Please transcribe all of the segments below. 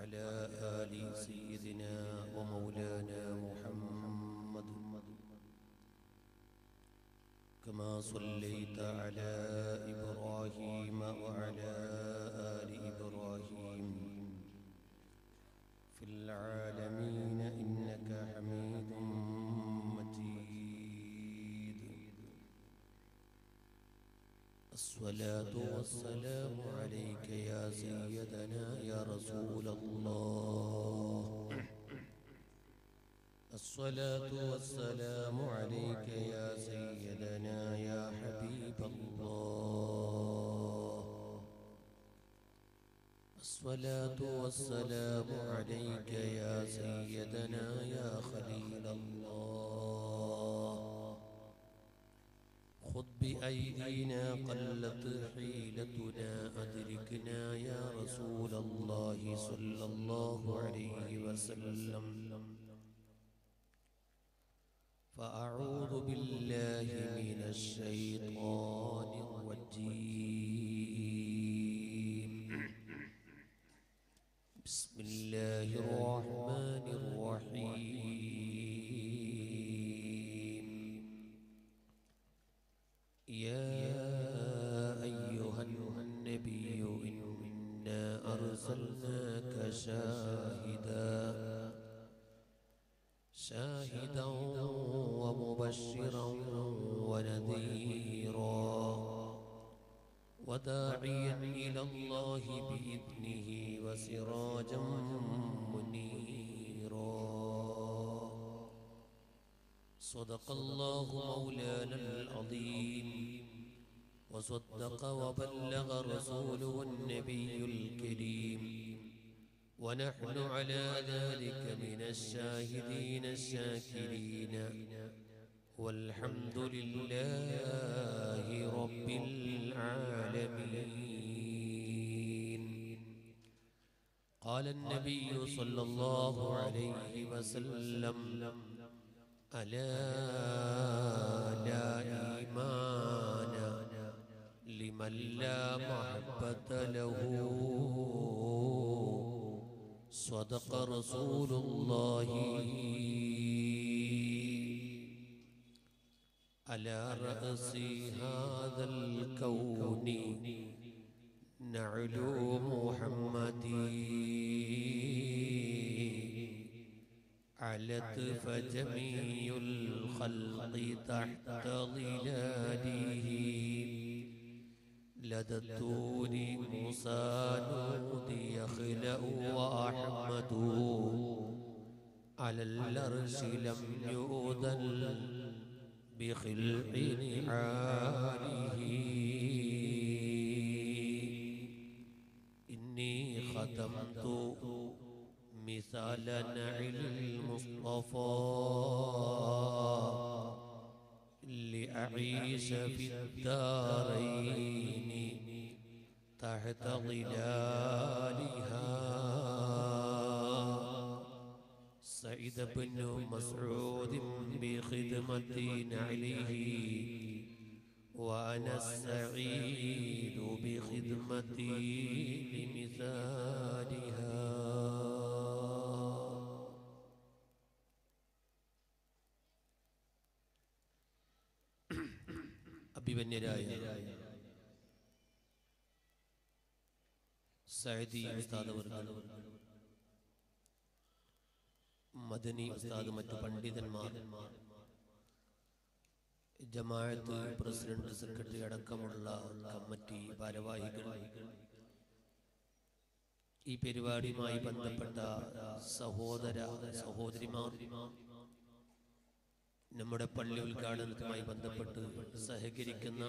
وعلى آل سيدنا ومولانا محمد كما صليت على إبراهيم وعلى آل إبراهيم في العالمين إنك حميد مجيد الصلاة والسلام عليك يا سيدنا يا رسول الله الصلاة والسلام عليك يا سيدنا يا حبيب الله الصلاة والسلام عليك يا سيدنا يا خليل الله خذ بأيدينا قلت حيلتنا أدركنا يا رسول الله صلى الله عليه وسلم فأعوذ بالله من الشيطان الرجيم بسم الله الرحمن الرحيم يا أيها النبي إنا أرسلناك شاهدا شاهدا ومبشرا ونذيرا وداعيا إلى الله بإذنه وسراجا منيرا صدق الله مولانا العظيم وصدق وبلغ رسوله النبي الكريم ونحن على ذلك من الشاهدين الشاكرين والحمد لله رب العالمين قال النبي صلى الله عليه وسلم ألا لا إيمان لمن لا محبة له صدق رسول الله على رأس هذا الكون نعلو محمدي علت فجميع الخلق تحت ظلاله لدى الطور موسى نودي يخلأ وأحمد على الأرش لم يؤذن بخلق نعاله إني ختمت مثال نعل المصطفى لأعيش في الدارين تحت ظلالها سعيد بن مسعود بخدمة نعله وأنا السعيد بخدمتي لمثالها അഭിമന്യരായ സൈദി ഉസ്താദ് അവർകൾ മദനി ഉസ്താദ് മറ്റു പണ്ഡിതന്മാർ ജമാഅത്ത് പ്രസിഡന്റ് സെക്രട്ടറി അടക്കമുള്ള കമ്മിറ്റി ഭാരവാഹികൾ ഈ പരിപാടിയുമായി ബന്ധപ്പെട്ട സഹോദര സഹോദരിമാർ നമ്മുടെ പള്ളി ഉദ്ഘാടനവുമായി ബന്ധപ്പെട്ട് സഹകരിക്കുന്ന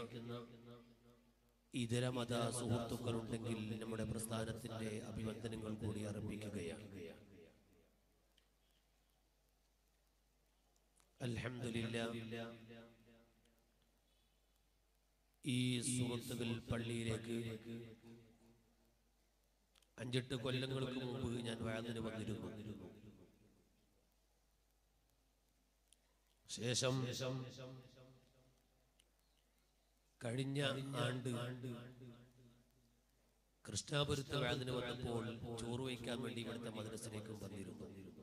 ഇതര മത സുഹൃത്തുക്കളുണ്ടെങ്കിൽ നമ്മുടെ പ്രസ്ഥാനത്തിന്റെ അഭിവന്ദനങ്ങൾ കൂടി അർപ്പിക്കുകയാണ് അൽഹംദുലില്ലാ ഈ സുഹൃത്തുക്കൾ പള്ളിയിലേക്ക് അഞ്ചെട്ട് കൊല്ലങ്ങൾക്ക് മുമ്പ് ഞാൻ വാഴത്തിന് വന്നിരുന്നു ശേഷം കഴിഞ്ഞ ആണ്ട് കൃഷ്ണാപുരത്ത് വേദന വന്നപ്പോൾ ചോറ് വയ്ക്കാൻ വേണ്ടി ഇവിടുത്തെ മദ്രസിലേക്ക് വന്നിരുന്നു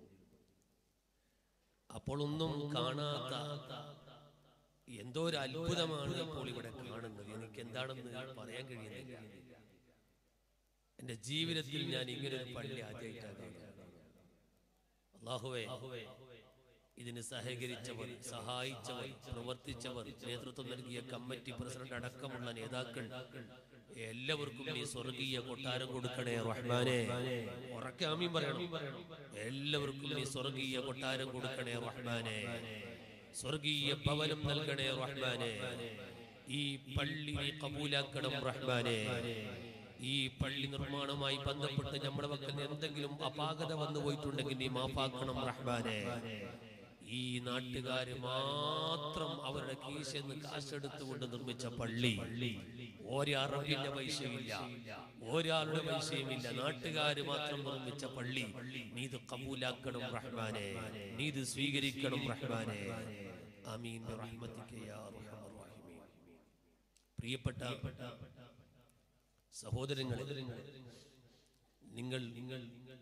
അപ്പോൾ ഒന്നും കാണാത്ത എന്തോ ഒരു അത്ഭുതമാണ് ഇപ്പോൾ ഇവിടെ കാണുന്നത് എനിക്ക് എന്താണെന്ന് പറയാൻ കഴിയുന്നില്ല എന്റെ ജീവിതത്തിൽ ഞാൻ ഇങ്ങനെ ഒരു പള്ളി ആദ്യമായിട്ടാണ് കാണുന്നത്. അള്ളാഹുവേ ഇതിന് സഹകരിച്ചവർ സഹായിച്ചവർ പ്രവർത്തിച്ചവർ നേതൃത്വം നൽകിയ കമ്മിറ്റി പ്രസിഡന്റ് അടക്കമുള്ള നേതാക്കൾ എല്ലാവർക്കും നീ സ്വർഗീയ കൊട്ടാരം കൊടുക്കണേ റഹ്മാനെ ഉറക്കെ ആമീൻ പറയണം എല്ലാവർക്കും നീ സ്വർഗീയ കൊട്ടാരം കൊടുക്കണേ റഹ്മാനെ സ്വർഗീയ ഭവനം നൽകണേ റഹ്മാനെ ഈ പള്ളി നീ കബൂലാക്കണം റഹ്മാനെ ഈ പള്ളി നിർമ്മാണവുമായി ബന്ധപ്പെട്ട് നമ്മുടെ പക്കൽ എന്തെങ്കിലും അപാകത വന്നു പോയിട്ടുണ്ടെങ്കിൽ നീ മാഫാക്കണം റഹ്മാനെ ഈ നാട്ടുകാര് മാത്രം അവരുടെ കീശന്ന് കാശെടുത്തുകൊണ്ട് നിർമ്മിച്ച പള്ളി ഒരറബിന്റെ പൈസയില്ല ഒരാളുടെ പൈസയുമില്ല നാട്ടുകാര് മാത്രം നിർമ്മിച്ച പള്ളി നീ ഇത് കബൂലാക്കണം റഹ്മാനെ നീ ഇത് സ്വീകരിക്കണം റഹ്മാനെ ആമീൻ ബിറഹ്മതിക യാ അർഹമർ റഹീമീൻ. പ്രിയപ്പെട്ട സഹോദരങ്ങളെ നിങ്ങൾ നിങ്ങൾ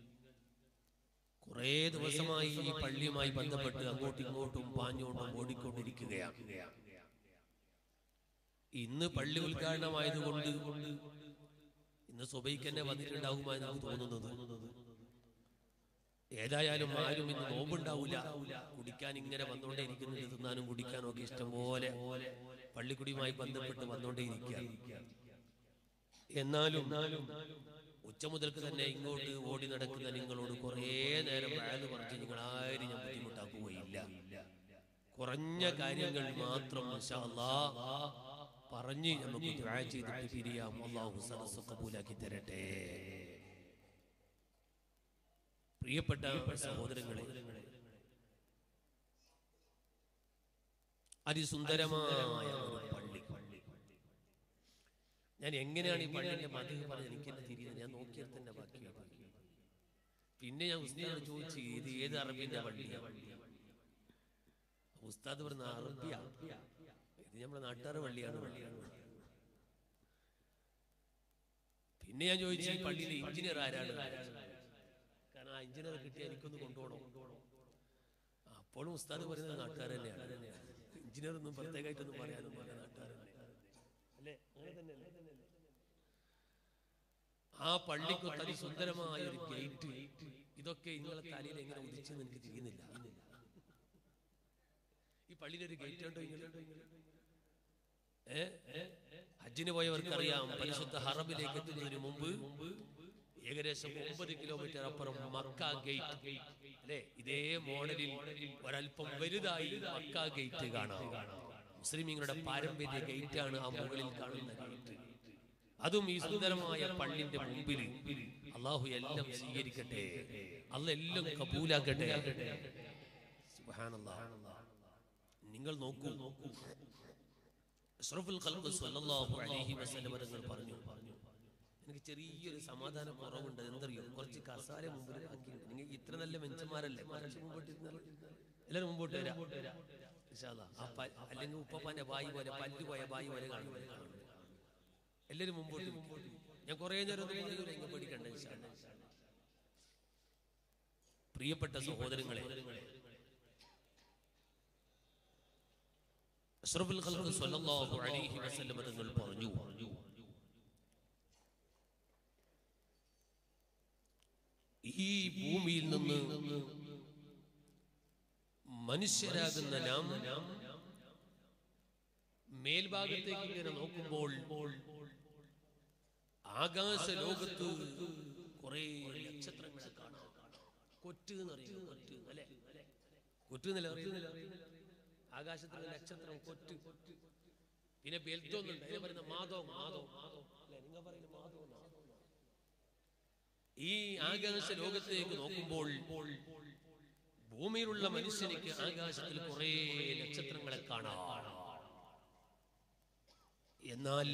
കുറേ ദിവസമായി ഈ പള്ളിയുമായി ബന്ധപ്പെട്ട് അങ്ങോട്ടും ഇങ്ങോട്ടും പാഞ്ഞുകൊണ്ടും ഓടിക്കൊണ്ടിരിക്കുകയാണ് ഇന്ന് പള്ളി ഉദ്ഘാടനമായതുകൊണ്ട് ഇന്ന് സുബൈക്ക് തന്നെ വന്നിട്ടുണ്ടാകുമായി നമുക്ക് തോന്നുന്നത് ഏതായാലും ആരും ഇന്ന് നോമ്പുണ്ടാവില്ല കുടിക്കാൻ ഇങ്ങനെ വന്നുകൊണ്ടേ ഇരിക്കുന്നുണ്ട് തിന്നാനും കുടിക്കാനും ഒക്കെ ഇഷ്ടം പോലെ പള്ളിക്കുടിയുമായി ബന്ധപ്പെട്ട് വന്നുകൊണ്ടേ ഇരിക്കുക എന്നാലും ഉച്ച മുതൽക്ക് തന്നെ ഇങ്ങോട്ട് ഓടി നടക്കുന്ന നിങ്ങളോട് കുറേ നേരം വയല് പറഞ്ഞ് നിങ്ങൾ ആരും ഞാൻ ബുദ്ധിമുട്ടാക്കുകയില്ല കുറഞ്ഞ കാര്യങ്ങൾ മാത്രം ഇൻഷാ അല്ലാഹ് പറഞ്ഞ് നമുക്ക് ദുആ ചെയ്തിട്ട് പിരിയാം അള്ളാഹു സദസ് കബൂലാക്കി തരട്ടെ പ്രിയപ്പെട്ട സഹോദരങ്ങളെ അതിസുന്ദരമായ ഒരു പള്ളി ഞാൻ എങ്ങനെയാണ് ഈ പള്ളിന്റെ മതി പറഞ്ഞത് എനിക്ക് തന്നെ തിരിയുന്നത് ഞാൻ നോക്കിയാൽ തന്നെ ബാക്കി പിന്നെ ഞാൻ ഉസ്താദ് ചോദിച്ചു ഇത് ഏത് അറബിന്റെ പള്ളിയാണ് ഉസ്താദ് പറഞ്ഞ അറബിയ ഇത് നമ്മുടെ നാട്ടുകാരുടെ പള്ളിയാണ് പള്ളിയാണ് പിന്നെ ഞാൻ ചോദിച്ചു ഈ പള്ളിയിലെ എഞ്ചിനീയർ ആരാണ് കാരണം ആ എഞ്ചിനീയർ കിട്ടിയാൽ എനിക്കൊന്ന് കൊണ്ടുപോകണം അപ്പോഴും ഉസ്താദ് പറയുന്നത് നാട്ടുകാർ തന്നെയാണ് എഞ്ചിനീയർ ഒന്നും പ്രത്യേകമായിട്ടൊന്നും പറയാനൊന്നും അല്ല നാട്ടുകാർ തന്നെ അല്ലേ അങ്ങനെ തന്നെയല്ലേ ആ പള്ളിക്കൊത്ത് അതിസുന്ദരമായ ഒരു ഗേറ്റ് ഇതൊക്കെ നിങ്ങളെ തലയിൽ എങ്ങനെ ഉദിച്ചെന്ന് എനിക്ക് തിരിയുന്നില്ല ഈ പള്ളിയിൽ ഒരു ഗേറ്റ് ഉണ്ടോ ഇങ്ങനെ ഏ ഹജ്ജിന് പോയവർക്കറിയാം പരിശുദ്ധ ഹറബിലേക്ക് എത്തുന്നതിന് മുമ്പ് ഏകദേശം ഒമ്പത് കിലോമീറ്റർ അപ്പുറം മക്ക ഗേറ്റ് അല്ലെ ഇതേ മോഡലിൽ ഒരല്പം വലുതായി മക്ക ഗേറ്റ് കാണാം മുസ്ലിമീങ്ങളുടെ പാരമ്പര്യ ഗേറ്റ് ആണ് ആ മുകളിൽ കാണുന്ന ഗേറ്റ് അതും ഈ സുന്ദരമായ പള്ളിന്റെ മുമ്പിൽ അള്ളാഹു എല്ലാം സ്വീകരിക്കട്ടെ അല്ല എല്ലാം കബൂലാക്കട്ടെ സുബ്ഹാനല്ലാഹ്. നിങ്ങൾ നോക്കൂ അഷ്റഫുൽ ഖൽഖ് സ്വല്ലല്ലാഹു അലൈഹി വസല്ലം തങ്ങൾ പറഞ്ഞു എനിക്ക് ചെറിയൊരു സമാധാന കുറവുണ്ട് എന്തറിയോ കുറച്ച് കസാല മുമ്പിൽ ബാക്കിയുണ്ട് നിങ്ങൾ ഇത്ര നല്ല മെഞ്ചന്മാരല്ലേ കുറച്ച് മുമ്പോട്ട് ഇരുന്നാൽ എല്ലാവരും മുമ്പോട്ട് വരാം ഇൻഷാ അല്ലാ. ആ പ- അല്ലെങ്കിൽ ഉപ്പപ്പാന്റെ ബായി പോലെ പല്ല് പോയ ബായി പോലെ കാണും എല്ലാവരും മുമ്പോട്ട് മുമ്പോട്ട് ഞാൻ കുറേ നേരം ഒന്നും പറയൂല ഇങ്ങനെ പേടിക്കണ്ട ഇൻഷാ അല്ലാ. പ്രിയപ്പെട്ട സഹോദരങ്ങളെ അഷ്റഫുൽ ഖൽഖ് സ്വല്ലല്ലാഹു അലൈഹി വസല്ലം തങ്ങൾ പറഞ്ഞു ഈ ഭൂമിയിൽ നിന്ന് മനുഷ്യരാകുന്ന നാം മേൽഭാഗത്തേക്ക് ഇങ്ങനെ നോക്കുമ്പോൾ ആകാശ ലോകത്ത് കുറെ നക്ഷത്രങ്ങളെ കാണാം കൊറ്റ് എന്നറിയോ കൊറ്റ് അല്ലെ കൊറ്റ് എന്നല്ല അറിയുന്നില്ല ആകാശത്തിലെ നക്ഷത്രം കൊറ്റ് പിന്നെ ബെൽറ്റൊന്നുണ്ട് അതിനെ പറയുന്ന മാധോ മാധോ മാധോ അല്ലെ നിങ്ങൾ പറയുന്ന മാധോ എന്നാ. ഈ ആകാശ ലോകത്തേക്ക് നോക്കുമ്പോൾ ഭൂമിയിലുള്ള മനുഷ്യനിക്ക് ആകാശത്തിൽ കുറെ നക്ഷത്രങ്ങളെ കാണാം എന്നാൽ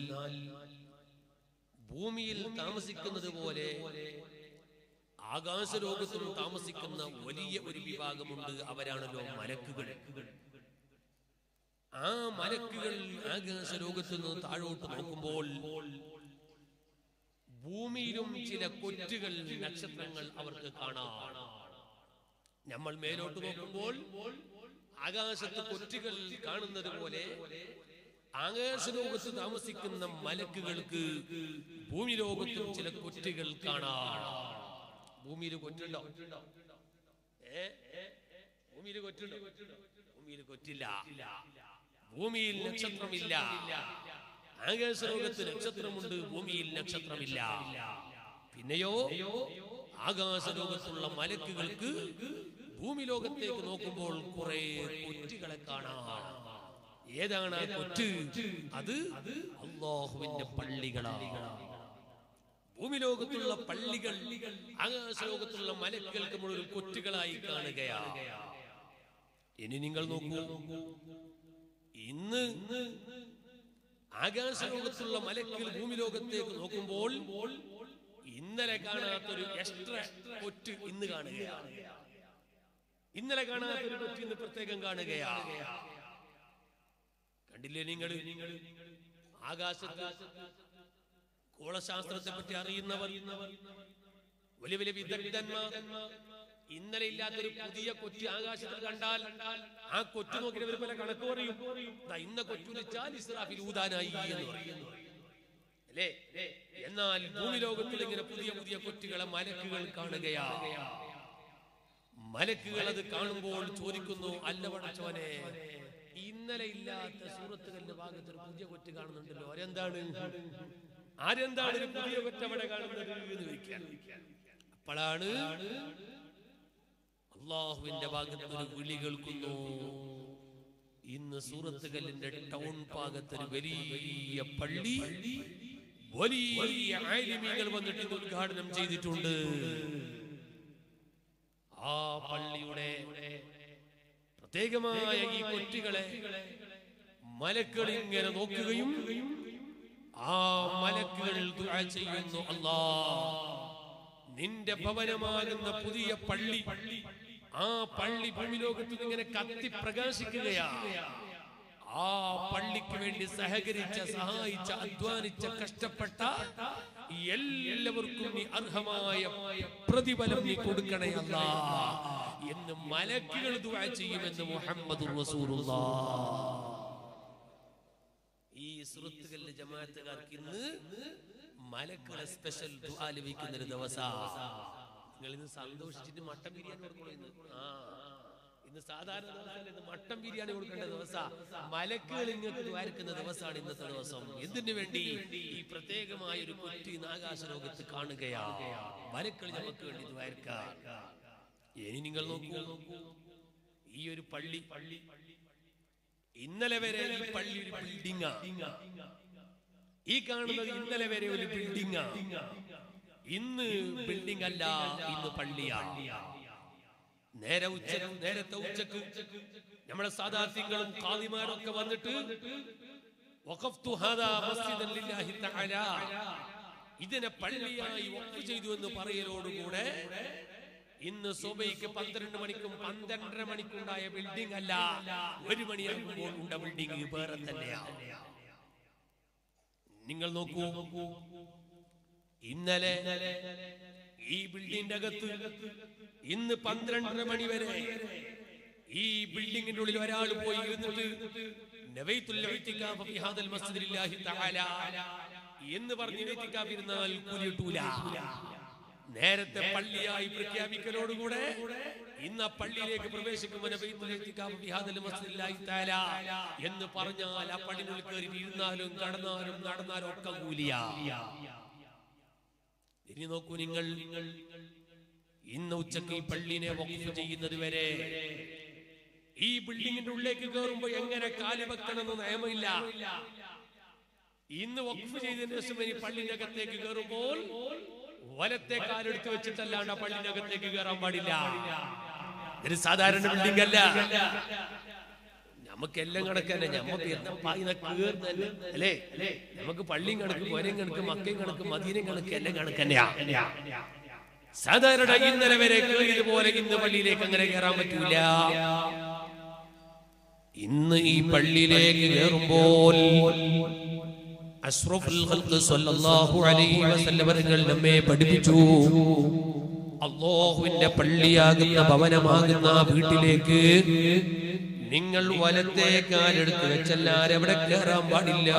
ഭൂമിയിൽ താമസിക്കുന്നത് പോലെ ആകാശലോകത്തും താമസിക്കുന്ന വലിയ ഒരു വിഭാഗമുണ്ട് അവരാണല്ലോ മലക്കുകൾ ആ മലക്കുകൾ ആകാശലോകത്തു നിന്ന് താഴോട്ട് നോക്കുമ്പോൾ ഭൂമിയിലും ചില കൊറ്റുകൾ നക്ഷത്രങ്ങൾ അവർക്ക് കാണാം നമ്മൾ മേലോട്ട് നോക്കുമ്പോൾ ആകാശത്ത് കൊറ്റുകൾ കാണുന്നത് പോലെ ആകാശലോകത്ത് താമസിക്കുന്ന മലക്കുകൾക്ക് ഭൂമി ലോകത്തും ചില കൊറ്റുകൾ കാണാം ഭൂമിയിൽ കൊറ്റുണ്ടോ ഏ ഭൂമിയിൽ കൊറ്റുണ്ടോ ഭൂമിയിൽ കൊറ്റില്ല ഭൂമിയിൽ നക്ഷത്രമില്ല ആകാശലോകത്ത് നക്ഷത്രമുണ്ട് ഭൂമിയിൽ നക്ഷത്രമില്ല പിന്നെയോ ആകാശലോകത്തുള്ള മലക്കുകൾക്ക് ഭൂമി ലോകത്തേക്ക് നോക്കുമ്പോൾ കുറെ കൊറ്റുകളെ കാണാം ഏതാണ് ആ കൊറ്റ് അത് അള്ളാഹുവിന്റെ പള്ളികളാണ് ഭൂമി ലോകത്തുള്ള പള്ളികൾ ആകാശലോകത്തുള്ള മലക്കുകൾക്ക് മുഴുവൻ കൊറ്റുകളായി കാണുകയാണ് ഇനി നിങ്ങൾ നോക്കൂ ഇന്ന് ആകാശലോകത്തുള്ള മലക്കുകൾ ഭൂമി ലോകത്തേക്ക് നോക്കുമ്പോൾ ഇന്നലെ കാണാത്തൊരു എക്സ്ട്രാ കൊറ്റ് ഇന്ന് കാണുകയാണ് ഇന്നലെ കാണാത്തൊരു കൊറ്റ് ഇന്ന് പ്രത്യേകം കാണുകയാണ് കണ്ടില്ലേ നിങ്ങൾ ആകാശത്ത് ഗോളശാസ്ത്രത്തെ പറ്റി അറിയുന്നവർ വലിയ വലിയ വിദഗ്ധന്മാർ ഇന്നലെ ഇല്ലാത്തൊരു പുതിയ കൊറ്റി ആകാശത്തിൽ കണ്ടാൽ ആ കൊച്ചു നോക്കിയവർ പല കണക്ക് പറയും ദാ ഇന്ന കൊച്ചുലിച്ചാൽ ഇസ്രാഫിൽ ഊതാനായി എന്ന് പറയുന്നു അല്ലേ എന്നാൽ ഭൂമി ലോകത്തിൽ ഇങ്ങനെ പുതിയ പുതിയ കൊറ്റുകളെ മലക്കുകൾ കാണുകയാണ് മലക്കുകൾ അത് കാണുമ്പോൾ ചോദിക്കുന്നു അല്ല പടച്ചോനെ ഇന്നലെ ഇല്ലാത്ത സൂറത്തുകളുടെ ഭാഗത്ത് ഒരു പുതിയ കൊറ്റ് കാണുന്നുണ്ടല്ലോ ആരെന്താണ് ആരെന്താണ് ഒരു പുതിയ കൊറ്റ് അവിടെ കാണുന്നത് എന്ന് ചോദിക്കാൻ അപ്പോഴാണ് അള്ളാഹുവിന്റെ ഭാഗത്ത് ഒരു വിളി കേൾക്കുന്നു ഇന്ന് സൂറത്ത് കല്ലിന്റെ ടൗൺ ഭാഗത്ത് ഒരു വലിയ പള്ളി വലിയ ആലിമീങ്ങൾ വന്നിട്ട് ഇത് ഉദ്ഘാടനം ചെയ്തിട്ടുണ്ട് ആ പള്ളിയുടെ പ്രത്യേകമായ ഈ കൊറ്റുകളെ മലക്കൾ ഇങ്ങനെ നോക്കുകയും ആ മലക്കുകൾ ദുആ ചെയ്യുന്നു അല്ലാ നിന്റെ ഭവനമാകുന്ന പുതിയ പള്ളി ആ പള്ളി ഭൂമിലോകത്ത് ഇങ്ങനെ കത്തി പ്രകാശിക്കുകയാണ് ആ പള്ളിക്ക് വേണ്ടി സഹകരിച്ച സഹായിച്ച അധ്വാനിച്ച കഷ്ടപ്പെട്ട എല്ലാവർക്കും നീ അർഹമായ പ്രതിഫലം നീ കൊടുക്കണേ അല്ല എന്ന് മലക്കുകൾ ദുആ ചെയ്യുമെന്ന് മുഹമ്മദ് ഈ സുഹൃത്തുക്കളുടെ ജമാഅത്തുകാർക്ക് ഇന്ന് മലക്കുകളെ സ്പെഷ്യൽ ദുആ ലഭിക്കുന്ന ഒരു ദിവസമാണ് നിങ്ങൾ ഇന്ന് സന്തോഷിച്ചിട്ട് മട്ടൻ ബിരിയാണി കൊടുക്കണം ഇന്ന് ആ ഇന്ന് സാധാരണ ദിവസമല്ല, ഇന്ന് മട്ടൻ ബിരിയാണി കൊടുക്കേണ്ട ദിവസം മലക്കുകൾ ഇങ്ങോട്ട് ദ്വാരക്കുന്ന ദിവസമാണ് ഇന്നത്തെ ദിവസം എന്തിനു വേണ്ടി ഈ പ്രത്യേകമായ ഒരു കുറ്റി ഇന്ന് ആകാശലോകത്ത് കാണുകയാ മലക്കൾ നമുക്ക് വേണ്ടി ദ്വാരക്കാം ഇനി നിങ്ങൾ നോക്കൂ ഈ ഒരു പള്ളി പള്ളി ഇന്നലെ വരെ ഈ പള്ളി ഒരു ബിൽഡിംഗാ ഈ കാണുന്നത് ഇന്നലെ വരെ ഒരു ബിൽഡിംഗാ ഇന്ന് ബിൽഡിംഗ് അല്ല ഇന്ന് പള്ളിയാണ് നേരെ ഉച്ച നേരത്തെ ഉച്ചക്ക് നമ്മുടെ സാധാർത്ഥ്യങ്ങളും കാതിമാരും ഒക്കെ വന്നിട്ട് വഖഫ്തു ഹാദാ മസ്ജിദൻ ലില്ലാഹി തആല ഇതിനെ പള്ളിയായി വഖഫ് ചെയ്തു എന്ന് പറയലോടുകൂടെ ഇന്ന് സുബൈക്ക് പന്ത്രണ്ട് മണിക്കും പന്ത്രണ്ടര മണിക്കുണ്ടായ ബിൽഡിംഗ് അല്ല ഒരു മണിയാകുമ്പോൾ ഉണ്ട ബിൽഡിംഗ് വേറെ തന്നെയാണ് നിങ്ങൾ നോക്കൂ ഇന്നലെ ഈ ബിൽഡിംഗിന്റെ അകത്ത് ഇന്ന് പന്ത്രണ്ടര മണി വരെ ഈ ബിൽഡിംഗിന്റെ ഉള്ളിൽ ഒരാൾ പോയി ഇരുന്നിട്ട് നവൈത്തുൽ ഇഅ്തികാഫ ഫി ഹാദൽ മസ്ജിദില്ലാഹി തആല എന്ന് പറഞ്ഞ് ഇഅ്തികാഫ് ഇരുന്നാൽ കൂലി കിട്ടൂല നേരത്തെ പള്ളിയായി പ്രഖ്യാപിക്കലോടുകൂടെ ഇന്ന് ആ പള്ളിയിലേക്ക് പ്രവേശിക്കുമ്പോൾ നബിയുൽ ഇഅ്തികാഫ് ഫി ഹാദൽ മസ്ജിദില്ലാഹി തആല എന്ന് പറഞ്ഞാൽ ആ പള്ളിയിൽ കയറി ഇരുന്നാലും കടന്നാലും നടന്നാലും ഒക്കെ കൂലിയാ ഇനി നോക്കൂ നിങ്ങൾ ഇന്ന് ഉച്ചക്ക് ഈ പള്ളിനെ വഖഫ് ചെയ്യുന്നത് വരെ ഈ ബിൽഡിങ്ങിന്റെ ഉള്ളിലേക്ക് കയറുമ്പോ എങ്ങനെ കാല് വെക്കണമെന്ന് നിയമമില്ല ഇന്ന് വഖഫ് ചെയ്തതിന് ശേഷം ഈ പള്ളിന്റെ അകത്തേക്ക് കയറുമ്പോൾ വലത്തെ കാലെടുത്ത് വെച്ചിട്ടല്ലാണ്ട് ആ പള്ളിന്റെ അകത്തേക്ക് കയറാൻ പാടില്ല ഒരു സാധാരണ ബിൽഡിംഗ് അല്ല നമുക്ക് എല്ലാം കണക്കന്നെ നമുക്ക് എന്താ പായുന്ന കേറുന്നല്ലേ അല്ലേ നമുക്ക് പള്ളിയും കണക്ക് പോരയും കണക്ക് മക്കയും കണക്ക് മദീനയും കണക്ക് എല്ലാം കണക്കന്നെയാ സാധാരണ ഇന്നലെ വരെ കയറിയതുപോലെ ഇന്ന് പള്ളിയിലേക്ക് അങ്ങനെ കയറാൻ പറ്റൂല ഇന്ന് ഈ പള്ളിയിലേക്ക് കയറുമ്പോൾ അഷ്റഫുൽ ഖൽഖ് സ്വല്ലല്ലാഹു അലൈഹി വസല്ലം അവர்கள் നമ്മെ പഠിപ്പിച്ചു അള്ളാഹുവിന്റെ പള്ളിയാകുന്ന ഭവനമാകുന്ന ആ വീട്ടിലേക്ക് നിങ്ങൾ വലത്തെ കാലെടുത്ത് വെച്ചല്ലാരെ അവിടെ കയറാൻ പാടില്ല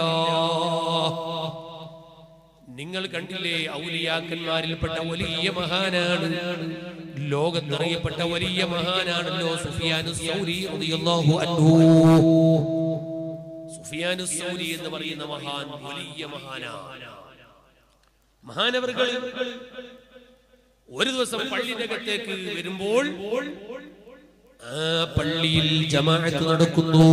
നിങ്ങൾ കണ്ടില്ലേ ഔലിയാക്കന്മാരിൽപ്പെട്ട വലിയ മഹാനാണ് ലോകത്തറിയപ്പെട്ട വലിയ മഹാനാണല്ലോ സുഫിയാനു സൗരി റളിയല്ലാഹു അൻഹു സുഫിയാനു സൗരി എന്ന് പറയുന്ന മഹാൻ വലിയ മഹാനാണ് മഹാനവറുകൾ ഒരു ദിവസം പള്ളിയുടെ അകത്തേക്ക് വരുമ്പോൾ ആ പള്ളിയിൽ ജമാഅത്ത് നടക്കുന്നു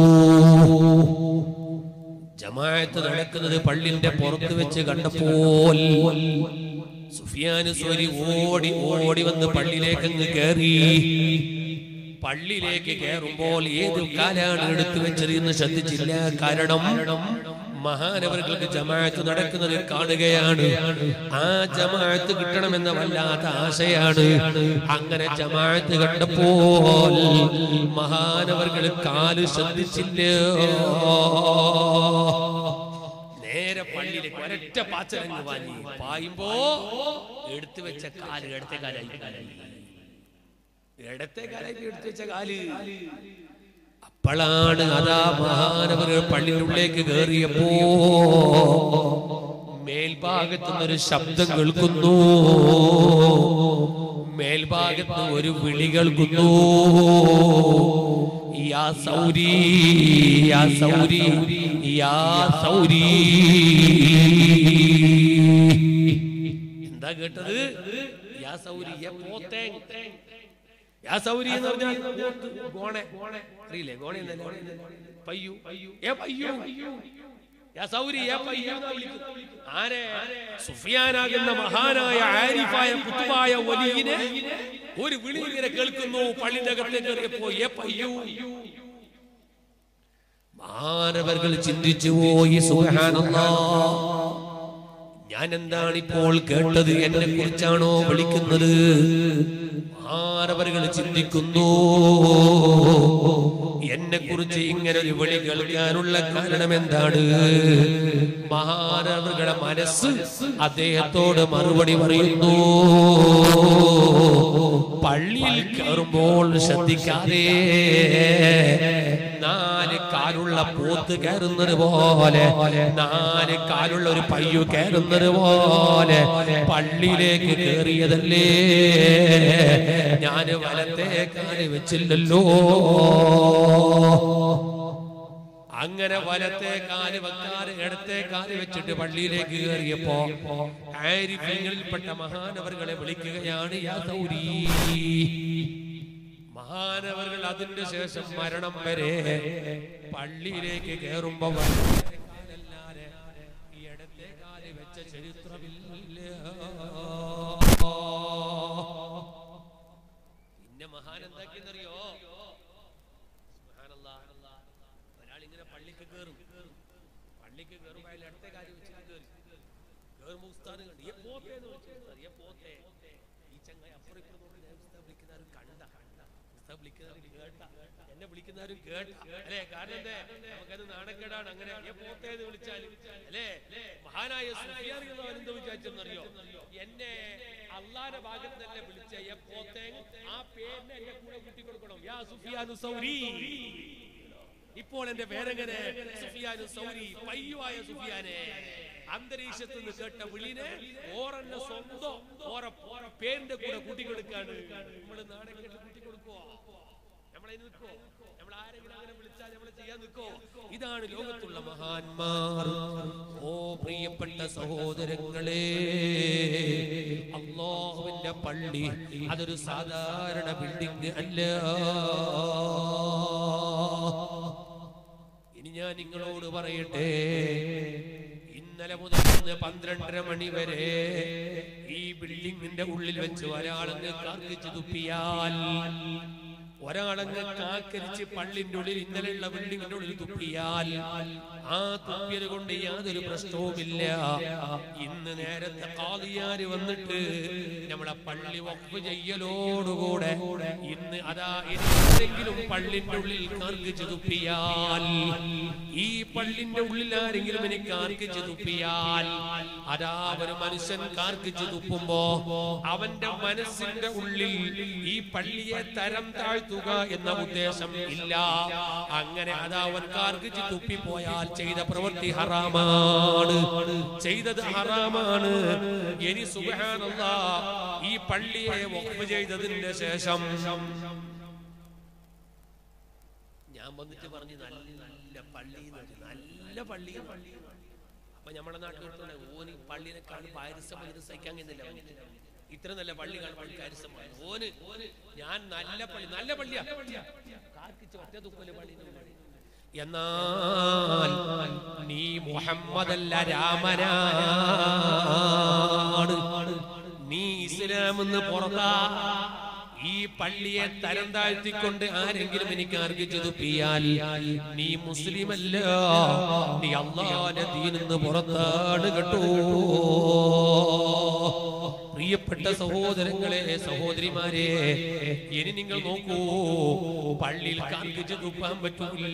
ജമാഅത്ത് നടക്കുന്നത് പള്ളിന്റെ പുറത്ത് വെച്ച് കണ്ടപ്പോൾ സുഫിയാന് സോരി ഓടി ഓടി വന്ന് പള്ളിയിലേക്ക് അങ്ങ് കയറി പള്ളിയിലേക്ക് കയറുമ്പോൾ ഏത് കാലാണ് എടുത്തു വെച്ചത് എന്ന് ശ്രദ്ധിച്ചില്ല കാരണം മഹാനവർക്ക് ജമാഅത്ത് നടക്കുന്നത് കാണുകയാണ് ആ ജമാഅത്ത് കിട്ടണമെന്ന വല്ലാത്ത ആശയാണ് അങ്ങനെ ജമാഅത്ത് കണ്ടപ്പോൾ മഹാനവർകൾ കാല് ശ്രദ്ധിച്ചില്ല നേരെ പള്ളിയിലേക്ക് ഒരൊറ്റ പാച്ചലങ്ങ് വാങ്ങി പായുമ്പോ എടുത്തു വെച്ച കാല് ഇടത്തെ കാലായി ഇടത്തെ കാലായിട്ട് എടുത്തു വെച്ച കാല് അപ്പോഴാണ് അതാ മഹാനവർ പള്ളിയിലുള്ളിലേക്ക് കയറിയപ്പോ മേൽഭാഗത്തു നിന്നൊരു ശബ്ദം കേൾക്കുന്നു മേൽഭാഗത്ത് ഒരു വിളി കേൾക്കുന്നു യാ സൗരി യാ സൗരി യാ സൗരി എന്താ കേട്ടത് യാ സൗരി യാ പോത്തേ യാ സൗരി എന്ന് പറഞ്ഞാൽ പോത്ത്, ഗോണെ അറിയില്ലേ ഗോണെ എന്നല്ലേ? പയ്യു ഏ പയ്യു യാ സൗരി യാ പയ്യു എന്നാ വിളിക്കുന്നത്. ആരെ സുഫിയാനാകുന്ന മഹാനായ ആരിഫായ കുത്തുബായ വലിയനെ ഒരു വിളി ഇങ്ങനെ കേൾക്കുന്നു പള്ളിന്റെ അകത്തേക്ക് കയറിയപ്പോ ഏ പയ്യു മാനവർകൾ ചിന്തിച്ചു പോയി സുഹാനല്ലാ ഞാൻ എന്താണ് ഇപ്പോൾ കേട്ടത് എന്നെ കുറിച്ചാണോ വിളിക്കുന്നത് മാനവர்கள் ചിന്തിക്കുന്നു എന്നെ കുറിച്ച് ഇങ്ങനെ ഒരു വിളി കേൾക്കാനുള്ള കാരണം എന്താണ് മഹാനവരുടെ മനസ്സ് അദ്ദേഹത്തോട് മറുപടി പറയുന്നു പള്ളിയിൽ കയറുമ്പോൾ ശ്രദ്ധിക്കാതെ നാല് കാലുള്ള പോത്ത് കയറുന്നത് പോലെ നാല് കാലുള്ള ഒരു പയ്യു കയറുന്നത് പോലെ പള്ളിയിലേക്ക് കയറിയതല്ലേ ഞാന് വലത്തെ കാല് വെച്ചില്ലല്ലോ അങ്ങനെ വലത്തെ കാല് വെക്കാറ് ഇടത്തെ കാല് വെച്ചിട്ട് പള്ളിയിലേക്ക് കയറിയപ്പോ ആരിഫ്യങ്ങളിൽപ്പെട്ട മഹാനവറുകളെ വിളിക്കുകയാണ് യാ സൗരീ മഹാനവറുകൾ അതിന്റെ ശേഷം മരണം വരെ പള്ളിയിലേക്ക് കയറുമ്പോ വലത്തെ കാലല്ലാതെ ഈ ഇടത്തെ കാല് വെച്ച ചരിത്രമില്ല പിന്നെ മഹാൻ എന്താക്കിയെന്നറിയോ ഒരാൾ ഇങ്ങനെ പള്ളിക്ക് കയറും പള്ളിക്ക് കയറുമ്പോ അയാൾ ഇടത്തെ കാല് വെച്ചിട്ട് കയറി കയറുമ്പോ ഉസ്താദ് കണ്ടു "ഏ, പോത്തേ" എന്ന് വിളിച്ചു ഉസ്താദ്. "ഏ, പോത്തേ." ഈ ചങ്ങായി അപ്പുറം ഇപ്പുറം നോക്കി ഞാൻ ഉസ്താദ് വിളിക്കുന്നവരും കണ്ട ഉസ്താദ് വിളിക്കുന്നവരും കേട്ട എന്നെ വിളിക്കുന്നവരും കേട്ട അല്ലേ കാരണം എന്തേ നമുക്കത് നാണക്കേടാണ് അങ്ങനെ "ഏ, പോത്തേ" എന്ന് വിളിച്ചാൽ അല്ലേ മഹാനായ സുഫിയാൻ റളിയല്ലാഹു അൻഹു എന്താ വിചാരിച്ചെന്നറിയോ എന്നെ അള്ളാന്റെ ഭാഗത്ത് തന്നെ വിളിച്ച "ഏ, പോത്തേ" ആ പേരിനെ എന്റെ കൂടെ കൂട്ടി കൊടുക്കണം യാ സുഫിയാനു സൗരി ഇപ്പോൾ എന്റെ പേരെങ്ങനെ സുഫിയാനു സൗരി പയ്യുവായ സുഫിയാനെ അന്തരീക്ഷത്തിൽ നിന്ന് കേട്ട വിളിനെ ഓറന്നെ സ്വന്തം ഓറ ഓറ പേരിന്റെ കൂടെ കൂട്ടിക്കൊടുക്കാണ് നമ്മള് നാളെ കേട്ട് കൂട്ടിക്കൊടുക്കോ നമ്മളെ നിൽക്കോ നമ്മൾ ആരെങ്കിലും അങ്ങനെ വിളിച്ചാൽ നമ്മളെ ചെയ്യാൻ നിൽക്കോ ഇതാണ് ലോകത്തുള്ള മഹാന്മാർ ഓ പ്രിയപ്പെട്ട സഹോദരങ്ങളെ അള്ളാഹുവിന്റെ പള്ളി അതൊരു സാധാരണ ബിൽഡിംഗ് അല്ല ഇനി ഞാൻ നിങ്ങളോട് പറയട്ടെ ഇന്നലെ മുതൽ ഇന്ന് പന്ത്രണ്ടര മണി വരെ ഈ ബിൽഡിങ്ങിന്റെ ഉള്ളിൽ വെച്ച് ഒരാളെന്ന് കാർക്കിച്ചു തുപ്പിയാൽ ഒരാളങ്ങ് കാക്കരിച്ച് പള്ളിന്റെ ഉള്ളിൽ ഇന്നലെയുള്ള ബിൽഡിങ്ങിന്റെ ഉള്ളിൽ തുപ്പിയാൽ ആ തുപ്പിയത് കൊണ്ട് യാതൊരു പ്രശ്നവുമില്ല ഇന്ന് നേരത്തെ കാളിയാര് വന്നിട്ട് നമ്മളെ പള്ളി വഖഫ് ചെയ്യലോടുകൂടെ ഇന്ന് അതാ എന്തെങ്കിലും പള്ളിന്റെ ഉള്ളിൽ കാർക്കിച്ച് തുപ്പിയാൽ ഈ പള്ളിന്റെ ഉള്ളിൽ ആരെങ്കിലും എനിക്ക് കാർക്കിച്ച് തുപ്പിയാൽ അതാ ഒരു മനുഷ്യൻ കാർക്കിച്ച് തുപ്പുമ്പോ അവന്റെ മനസ്സിന്റെ ഉള്ളിൽ ഈ പള്ളിയെ തരം താഴ്ത്തുക എന്ന ഉദ്ദേശം ഇല്ല അങ്ങനെ അതാ അവൻ കാർക്കിച്ച് തുപ്പിപ്പോയാൽ ചെയ്ത പ്രവൃത്തി ഹറാമാണ് ചെയ്തത് ഹറാമാണ് ഇനി സുബഹാനല്ല ഈ പള്ളിയെ വഖഫ് ചെയ്തതിന്റെ ശേഷം ഞാൻ വന്നിട്ട് പറഞ്ഞു നല്ല നല്ല പള്ളി നല്ല പള്ളി അപ്പൊ നമ്മുടെ നാട്ടിൽ ഓന് പള്ളിനെക്കാൾ പായസം ഇത് സഹിക്കാൻ കഴിയുന്നില്ല ഇത്ര നല്ല പള്ളി കാണുമ്പോൾ കാര്യസം ഓന് ഞാൻ നല്ല പള്ളി നല്ല പള്ളിയാ കാർക്കിച്ച് ഒറ്റ തുപ്പല് പള്ളി എന്നാൽ നീ മുഹമ്മദല്ല രാമനാണ് നീ ഇസ്ലാം എന്ന് പുറത്താ ഈ പള്ളിയെ തരം താഴ്ത്തിക്കൊണ്ട് ആരെങ്കിലും എനിക്ക് അർഹിച്ചു തുപ്പിയാൽ നീ മുസ്ലിമല്ല നീ അള്ളാന്റെ ദീനിന്ന് പുറത്താണ് കേട്ടോ പ്രിയപ്പെട്ട സഹോദരങ്ങളെ സഹോദരിമാരെ ഇനി നിങ്ങൾ നോക്കൂ പള്ളിയിൽ കാർക്കിച്ച് തുപ്പാൻ പറ്റൂല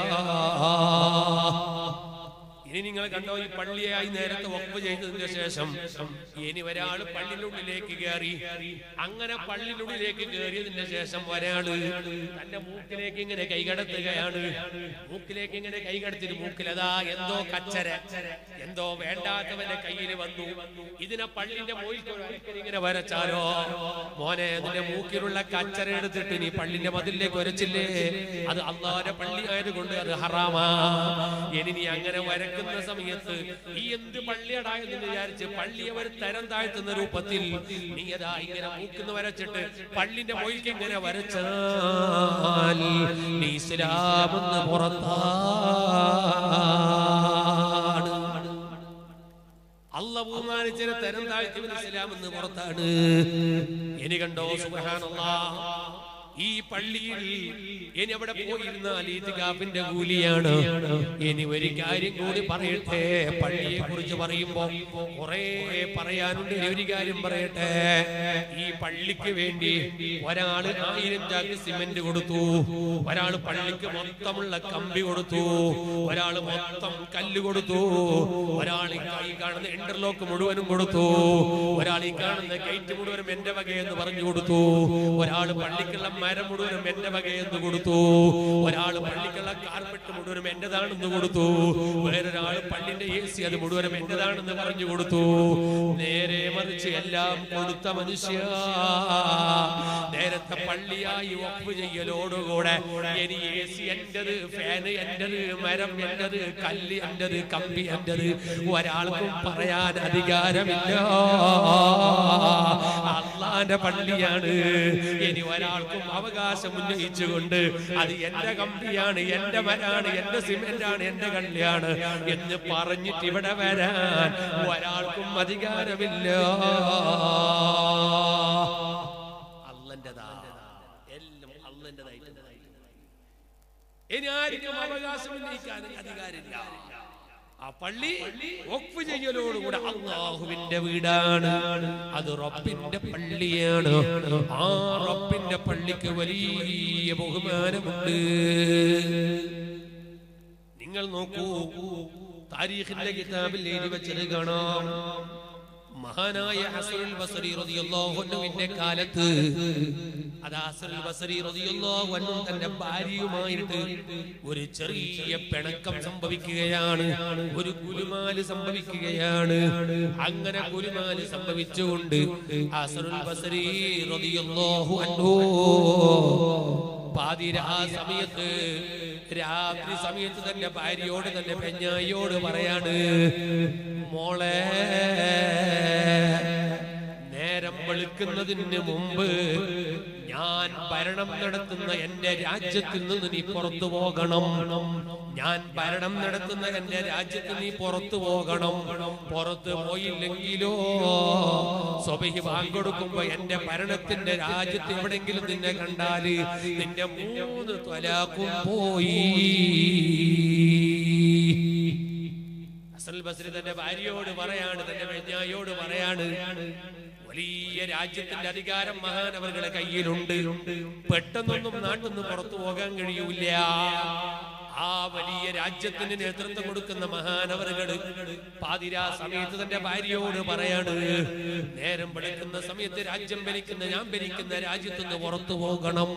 ഇനി നിങ്ങൾ കണ്ടോ ഈ പള്ളിയായി നേരത്തെ വഖഫ് ചെയ്തതിന് ശേഷം ഇനി ഒരാൾ പള്ളിയുടെ ഉള്ളിലേക്ക് കയറി അങ്ങനെ പള്ളിയുടെ ഉള്ളിലേക്ക് കയറിയതിന് ശേഷം ഒരാള് തന്റെ മൂക്കിലേക്ക് ഇങ്ങനെ കൈകടത്തുകയാണ് മൂക്കിലേക്ക് ഇങ്ങനെ കൈകടത്തിട്ട് മൂക്കിലതാ എന്തോ കച്ചര എന്തോ വേണ്ടാത്തവന്റെ കയ്യിൽ വന്നു ഇതിനെ പള്ളിന്റെ മോയിൽ ഇങ്ങനെ വരച്ചാലോ മോനെ നിന്റെ മൂക്കിലുള്ള കച്ചര എടുത്തിട്ട് നീ പള്ളിന്റെ മതിലിലേക്ക് വരച്ചില്ലേ അത് അള്ളാന്റെ പള്ളി ആയതുകൊണ്ട് അത് ഹറാമാ ഇനി നീ അങ്ങനെ വരക്കുന്ന സമയത്ത് ഈ എന്ത് പള്ളിയടാ എന്ന് വിചാരിച്ച് പള്ളിയെ ഒരു തരം താഴ്ത്തുന്ന രൂപത്തിൽ നീ അതാ ഇങ്ങനെ മൂക്കുന്ന വരച്ചിട്ട് പള്ളിന്റെ മൊയ്ക്ക് ഇങ്ങനെ വരച്ചാൽ നീ ഇസ്ലാമെന്ന് പുറത്താണ് അല്ല ബഹുമാനിച്ചതിനെ തരം താഴ്ത്തിയവൻ ഇസ്ലാം എന്ന് പുറത്താണ് ഇനി കണ്ടോ സുബ്ഹാനല്ലാ ഈ പള്ളിയിൽ ഇനി അവിടെ പോയിരുന്നാൽ ഈദ്ഗാഫിന്റെ കൂലിയാണ് ഇനി ഒരു കാര്യം കൂടി പറയട്ടെ പള്ളിയെ കുറിച്ച് പറയുമ്പോ കുറെ പറയാനുണ്ട് ഇനി ഒരു കാര്യം പറയട്ടെ ഈ പള്ളിക്ക് വേണ്ടി ഒരാള് ആയിരം ചാക്ക് സിമന്റ് കൊടുത്തു ഒരാള് പള്ളിക്ക് മൊത്തമുള്ള കമ്പി കൊടുത്തു ഒരാള് മൊത്തം കല്ല് കൊടുത്തു ഒരാൾ ഈ കാണുന്ന ഇന്റർലോക്ക് മുഴുവനും കൊടുത്തു ഒരാൾ ഈ കാണുന്ന ഗേറ്റ് മുഴുവനും എന്റെ വകയെന്ന് പറഞ്ഞു കൊടുത്തു ഒരാൾ പള്ളിക്കുള്ള മരം മുഴുവനും എന്റെ വകയെന്ന് കൊടുത്തു ഒരാൾ പള്ളിക്കുള്ള കാർപ്പറ്റ് മുഴുവനും എന്റേതാണെന്ന് കൊടുത്തു വേറൊരാൾ പള്ളിന്റെ എ സി അത് മുഴുവനും എന്റേതാണെന്ന് പറഞ്ഞു കൊടുത്തു നേരെ മറിച്ച് എല്ലാം കൊടുത്ത മനുഷ്യ നേരത്തെ പള്ളിയായി ഒപ്പ് ചെയ്യലോടുകൂടെ ഇനി എ സി എന്റത് ഫാന് എന്റത് മരം എന്റത് കല്ല് എന്റത് കമ്പി എന്റത് ഒരാൾക്കും പറയാൻ അധികാരമില്ല അള്ളാന്റെ പള്ളിയാണ് ഇനി ഒരാൾക്കും അവകാശം ഉന്നയിച്ചുകൊണ്ട് അത് എന്റെ കമ്പിയാണ് എന്റെ മരാണ് എന്റെ സിമെന്റ് ആണ് എന്റെ കള്ളിയാണ് എന്ന് പറഞ്ഞിട്ട് ഇവിടെ വരാൻ ഒരാൾക്കും അധികാരമില്ല അള്ളന്റെതാ എല്ലാം അള്ളന്റെതായിട്ട് ഇനി ആർക്കും അവകാശം ഉന്നയിക്കാൻ അധികാരമില്ല ആ പള്ളി ഒപ്പ് ചെയ്യലോടുകൂടെ അള്ളാഹുവിന്റെ വീടാണ് അത് റബ്ബിന്റെ പള്ളിയാണ് ആ റബ്ബിന്റെ പള്ളിക്ക് വലിയ ബഹുമാനമുണ്ട് നിങ്ങൾ നോക്കൂ താരീഖിന്റെ കിതാബിൽ എഴുതി വെച്ചത് കാണാം മഹാനായ ഹസനുൽ ബസരി റളിയല്ലാഹു അൻഹുവിന്റെ കാലത്ത് അത് ഹസനുൽ ബസരി റളിയല്ലാഹു അൻഹു തന്റെ ഭാര്യയുമായിട്ട് ഒരു ചെറിയ പിണക്കം സംഭവിക്കുകയാണ് ഒരു കുലുമാല് സംഭവിക്കുകയാണ് അങ്ങനെ കുലുമാല് സംഭവിച്ചുകൊണ്ട് ഹസനുൽ ബസരി റളിയല്ലാഹു അൻഹു പാതിരാ സമയത്ത് രാത്രി സമയത്ത് തന്റെ ഭാര്യയോട് തന്റെ പെഞ്ഞായിയോട് പറയാണ് മോളെ നേരം വെളുക്കുന്നതിന് മുമ്പ് ഞാൻ ഞാൻ ഭരണം നടത്തുന്ന എന്റെ രാജ്യത്തിൽ നിന്ന് നീ പുറത്തു പോകണം ഞാൻ ഭരണം നടത്തുന്ന എന്റെ രാജ്യത്ത് നീ പുറത്തു പോകണം പുറത്തു പോയില്ലെങ്കിലോ സ്വബഹി വാങ്ങൊടുക്കുമ്പോ എന്റെ ഭരണത്തിന്റെ രാജ്യത്ത് എവിടെങ്കിലും നിന്നെ കണ്ടാല് നിന്റെ മൂന്ന് ത്വലാക്കും പോയി ഹസൻ ബസ്രി തന്റെ ഭാര്യയോട് പറയാണ് തന്റെ വെഞ്ഞായോട് പറയാണ് വലിയ രാജ്യത്തിന്റെ അധികാരം മഹാനവറുകളുടെ കയ്യിലുണ്ട് പെട്ടെന്നൊന്നും നാട്ടിൽ നിന്ന് പുറത്തു പോകാൻ കഴിയൂല ആ വലിയ രാജ്യത്തിന് നേതൃത്വം കൊടുക്കുന്ന മഹാനവറുകള് പാതിരാ സമയത്ത് തന്റെ ഭാര്യയോട് പറയാണ് നേരം വെളുക്കുന്ന സമയത്ത് രാജ്യം ഭരിക്കുന്ന ഞാൻ ഭരിക്കുന്ന രാജ്യത്തുനിന്ന് പുറത്തു പോകണം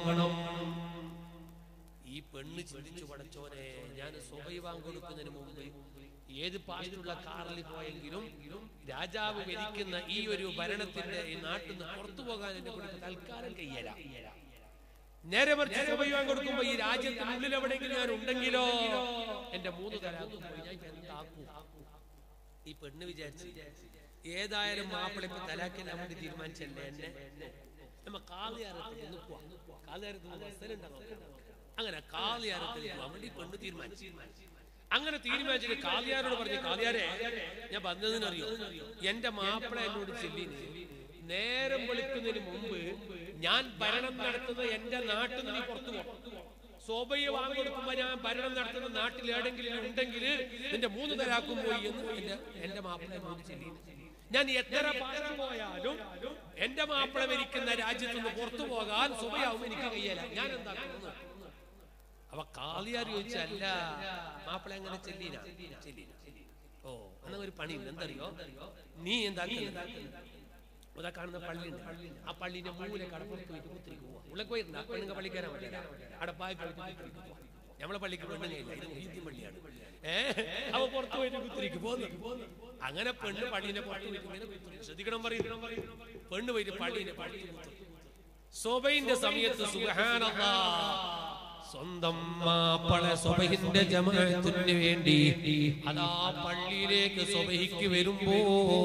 ഈ പെണ്ണ് ചിന്തിച്ചു പടച്ചോനെ ഞാൻ സ്വഭൈവാൻ കൊടുക്കുന്നതിന് മുമ്പ് ഏത് പാസ്റ്റുള്ള കാറിൽ പോയെങ്കിലും രാജാവ് ഭരിക്കുന്ന ഈ ഒരു ഭരണത്തിന്റെ ഈ നാട്ടിൽ നിന്ന് പുറത്തു പോകാൻ എന്നെ കൊണ്ട് തൽക്കാലം കയ്യല നേരെ മറിച്ച് സ്വഭൈവാൻ കൊടുക്കുമ്പോ ഈ രാജ്യത്തിനുള്ളിൽ എവിടെയെങ്കിലും ഞാൻ ഉണ്ടെങ്കിലോ എന്റെ മൂന്ന് തലാഖും പോയി ഞാൻ ഇപ്പൊ എന്താക്കും ഈ പെണ്ണ് വിചാരിച്ചു ഏതായാലും മാപ്പിള ഇപ്പൊ തലാക്കില്ല നമുക്ക് തീരുമാനിച്ചല്ലേ എന്നെ നമ്മ കാളിയാരത്തിൽ നിന്ന് പോവാം കാളിയാരത്തിൽ നിന്ന് ബസ്സിലുണ്ടാവും അങ്ങനെ കാളിയാരത്തിൽ പോവാൻ വേണ്ടി പെണ്ണ് തീരുമാനിച്ചു അങ്ങനെ തീരുമാനിച്ചിട്ട് കാളിയാരോട് പറഞ്ഞു കാളിയാരെ ഞാൻ വന്നതിനറിയോ എന്റെ മാപ്പിള എന്നോട് ചെല്ലിന് നേരം വെളുക്കുന്നതിന് മുമ്പ് ഞാൻ ഭരണം നടത്തുന്ന എന്റെ നാട്ടിൽ നിന്ന് നീ പുറത്തു പോകും സോബയെ വാങ്ങിക്കൊടുക്കുമ്പോ ഞാൻ ഭരണം നടത്തുന്ന നാട്ടിൽ എവിടെങ്കിലും ഉണ്ടെങ്കിൽ നിന്റെ മൂന്ന് തരാക്കും പോയി എന്ന് എന്റെ എന്റെ മാപ്പിള എന്നോട് ചെല്ലിന് ഞാൻ എത്ര പാരം പോയാലും എന്റെ മാപ്പിള ഭരിക്കുന്ന രാജ്യത്ത് നിന്ന് പുറത്തു പോകാൻ സുബയാവും എനിക്ക് കയ്യല ഞാൻ എന്താക്കുന്നു അവ കാളിയാർ ചോദിച്ചല്ല മാപ്പിള എങ്ങനെ ചെല്ലീന ചെല്ലീന ഓ എന്നാ ഒരു പണിയുണ്ട് എന്തറിയോ നീ എന്താക്കുന്നത് അതാ കാണുന്ന പള്ളിയുണ്ട് ആ പള്ളിന്റെ മൂല കടപ്പുറത്ത് പോയിട്ട് കുത്തിരിക്ക് പോവാ ഉള്ളക്ക് പോയിട്ടുണ്ട് ആ പെണ്ണുങ്ങ പള്ളിക്കാരാൻ പറ്റില്ല അടപ്പായ പോയിട്ട് കുത്തിരിക്ക് പോവാ നമ്മളെ പള്ളിക്ക് പെണ്ണുങ്ങയില്ല ഇത് മൊഹീദ്ദീൻ പള്ളിയാണ് ഏ അവ പുറത്ത് പോയിട്ട് കുത്തിരിക്ക് പോന്നു അങ്ങനെ പെണ്ണ് പള്ളിനെ പുറത്ത് പോയിട്ട് ഇങ്ങനെ കുത്തിരിക്കും ശ്രദ്ധിക്കണം പറയണം പെണ്ണ് പോയിട്ട് പള്ളിനെ പള്ളി കുത്തിരിക്കും സൊബൈന്റെ സമയത്ത് സുബ്ഹാനല്ലാ സ്വന്തം മാപ്പള സ്വബഹിന്റെ ജമാഅത്തിന് വേണ്ടി അതാ പള്ളിയിലേക്ക് സ്വബഹിക്ക് വരുമ്പോ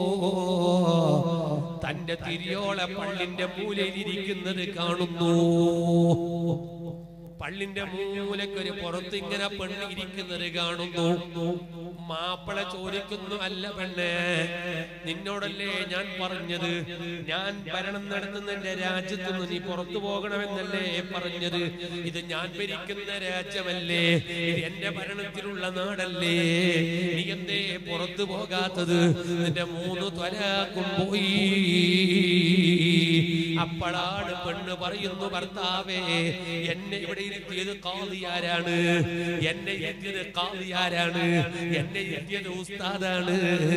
തന്റെ തിരിയോളെ പള്ളിന്റെ മൂലയിലിരിക്കുന്നത് കാണുന്നു പള്ളിന്റെ മൂലക്കൊരു പുറത്ത് ഇങ്ങനെ പെണ്ണ് ഇരിക്കുന്നത് കാണുന്നു മാപ്പിള ചോദിക്കുന്നു അല്ല പെണ്ണെ നിന്നോടല്ലേ ഞാൻ പറഞ്ഞത് ഞാൻ ഭരണം നടത്തുന്ന എന്റെ രാജ്യത്തു നിന്ന് നീ പുറത്തു പോകണമെന്നല്ലേ പറഞ്ഞത് ഇത് ഞാൻ ഭരിക്കുന്ന രാജ്യമല്ലേ ഇത് എന്റെ ഭരണത്തിലുള്ള നാടല്ലേ നീ എന്തേ പുറത്തു പോകാത്തത് നിന്റെ മൂന്ന് ത്വലാക്കും പോയി അപ്പോഴാണ് പെണ്ണ് പറയുന്നു ഭർത്താവേ എന്നെ ഇവിടെ ഇരുത്തിയത് കാളിയാരാണ് എന്നെ ഇരുത്തിയത് കാളിയാരാണ് എന്നെ ഇരുത്തിയത് ഉസ്താദാണ്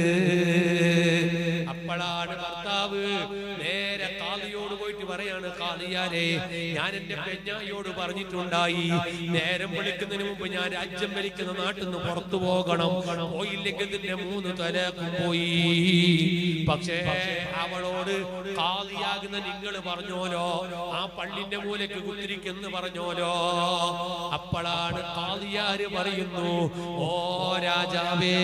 അപ്പോഴാണ് ഭർത്താവ് നേരെ കാളിയോട് പോയിട്ട് പറയാണ് കാളിയാരെ ഞാൻ എന്റെ പെഞ്ഞായിയോട് പറഞ്ഞിട്ടുണ്ടായി നേരം വിളിക്കുന്നതിന് മുമ്പ് ഞാൻ രാജ്യം ഭരിക്കുന്ന നാട്ടിൽ നിന്ന് പുറത്തു പോകണം പോയില്ലെങ്കിൽ നിന്റെ മൂന്ന് തലക്കും പോയി പക്ഷേ അവളോട് കാളിയാകുന്ന നിങ്ങൾ പറഞ്ഞോലോ ആ പള്ളിന്റെ മൂലക്ക് കുത്തിരിക്കെന്ന് പറഞ്ഞോലോ അപ്പോഴാണ് കാളിയാര് പറയുന്നു ഓ രാജാവേ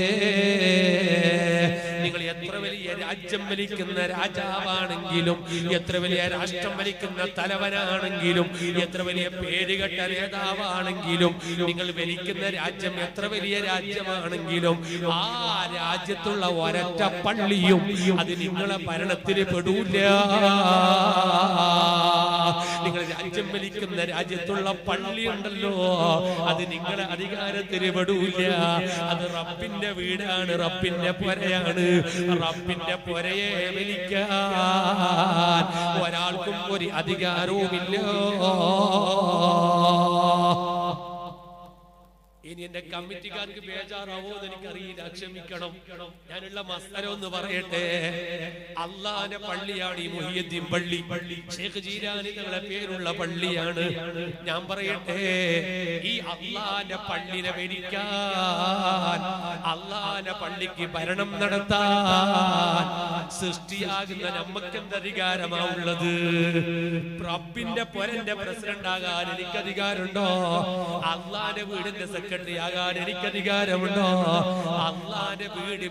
നിങ്ങൾ എത്ര വലിയ രാജ്യം ഭരിക്കുന്ന രാജാവാണെങ്കിലും എത്ര വലിയ രാഷ്ട്രം ഭരിക്കുന്ന തലവനാണെങ്കിലും എത്ര വലിയ പേരുകെട്ട നേതാവാണെങ്കിലും നിങ്ങൾ ഭരിക്കുന്ന രാജ്യം എത്ര വലിയ രാജ്യമാണെങ്കിലും ആ രാജ്യത്തുള്ള ഒരൊറ്റ പള്ളിയും അത് നിങ്ങളെ ഭരണത്തിന് പെടൂല നിങ്ങൾ രാജ്യം ഭരിക്കുന്ന രാജ്യത്തുള്ള പള്ളി ഉണ്ടല്ലോ അത് നിങ്ങളെ അധികാരത്തിന് പെടൂല അത് റബ്ബിന്റെ വീടാണ് റബ്ബിന്റെ പൊരയാണ് റബ്ബിന്റെ പൊരയെ വലിക്കാൻ ഒരാൾക്കും ഒരു അധികാരവുമില്ല ഇനി എന്റെ കമ്മിറ്റിക്കാർക്ക് ബേജാറാവോ എന്ന് എനിക്കറിയില്ല ക്ഷമിക്കണം ഞാനുള്ള മസ്തരം എന്ന് പറയട്ടെ അള്ളാന്റെ പള്ളിയാണ് ഈ മുഹിയദ്ദീൻ പള്ളി പള്ളി ഷേഖ് ജീരാനി തങ്ങളെ പേരുള്ള പള്ളിയാണ് ഞാൻ പറയട്ടെ ഈ അള്ളാന്റെ പള്ളിനെ ഭരിക്കാൻ അള്ളാന്റെ പള്ളിക്ക് ഭരണം നടത്താൻ സൃഷ്ടിയാകുന്ന നമുക്ക് എന്ത് അധികാരമാവുള്ളത് റബ്ബിന്റെ പൊരന്റെ പ്രസിഡന്റ് ആകാൻ എനിക്ക് അധികാരമുണ്ടോ അള്ളാന്റെ വീടിന്റെ സെക്രട്ടറി ആകാൻ എനിക്ക് അധികാരമുണ്ടോ അള്ളാന്റെ വീട്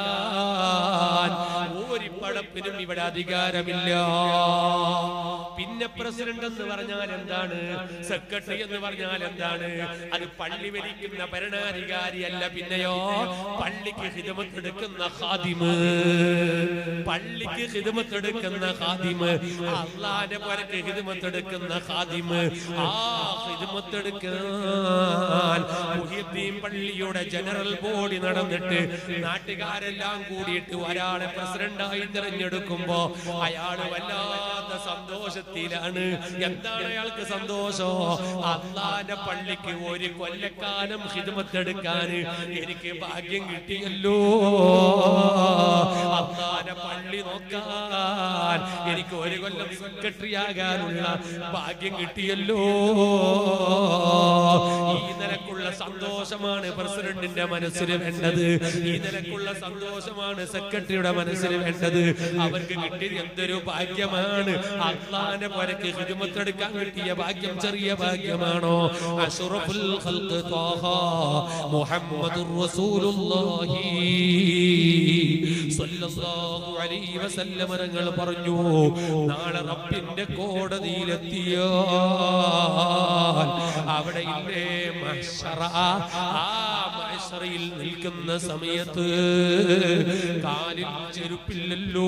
ഭരിക്കാൻ ഒരു പടപ്പിനും ഇവിടെ അധികാരമില്ല പിന്നെ പിന്നെ പ്രസിഡന്റ് എന്ന് പറഞ്ഞാൽ എന്താണ് സെക്രട്ടറി എന്ന് പറഞ്ഞാൽ എന്താണ് അത് പള്ളി ഭരിക്കുന്ന ഭരണാധികാരിയല്ല പിന്നെയോ പള്ളിക്ക് ഹിതമത്തെടുക്കുന്ന ഹാദിമ് പള്ളിക്ക് ഹിതമത്തെടുക്കുന്ന ഹാദിമ് അള്ളാന്റെ പുരക്ക് ഹിതമത്തെടുക്കുന്ന ഹാദിമ് ആ ഹിതമത്തെടുക്കാൻ മുഹിയുദ്ദീൻ പള്ളിയുടെ ജനറൽ ബോഡി നടന്നിട്ട് നാട്ടുകാരെല്ലാം കൂടിയിട്ട് ഒരാളെ പ്രസിഡന്റായി തിരഞ്ഞെടുക്കുമ്പോ അയാള് വല്ലാത്ത സന്തോഷത്തിലാണ് എന്താണ് അയാൾക്ക് സന്തോഷം അള്ളാന്റെ പള്ളിക്ക് ഒരു കൊല്ലക്കാലം ഹിദ്മത്തെടുക്കാൻ എനിക്ക് ഭാഗ്യം കിട്ടിയല്ലോ അള്ളാന്റെ പള്ളി നോക്കാൻ എനിക്ക് ഒരു കൊല്ലം സെക്രട്ടറി ആകാനുള്ള ഭാഗ്യം കിട്ടിയല്ലോ ഈ നിലക്കുള്ള സന്തോഷമാണ് പ്രസിഡന്റിന്റെ മനസ്സിൽ വേണ്ടത് ഈ നിലക്കുള്ള സന്തോഷമാണ് സെക്രട്ടറിയുടെ മനസ്സിൽ വേണ്ടത് അവർക്ക് കിട്ടിയത് എന്തൊരു ഭാഗ്യമാണ് അള്ളാന്റെ പുരക്ക് ഹിദ്മത്തെടുക്കാൻ കിട്ടിയ ഭാഗ്യം ചെറിയ ഭാഗ്യമാണോ അഷ്റഫുൽ ഖൽഖ് ത്വാഹ മുഹമ്മദുർ റസൂലുള്ളാഹി സ്വല്ലല്ലാഹു അലൈഹി വസല്ലം തങ്ങൾ പറഞ്ഞു നാളെ റബ്ബിന്റെ കോടതിയിലെത്തിയാൽ അവിടെ ഇല്ലേ മഹ്ശറ ആ മഹ്ശറയിൽ നിൽക്കുന്ന സമയത്ത് കാലിൽ ചെരുപ്പില്ലല്ലോ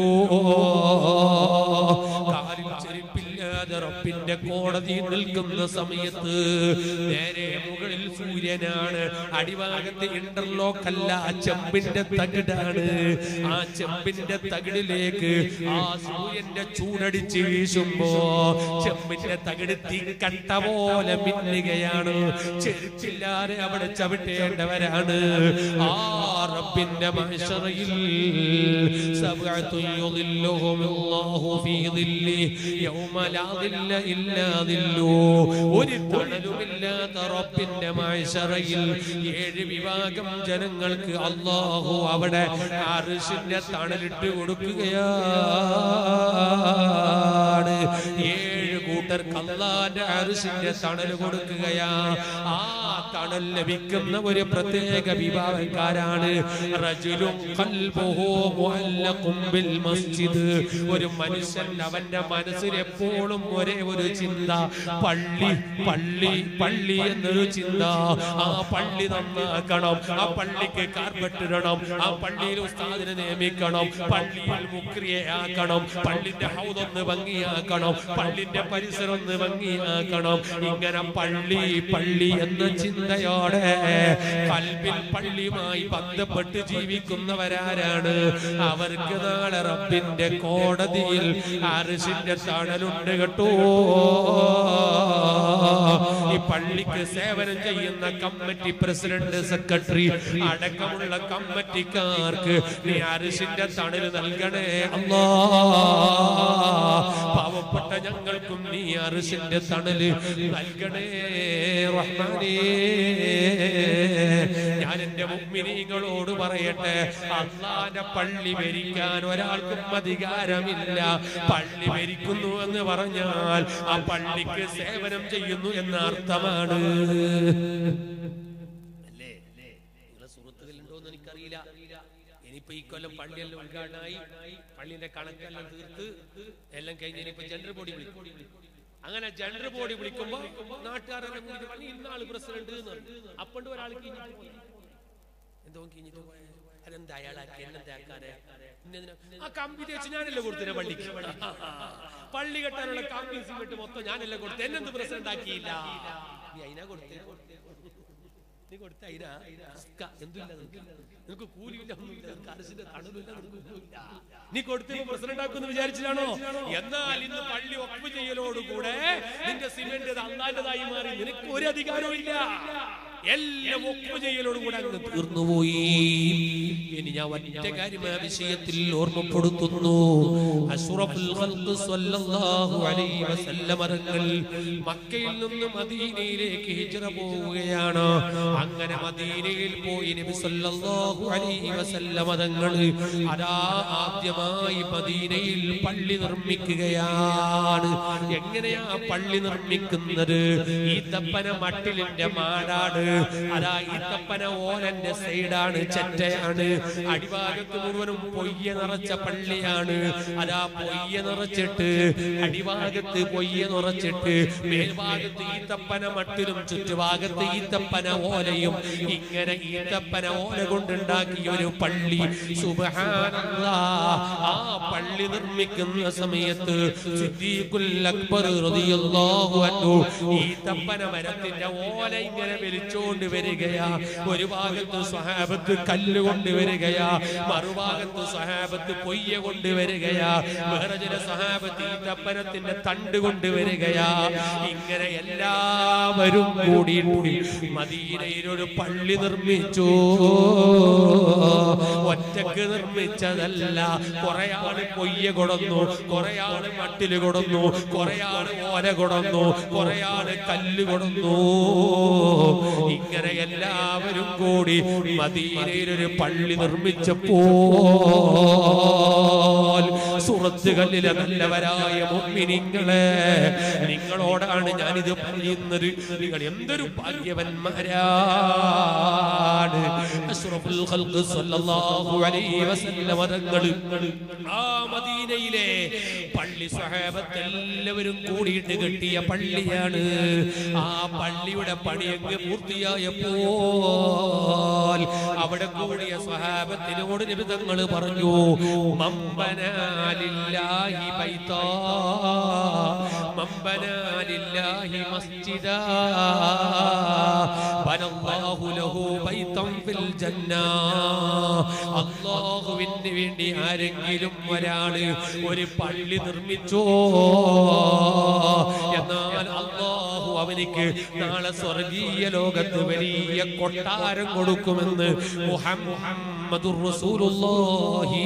കാലിൽ ചെരുപ്പില്ലാതെ റബ്ബിന്റെ കോടതിയിൽ നിൽക്കുന്ന സമയത്ത് നേരെ മുകളിൽ സൂര്യനാണ് അടിഭാഗത്ത് ഇന്റർലോക്ക് അല്ല ചെമ്പിന്റെ തകിടാണ് ആ ചെമ്പിന്റെ തകിടിലേക്ക് ആ സൂര്യന്റെ ചൂടടിച്ച് വീശുമ്പോ ചെമ്പിന്റെ തകിട് തീക്കട്ട പോലെ മിന്നുകയാണ് ചെരുപ്പില്ലാതെ അവിടെ ചവിട്ടേണ്ടവരാണ് ആ റബ്ബിന്റെ മഹ്ശറയിൽ സബ്അത്തു യുദില്ലുഹുമുല്ലാഹു ഫീ ദില്ലി യൗമ ലാ ദില്ല ഇല്ലാ ദില്ലു ഒരു തണലുമില്ലാത്ത റബ്ബിന്റെ മഹ്ശറയിൽ ഏഴ് വിഭാഗം ജനങ്ങൾക്ക് അല്ലാഹു അവിടെ അർശിന്റെ തണലിട്ട് കൊടുക്കുകയാണ് ഏഴ് കൂട്ടർക്ക് അള്ളാന്റെ അർശിന്റെ തണൽ കൊടുക്കുകയാ ആ തണൽ ലഭിക്കുന്ന ഒരു പ്രത്യേക വിഭാഗക്കാരാണ് റജുലും ഖൽബുഹു മുഅല്ലഖും ബിൽ മസ്ജിദ് ഒരു മനുഷ്യൻ അവന്റെ മനസ്സിൽ എപ്പോഴും ഒരേ ഒരു ചിന്ത പള്ളി പള്ളി പള്ളി എന്നൊരു ചിന്ത ആ പള്ളി നന്നാക്കണം ആ പള്ളിക്ക് കാർപ്പറ്റ് ഇടണം ആ പള്ളിയിൽ ഉസ്താദിനെ നിയമിക്കണം പള്ളിയിൽ മുക്രിയെ ആക്കണം പള്ളിന്റെ ഹൗദൊന്ന് ഭംഗിയാക്കണം പള്ളിന്റെ പരിസരം ഒന്ന് ഭംഗിയാക്കണം ഇങ്ങനെ പള്ളി പള്ളി എന്ന ചിന്തയോടെ കൽബിൽ പള്ളിയുമായി ബന്ധപ്പെട്ട് ജീവിക്കുന്നവരാരാണ് അവർക്ക് നാളെ റബ്ബിന്റെ കോടതിയിൽ അരിശിന്റെ തണലുണ്ട് കേട്ടോ ഈ പള്ളിക്ക് സേവനം ചെയ്യുന്ന കമ്മിറ്റി പ്രസിഡന്റ് സെക്രട്ടറി അടക്കമുള്ള കമ്മിറ്റിക്കാർക്ക് നീ അരിശിന്റെ തണല് നൽകണേ അല്ലാ പാവപ്പെട്ട ഞങ്ങൾക്കും നീ അരിശിന്റെ തണല് നൽകണേ റഹ്മാനേ ഞാൻ എന്റെ മുഗ്മിനീങ്ങളോട് പറയട്ടെ അള്ളാന്റെ പള്ളി ഭരിക്കാൻ ഒരാൾക്കും അധികാരമില്ല പള്ളി ഭരിക്കുന്നു എന്ന് പറഞ്ഞാൽ ആ പള്ളിക്ക് സേവനം ചെയ്യുന്നു എന്ന അർത്ഥമാണ് അല്ലേ നിങ്ങളെ സുഹൃത്തുക്കളുണ്ടോ എന്ന് എനിക്കറിയില്ല ഇനിയിപ്പോ ഈ കൊല്ലം പള്ളിയെല്ലാം ഉദ്ഘാടനമായി പള്ളിന്റെ കണക്കെല്ലാം തീർത്ത് എല്ലാം കഴിഞ്ഞ് ഇനിയിപ്പോ ജനറൽ ബോഡി വിളിക്കും അങ്ങനെ ജനറൽ ബോഡി വിളിക്കുമ്പോ നാട്ടുകാരെല്ലാം കൂടി പറഞ്ഞു ഇന്നാള് പ്രസിഡന്റ് എന്ന് പറഞ്ഞു. അപ്പണ്ട് ഒരാൾ കിഞ്ഞിട്ട് പോയി. എന്തോ കിഞ്ഞിട്ട് പോയെ? അതെന്താ അയാളാക്കി എന്നെന്താ ആക്കാനെ ഇന്നെന്തിനാ? ആ കമ്പി തേച്ച് ഞാനല്ലേ കൊടുത്തിനെ പള്ളിക്ക് പള്ളി കെട്ടാനുള്ള കമ്പി സിമെന്റ് മൊത്തം ഞാനല്ലേ കൊടുത്തു എന്നെന്ത് പ്രസിഡന്റ് ആക്കിയില്ല നീ അതിനാ കൊടുത്തേ നീ കൊടുത്ത അതിനാ ക- എന്തുമില്ല നിനക്ക് നിനക്ക് കൂലിയില്ല ഒന്നുമില്ല നിനക്ക് അരസിന്റെ തണലില്ല നിനക്ക് ഒന്നുമില്ല നീ കൊടുത്തപ്പോ പ്രസിഡന്റ് ആക്കുമെന്ന് വിചാരിച്ചിട്ടാണോ എന്നാൽ ഇന്ന് പള്ളി ഒപ്പ് ചെയ്യലോടുകൂടെ നിന്റെ സിമെന്റ് അള്ളാന്റേതായി മാറി നിനക്ക് ഒരു അധികാരവും ഇല്ല എല്ലാം ഒപ്പ് ചെയ്യലോടുകൂടെ അങ്ങ് തീർന്നുപോയി ഇനി ഞാൻ ഒറ്റ കാര്യം ആ വിഷയത്തിൽ ഓർമ്മപ്പെടുത്തുന്നു അഷ്റഫുൽ ഖൽഖ് സ്വല്ലല്ലാഹു അലൈഹി വസല്ലം തങ്ങൾ മക്കയിൽ നിന്ന് മദീനയിലേക്ക് ഹിജ്റ പോവുകയാണ് അങ്ങനെ മദീനയിൽ പോയി നബി സല്ലല്ലാഹു അലൈഹി വസല്ലം തങ്ങൾ അതാ ആദ്യമായി മദീനയിൽ പള്ളി നിർമ്മിക്കുകയാണ് എങ്ങനെയാ പള്ളി നിർമ്മിക്കുന്നത് ഈ തപ്പന മട്ടിലിന്റെ മാടാട് അതാ ഈത്തപ്പന ഓലന്റെ സൈഡാണ് ചെറ്റയാണ് അടിഭാഗത്ത് മുഴുവനും പൊയ്യ നിറച്ച പള്ളിയാണ് അതാ പൊയ്യ നിറച്ചിട്ട് അടിഭാഗത്ത് പൊയ്യ നിറച്ചിട്ട് മേൽഭാഗത്ത് ഈത്തപ്പന മട്ടിലും ചുറ്റുഭാഗത്ത് ഈത്തപ്പന ഓലയും ഇങ്ങനെ ഈത്തപ്പന ഓല കൊണ്ടുണ്ടാക്കിയ ഒരു പള്ളി സുബ്ഹാനല്ലാ ആ പള്ളി നിർമ്മിക്കുന്ന സമയത്ത് സിദ്ദീഖുൽ അക്ബർ റളിയല്ലാഹു അൻഹു ഈത്തപ്പന മരത്തിന്റെ ഓല ഇങ്ങനെ വലിച്ചുകൊണ്ട് വരികയാ ഒരു ഭാഗത്ത് സ്വഹാബത്ത് കല്ല് കൊണ്ടുവരികയാ മറുഭാഗത്ത് സ്വഹാബത്ത് പൊയ്യ കൊണ്ടുവരികയാ വേറെ ചില സ്വഹാബത്ത് ഈത്തപ്പനത്തിന്റെ തണ്ട് കൊണ്ടുവരികയാ ഇങ്ങനെ എല്ലാവരും കൂടിയിട്ട് മദീനയിൽ ഒരു പള്ളി നിർമ്മിച്ചു ഒറ്റക്ക് നിർമ്മിച്ചതല്ല കുറെ ആള് പൊയ്യ കൊടുന്നു കുറെ ആള് മട്ടില് കൊടുന്നു കുറെ ആള് ഓല കൊടുന്നു കുറെ ആള് കല്ല് കൊടുന്നു ഇങ്ങനെ എല്ലാവരും കൂടി മദീനയിൽ ഒരു പള്ളി നിർമ്മിച്ചപ്പോൾ സുഹൃത്തുക്കളിലെ നല്ലവരായ മുമ്മിനിങ്ങളെ നിങ്ങളോടാണ് ഞാനിത് പറയുന്നത് നിങ്ങൾ എന്തൊരു ഭാഗ്യവന്മാരാണ് അഷ്റഫുൽ ഖൽഖ് സ്വല്ലല്ലാഹു അലൈഹി വസല്ലം തങ്ങൾ ആ മദീനയിലെ പള്ളി സ്വഹാബത്ത് എല്ലാവരും കൂടിയിട്ട് കെട്ടിയ പള്ളിയാണ് ആ പള്ളിയുടെ പണി അങ്ങ് പൂർത്തിയായപ്പോൾ അവിടെ കൂടിയ സ്വഹാബത്തിനോട് നിബിധങ്ങൾ പറഞ്ഞു മമ്പനാലില്ലാഹി ബൈത്താ മമ്പനാലില്ലാഹി മസ്ജിദാ ബനല്ലാഹു ലഹു ബൈത്തൻ ഫിൽ ജന്ന അല്ലാഹുവിന് വേണ്ടി ആരെങ്കിലും ഒരാള് ഒരു പള്ളി നിർമ്മിച്ചോ എന്നാൽ അല്ലാഹു അവനിക്ക് നാളെ സ്വർഗീയ ലോകത്ത് വലിയ കൊട്ടാരം കൊടുക്കുമെന്ന് മുഹമ്മദുർ റസൂലുള്ളാഹി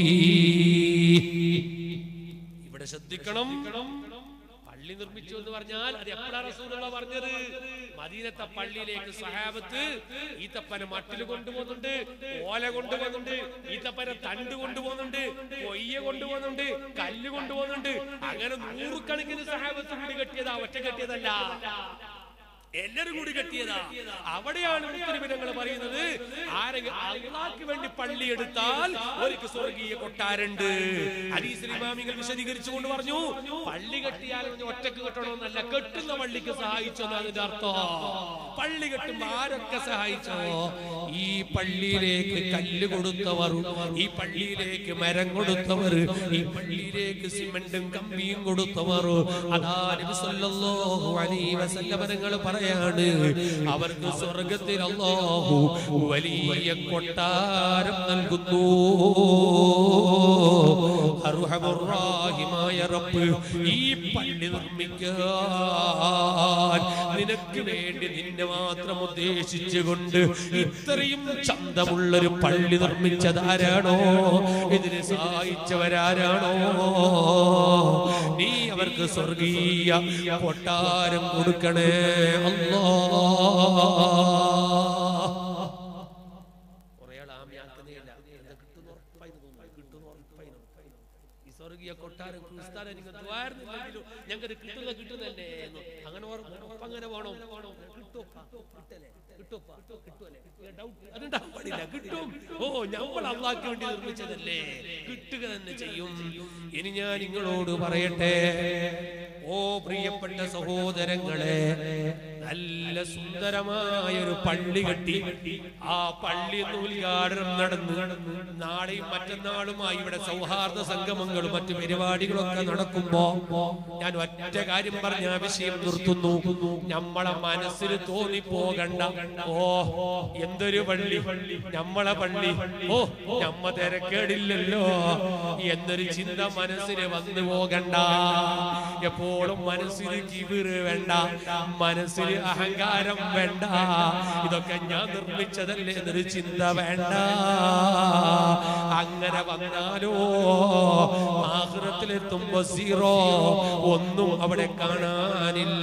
ഇവിടെ ശ്രദ്ധിക്കണം പള്ളി നിർമ്മിച്ചു എന്ന് പറഞ്ഞാൽ അത് എപ്പോഴാ റസൂലുള്ള പറഞ്ഞത് മദീനത്തെ പള്ളിയിലേക്ക് സഹാബത്ത് ഈത്തപ്പന മട്ടിൽ കൊണ്ടുപോകുന്നുണ്ട് ഓല കൊണ്ടുപോകുന്നുണ്ട് ഈത്തപ്പന തണ്ട് കൊണ്ടുപോകുന്നുണ്ട് കൊയ്യ കൊണ്ടുപോകുന്നുണ്ട് കല്ല് കൊണ്ടുപോകുന്നുണ്ട് അങ്ങനെ നൂറുകണക്കിന് സഹാബത്ത് കൂടി കെട്ടിയതാ ഒറ്റ കെട്ടിയതല്ല എല്ലാരും കൂടി കെട്ടിയതാ അവിടെയാണ് മുസ്ലിമിനങ്ങൾ പറയുന്നത് ആരെങ്കിലും അള്ളാഹ്ക്ക് വേണ്ടി പള്ളി എടുത്താൽ ഒരിക്കൽ സ്വർഗീയ കൊട്ടാരുണ്ട് ഹദീസിൽ ഇമാമികൾ വിശദീകരിച്ചുകൊണ്ട് പറഞ്ഞു പള്ളി കെട്ടിയാൽ ഒന്ന് ഒറ്റക്ക് കെട്ടണമെന്നല്ല കെട്ടുന്ന പള്ളിക്ക് സഹായിച്ചു എന്നാണ് അതിന്റെ അർത്ഥം പള്ളി കെട്ടുമ്പോ ആരൊക്കെ സഹായിച്ചോ ഈ പള്ളിയിലേക്ക് കല്ല് കൊടുത്തവർ ഈ പള്ളിയിലേക്ക് മരം കൊടുത്തവർ ഈ പള്ളിയിലേക്ക് സിമന്റും കമ്പിയും കൊടുത്തവർ അതാ നബി സല്ലല്ലാഹു അലൈഹി വസല്ലം തങ്ങൾ പറയാണ് അവർക്ക് സ്വർഗത്തിൽ അല്ലാഹു വലിയ കൊട്ടാരം നൽകുന്നു അർഹമുറാഹിമായ റബ്ബ് ഈ പള്ളി നിർമ്മിക്കാൻ നിനക്ക് വേണ്ടി നിന്നെ മാത്രം ഉദ്ദേശിച്ചുകൊണ്ട് ഇത്രയും ചന്തമുള്ളൊരു പള്ളി നിർമ്മിച്ചതാരാണോ ഇതിനെ സഹായിച്ചവരാരാണോ നീ അവർക്ക് സ്വർഗീയ കൊട്ടാരം കൊടുക്കണേ അല്ലാ കുറേ ആൾ ആമ്യാക്കുന്നേയില്ല. എന്താ കിട്ടുമെന്ന് ഉറപ്പായി തോന്നുന്നു. കിട്ടുമെന്ന് ഉറപ്പായി തോന്നുന്നു. ഈ സ്വർഗീയ കൊട്ടാരം ക്രിസ്താനെ നിങ്ങൾ ദ്വാരുന്നില്ലെങ്കിലും ഞങ്ങൾക്ക് കിട്ടുന്ന കിട്ടുന്നല്ലേ എന്ന്. അങ്ങനെ ഓർമ്മ ഉറപ്പ് അങ്ങനെ വേണം കിട്ടുമപ്പാ, കിട്ടല്ലേ? കിട്ടുമപ്പാ, കിട്ടുമല്ലേ? ഈ doubt അതുണ്ടാവാൻ പാടില്ല. കിട്ടും ഓ നമ്മൾ അള്ളാഹ്ക്ക് വേണ്ടി നിർമ്മിച്ചതല്ലേ കിട്ടുക തന്നെ ചെയ്യും ഇനി ഞാൻ നിങ്ങളോട് പറയട്ടെ ഓ പ്രിയപ്പെട്ട സഹോദരങ്ങളെ നല്ല സുന്ദരമായ ഒരു പള്ളി കെട്ടി ആ പള്ളി ഒന്ന് ഉദ്ഘാടനം നടന്നു നാളെയും മറ്റന്നാളുമായി ഇവിടെ സൗഹാർദ്ദ സംഗമങ്ങളും മറ്റു പരിപാടികളൊക്കെ നടക്കുമ്പോ ഞാൻ ഒറ്റ കാര്യം പറഞ്ഞ ആ വിഷയം നിർത്തുന്നു നമ്മളെ മനസ്സിൽ തോന്നിപ്പോകണ്ട ഓ എന്തൊരു പള്ളി നമ്മളെ പള്ളി ഓ നമ്മ തിരക്കേടില്ലല്ലോ എന്നൊരു ചിന്ത മനസ്സിൽ വന്നു പോകണ്ട എപ്പോഴും മനസ്സിൽ കിവിറ് വേണ്ട മനസ്സിൽ അഹങ്കാരം വേണ്ട ഇതൊക്കെ ഞാൻ നിർമ്മിച്ചതല്ലേ എന്നൊരു ചിന്ത വേണ്ട അങ്ങനെ വന്നാലോ ആഹൃത്തിലെത്തുമ്പോ സീറോ ഒന്നും അവിടെ കാണാനില്ല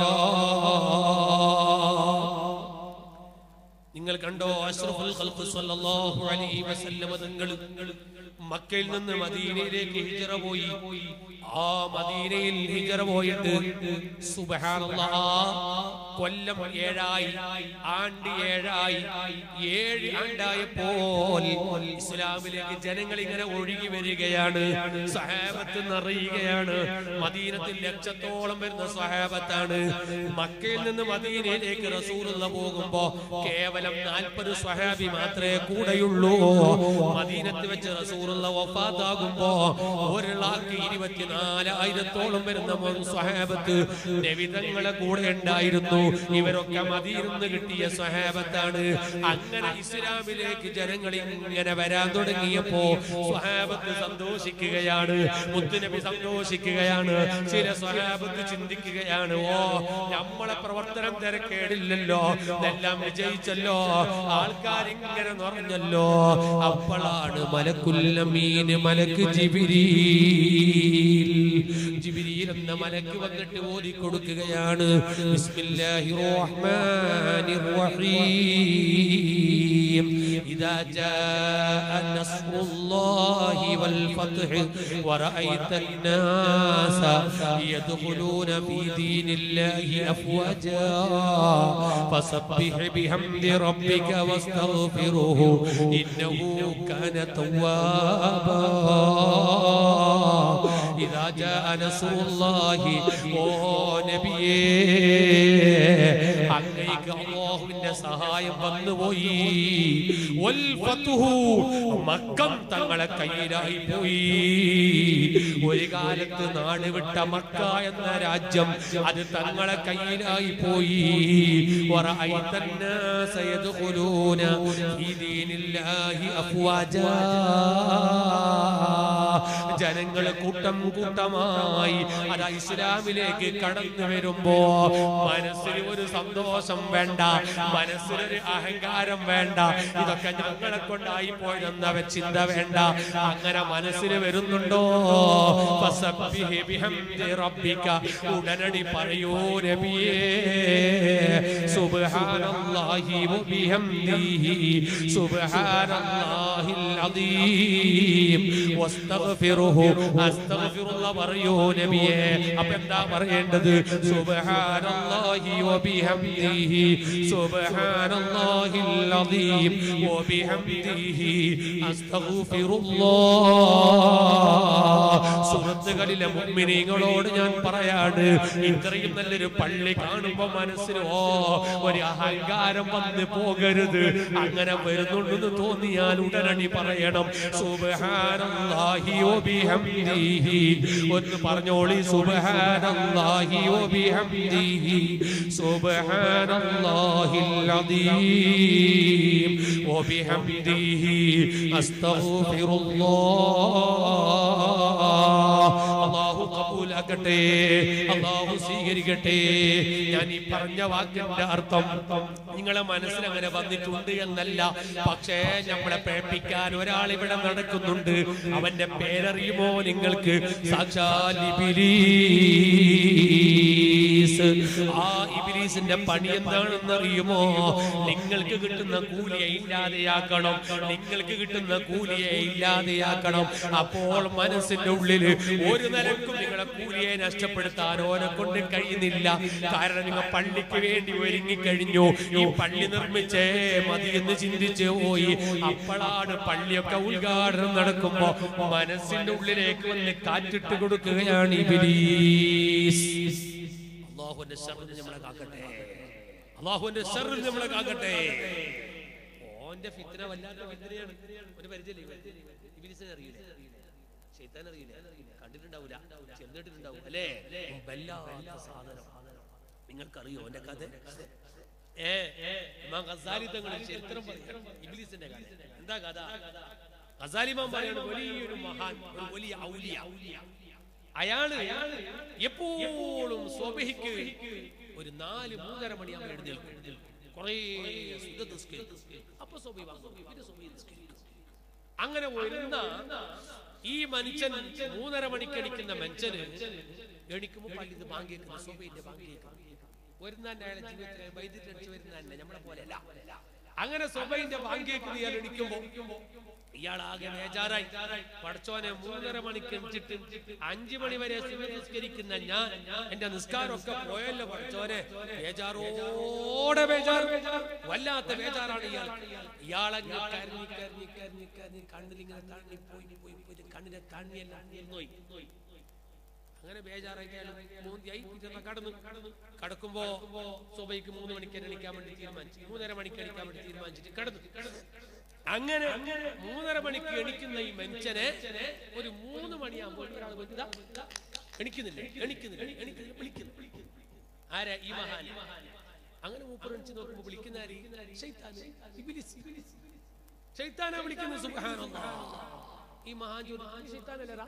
നിങ്ങൾ കണ്ടോ അഷ്റഫുൽ ഖൽഖ് സ്വല്ലല്ലാഹു അലൈഹി വസല്ലം തങ്ങൾ മക്കയിൽ നിന്ന് മദീനയിലേക്ക് ഹിജറ പോയി ആ മദീനയിൽ ഹിജറ പോയിട്ട് സുബ്ഹാനല്ലാഹ് കൊല്ലം ഏഴായി ആണ്ട് ഏഴായി ഏഴ് ആണ്ടായപ്പോൾ ഇസ്ലാമിലേക്ക് ജനങ്ങൾ ഇങ്ങനെ ഒഴുകി വരികയാണ് സഹാബത്ത് നിറയുകയാണ് മദീനത്തിൽ ലക്ഷത്തോളം വരുന്ന സഹാബത്താണ് മക്കയിൽ നിന്ന് മദീനയിലേക്ക് റസൂലുള്ള പോകുമ്പോ കേവലം നാൽപ്പത് സ്വഹാബി മാത്രമേ കൂടെയുള്ളൂ മദീനത്ത് വെച്ച് റസൂലുള്ള വഫാത്താകുമ്പോ ഒരാൾക്ക് ഇരുപത്തിനാലായിരത്തോളം വരുന്ന മുൻ സ്വഹാബത്ത് നബിതങ്ങളെ കൂടെ ഉണ്ടായിരുന്നു ഇവരൊക്കെ മദീനെന്ന് കിട്ടിയ സ്വഹാബത്താണ് അങ്ങനെ ഇസ്ലാമിലേക്ക് ജനങ്ങൾ ഇങ്ങനെ വരാൻ തുടങ്ങിയപ്പോ സ്വഹാബത്ത് സന്തോഷിക്കുകയാണ് മുത്തുനബി സന്തോഷിക്കുകയാണ് ചില സ്വഹാബത്ത് ചിന്തിക്കുകയാണ് ഓ നമ്മളെ പ്രവർത്തനം തിരക്കേടില്ലല്ലോ ഇതെല്ലാം വിജയിച്ചല്ലോ ആൾക്കാർ ഇങ്ങനെ നിറഞ്ഞല്ലോ അപ്പോഴാണ് മലക്കുല്ലമീന് മലക്ക് ജിബിരി ജിബിരിയിൽ എന്ന മലക്ക് വന്നിട്ട് ഓതി കൊടുക്കുകയാണ് ബിസ്മില്ലാഹിർ റഹ്മാനിർ റഹീം ഇദാ ജാഅ നസ്റുല്ലാഹി വൽ ഫത്ഹ് വറഅയ്ത الناس يدخلون في دين الله أفواجا فسبح بحمد ربك واستغفره إنه كان توابا إذا جاء نصر الله ഓ നബിയേ അങ്ങേക്ക് അള്ളാഹുവിന്റെ സഹായം വന്നുപോയി വൽ ഫത്ഹു മക്കം തങ്ങളെ കയ്യിലായി പോയി ഒരു കാലത്ത് നാട് വിട്ട മക്ക എന്ന രാജ്യം അത് തങ്ങളെ കയ്യിലായി പോയി വറഅയ്ത الناس يدخلون في دين الله أفواجا ജനങ്ങൾ കൂട്ടം കൂട്ടമായി അത് ഇസ്ലാമിലേക്ക് കടന്നു വരുമ്പോ മനസ്സിന് ഒരു സന്തോഷം വേണ്ട മനസ്സിനൊരു അഹങ്കാരം വേണ്ട ഇതൊക്കെ ഞങ്ങളെ കൊണ്ടായി പോയെന്ന ചിന്ത വേണ്ട അങ്ങനെ മനസ്സിന് വരുന്നുണ്ടോ ഫസബ്ബിഹി ബിഹംദി റബ്ബിക ഉടനടി പറയൂ നബിയേ സുബ്ഹാനല്ലാഹി വബിഹംദിഹി സുബ്ഹാനല്ലാഹിൽ അദീം വസ്തഗ്ഫിറുഹു അസ്തഗ്ഫിറുല്ലാഹ് പറയൂ നബിയേ അപ്പോൾ എന്താ പറയേണ്ടത് സുബ്ഹാനല്ലാഹി വബിഹംദിഹി സുബ്ഹാനല്ലാഹിൽ അദീം വബിഹംദിഹി അസ്തഗ്ഫിറുല്ലാഹ് സുഹൃത്തുക്കളിലെ മുഅ്മിനീങ്ങളോട് ഞാൻ പറയാണ് ഇത്രയും നല്ലൊരു പള്ളി കാണുമ്പോ മനസ്സിന് ഓ ഒരു അഹങ്കാരം വന്ന് പോകരുത് അങ്ങനെ വരുന്നുണ്ടെന്ന് തോന്നിയാൽ ഉടനടി പറയണം സുബ്ഹാനല്ലാഹി വബിഹംദിഹി ഒന്ന് പറഞ്ഞോളി സുബ്ഹാനല്ലാഹി വബിഹംദിഹി സുബ്ഹാനല്ലാഹിൽ അദീം വബിഹംദിഹി അസ്തഗ്ഫിറുല്ലാഹ് അല്ലാഹു കബൂലാക്കട്ടെ അല്ലാഹു സ്വീകരിക്കട്ടെ ഞാൻ ഈ പറഞ്ഞ വാക്കിന്റെ അർത്ഥം നിങ്ങളെ മനസ്സിൽ അങ്ങനെ വന്നിട്ടുണ്ട് എന്നല്ല പക്ഷേ നമ്മളെ പേപ്പിക്കാൻ ഒരാൾ ഇവിടെ നടക്കുന്നുണ്ട് അവന്റെ പേരറിയുമോ നിങ്ങൾക്ക് സാക്ഷാൽ ഇബിലീസ് ആ ഇബിലീസിന്റെ പണി എന്താണെന്ന് അറിയുമോ നിങ്ങൾക്ക് കിട്ടുന്ന കൂലിയെ ഇല്ലാതെയാക്കണം നിങ്ങൾക്ക് കിട്ടുന്ന കൂലിയെ ഇല്ലാതെയാക്കണം അപ്പോൾ മനസ്സിന്റെ ഉള്ളില് ഒരു നിലക്കും നിങ്ങളെ കൂലിയെ നഷ്ടപ്പെടുത്താൻ ഓനെ കൊണ്ട് കഴിയുന്നില്ല കാരണം നിങ്ങൾ പള്ളിക്ക് വേണ്ടി ഒരുങ്ങി കഴിഞ്ഞു ഈ പള്ളി നിർമ്മിച്ചേ മതി എന്ന് ചിന്തിച്ചു പോയി അപ്പോഴാണ് പള്ളിയൊക്കെ ഉദ്ഘാടനം നടക്കുമ്പോ മനസ്സിന്റെ ഉള്ളിലേക്ക് വന്ന് കാറ്റിട്ട് കൊടുക്കുകയാണ് ഇബിലീസ് അള്ളാഹുവിന്റെ ശർറിൽ നമ്മളെ കാക്കട്ടെ അള്ളാഹുവിന്റെ ശർറിൽ നമ്മളെ കാക്കട്ടെ ഓന്റെ ഫിത്തന വല്ലാത്ത ഫിത്തനയാണ് ഒരു പരിചയമില്ല ഇബിലീസിനെ അറിയില്ല ശൈത്താൻ അറിയില്ല കണ്ടിട്ടുണ്ടാവില്ല ചെന്നിട്ടുണ്ടാവും അല്ലേ വല്ലാത്ത സാധനം നിങ്ങൾക്കറിയോ എന്റെ കഥ ഏ ഇമാം ഗസാലി തങ്ങൾ ചരിത്രം പറയും ഇബ്ലീസിന്റെ കഥ എന്താ കഥ ഗസാലി ഇമാം പറയുന്നത് വലിയൊരു മഹാൻ ഒരു വലിയ ഔലിയ അയാള് എപ്പോഴും സ്വബഹിക്ക് ഒരു നാല് മൂന്നര മണിയാകുമ്പോൾ എഴുന്നേൽക്കും കുറേ സുന്നത്ത് നിസ്കരിക്കും. അപ്പൊ സ്വബഹി വാങ്ങും പിന്നെ സ്വബഹി നിസ്കരിക്കും. അങ്ങനെ വരുന്ന ഈ മനുഷ്യൻ മൂന്നര മണിക്ക് എണിക്കുന്ന മനുഷ്യന് എണിക്കുമ്പോൾ പള്ളിന്ന് ബാങ്കിയേക്കുന്ന സ്വബഹിന്റെ ബാങ്കിയേക്കും വരുന്ന തന്നെ അയാളെ ജീവിതത്തിൽ വൈദ്യുതി അടിച്ചു വരുന്ന തന്നെ നമ്മളെ പോലെയല്ല അങ്ങനെ സ്വബൈന്റെ ബാങ്കിലേക്ക് ഇയാൾ ഇടിക്കുമ്പോ ഇയാളാകെ ബേജാറായി പഠിച്ചോനെ മൂന്നര മണിക്ക് എണിച്ചിട്ട് അഞ്ചു മണി വരെ സുബഹിസ്കരിക്കുന്ന ഞാൻ എന്റെ നിസ്കാരമൊക്കെ പോയല്ലോ പഠിച്ചോനെ ബേജാറോടെ ബേജാർ വല്ലാത്ത ബേജാറാണ് ഇയാൾ ഇയാളങ്ങ് കരഞ്ഞി കരഞ്ഞി കരഞ്ഞി കരഞ്ഞി കണ്ണിലിങ്ങനെ തണ്ണി പോയി പോയി പോയി കണ്ണിനെ തണ്ണിയെല്ലാം നോയി അങ്ങനെ ബേജാറാക്കിയാലും മൂന്നിയായി പിറ്റേന്ന് കടന്നു കടക്കുമ്പോ സുബൈക്ക് മൂന്ന് മണിക്ക് എണീക്കാൻ വേണ്ടി തീരുമാനിച്ചു മൂന്നര മണിക്ക് എണീക്കാൻ വേണ്ടി തീരുമാനിച്ചിട്ട് കടന്നു അങ്ങനെ മൂന്നര മണിക്ക് എണിക്കുന്ന ഈ മനുഷ്യനെ ഒരു മൂന്ന് മണിയാകുമ്പോൾ ഒരാൾ വന്ന് ഇതാ, ഇതാ, എണിക്കുന്നില്ല എണിക്കുന്നില്ല എണിക്കുന്നില്ല വിളിക്കുന്നു ആരാ ഈ മഹാൻ അങ്ങനെ മൂപ്പർ എണിച്ച് നോക്കുമ്പോ വിളിക്കുന്ന ആര്? ശൈത്താന്, ഇബ്ലിസ്. ശൈത്താനാ വിളിക്കുന്നത് സുബ്ഹാനല്ലാഹ്. ഈ മഹാൻ ചോദിച്ചു ശൈത്താനല്ലടാ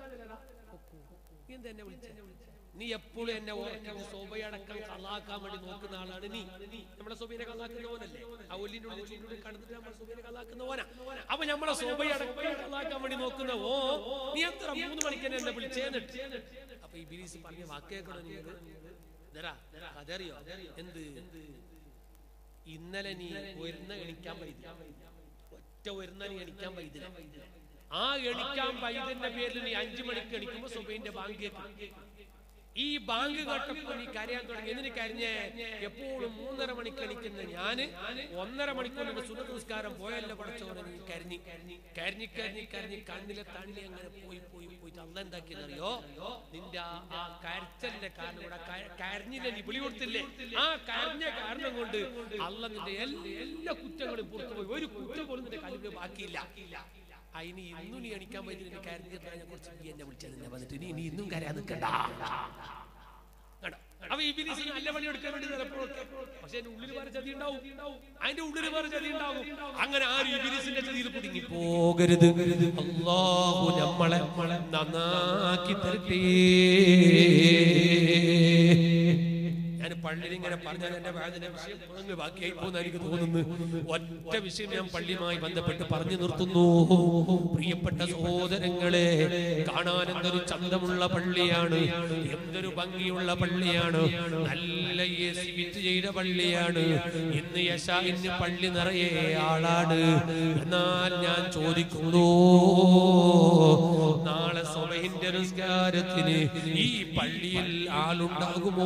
നീ എന്താ എന്നെ വിളിച്ചേ നീ എപ്പോഴും എന്നെ ഓർക്കുന്നത് സോബയടക്കം കള്ളാക്കാൻ വേണ്ടി നോക്കുന്ന ആളാണ് നീ നമ്മളെ സോബിനെ കള്ളാക്കുന്നവനല്ലേ ആ ഒല്ലിന്റെ ഉള്ളിൽ ചൂണ്ടിൽ കണ്ടിട്ട് നമ്മളെ സോബിനെ കള്ളാക്കുന്നവനാ അപ്പൊ നമ്മളെ സോബയടക്കം കള്ളാക്കാൻ വേണ്ടി നോക്കുന്ന ഓ നീ എത്ര മൂന്ന് മണിക്ക് എന്നെ എന്നെ വിളിച്ചേന്നിട്ട് അപ്പൊ ഈ ബിലീസ് പറഞ്ഞ വാക്ക് കേൾക്കണോ നിങ്ങൾ ഇതരാ അതറിയോ എന്ത് ഇന്നലെ നീ ഒരുന്ന എണിക്കാൻ പറ്റില്ല ഒറ്റ ഒരുന്ന നീ എണിക്കാൻ പറ്റില്ല ആ എണിക്കാൻ പൈതന്റെ പേരിൽ നീ അഞ്ചു മണിക്ക് എണിക്കുമ്പോ സുബൈന്റെ ബാങ്ക് കേൾക്കും ഈ ബാങ്ക് കേട്ടപ്പോ നീ കരയാൻ തുടങ്ങി എന്തിന് കരഞ്ഞേ എപ്പോഴും മൂന്നര മണിക്ക് എണിക്കുന്ന ഞാന് ഒന്നര മണിക്കൂർ മുമ്പ് സുന്നത്ത് നിസ്കാരം പോയല്ലോ പടച്ചോനെ നീ കരഞ്ഞി കരഞ്ഞി കരഞ്ഞി കരഞ്ഞി കണ്ണിലെ തണ്ണി അങ്ങനെ പോയി പോയി പോയി അല്ല എന്താക്കിയെന്നറിയോ നിന്റെ ആ ആ കരച്ചലിന്റെ കാരണം ഇവിടെ ക- കരഞ്ഞില്ല നീ വിളി കൊടുത്തില്ലേ ആ കരഞ്ഞ കാരണം കൊണ്ട് അല്ല നിന്റെ എല്ലാ എല്ലാ കുറ്റങ്ങളും പുറത്തു പോയി ഒരു കുറ്റം പോലും നിന്റെ കല്ലിൽ ബാക്കിയില്ല അതിന് ഇന്നും നീ എണിക്കാൻ പറ്റി നിന്റെ കരഞ്ഞതിനെ കുറിച്ച് നീ എന്നെ വിളിച്ചത് എന്നെ വന്നിട്ട് നീ നീ ഇന്നും കരയാൻ നിൽക്കണ്ട കണ്ടോ? അപ്പൊ ഈ ബിനീസിന് നല്ല പണി എടുക്കാൻ വേണ്ടി ചിലപ്പോഴൊക്കെ പക്ഷെ അതിന്റെ ഉള്ളിൽ വേറെ ചതി ഉണ്ടാവും അതിന്റെ ഉള്ളിൽ വേറെ ചതി ഉണ്ടാവും അങ്ങനെ ആരും ഈ ബിനീസിന്റെ ചതിയിൽ കുടുങ്ങി പോകരുത് അള്ളാഹു നമ്മളെ നന്നാക്കി തരട്ടെ ഞാൻ പള്ളിയിൽ ഇങ്ങനെ പറഞ്ഞാൽ എന്റെ വേദന വിഷയം മുഴുവൻ ബാക്കിയായി പോകുന്ന എനിക്ക് തോന്നുന്നു ഒറ്റ വിഷയം ഞാൻ പള്ളിയുമായി ബന്ധപ്പെട്ട് പറഞ്ഞു നിർത്തുന്നു പ്രിയപ്പെട്ട സഹോദരങ്ങളെ കാണാൻ എന്തൊരു ചന്തമുള്ള പള്ളിയാണ് എന്തൊരു ഭംഗിയുള്ള പള്ളിയാണ് നല്ല എ സി ഫിറ്റ് ചെയ്ത പള്ളിയാണ് ഇന്ന് യശ ഇന്ന് പള്ളി നിറയെ ആളാണ് എന്നാൽ ഞാൻ ചോദിക്കുന്നു നാളെ സ്വബഹിന്റെ നിസ്കാരത്തിന് ഈ പള്ളിയിൽ ആളുണ്ടാകുമോ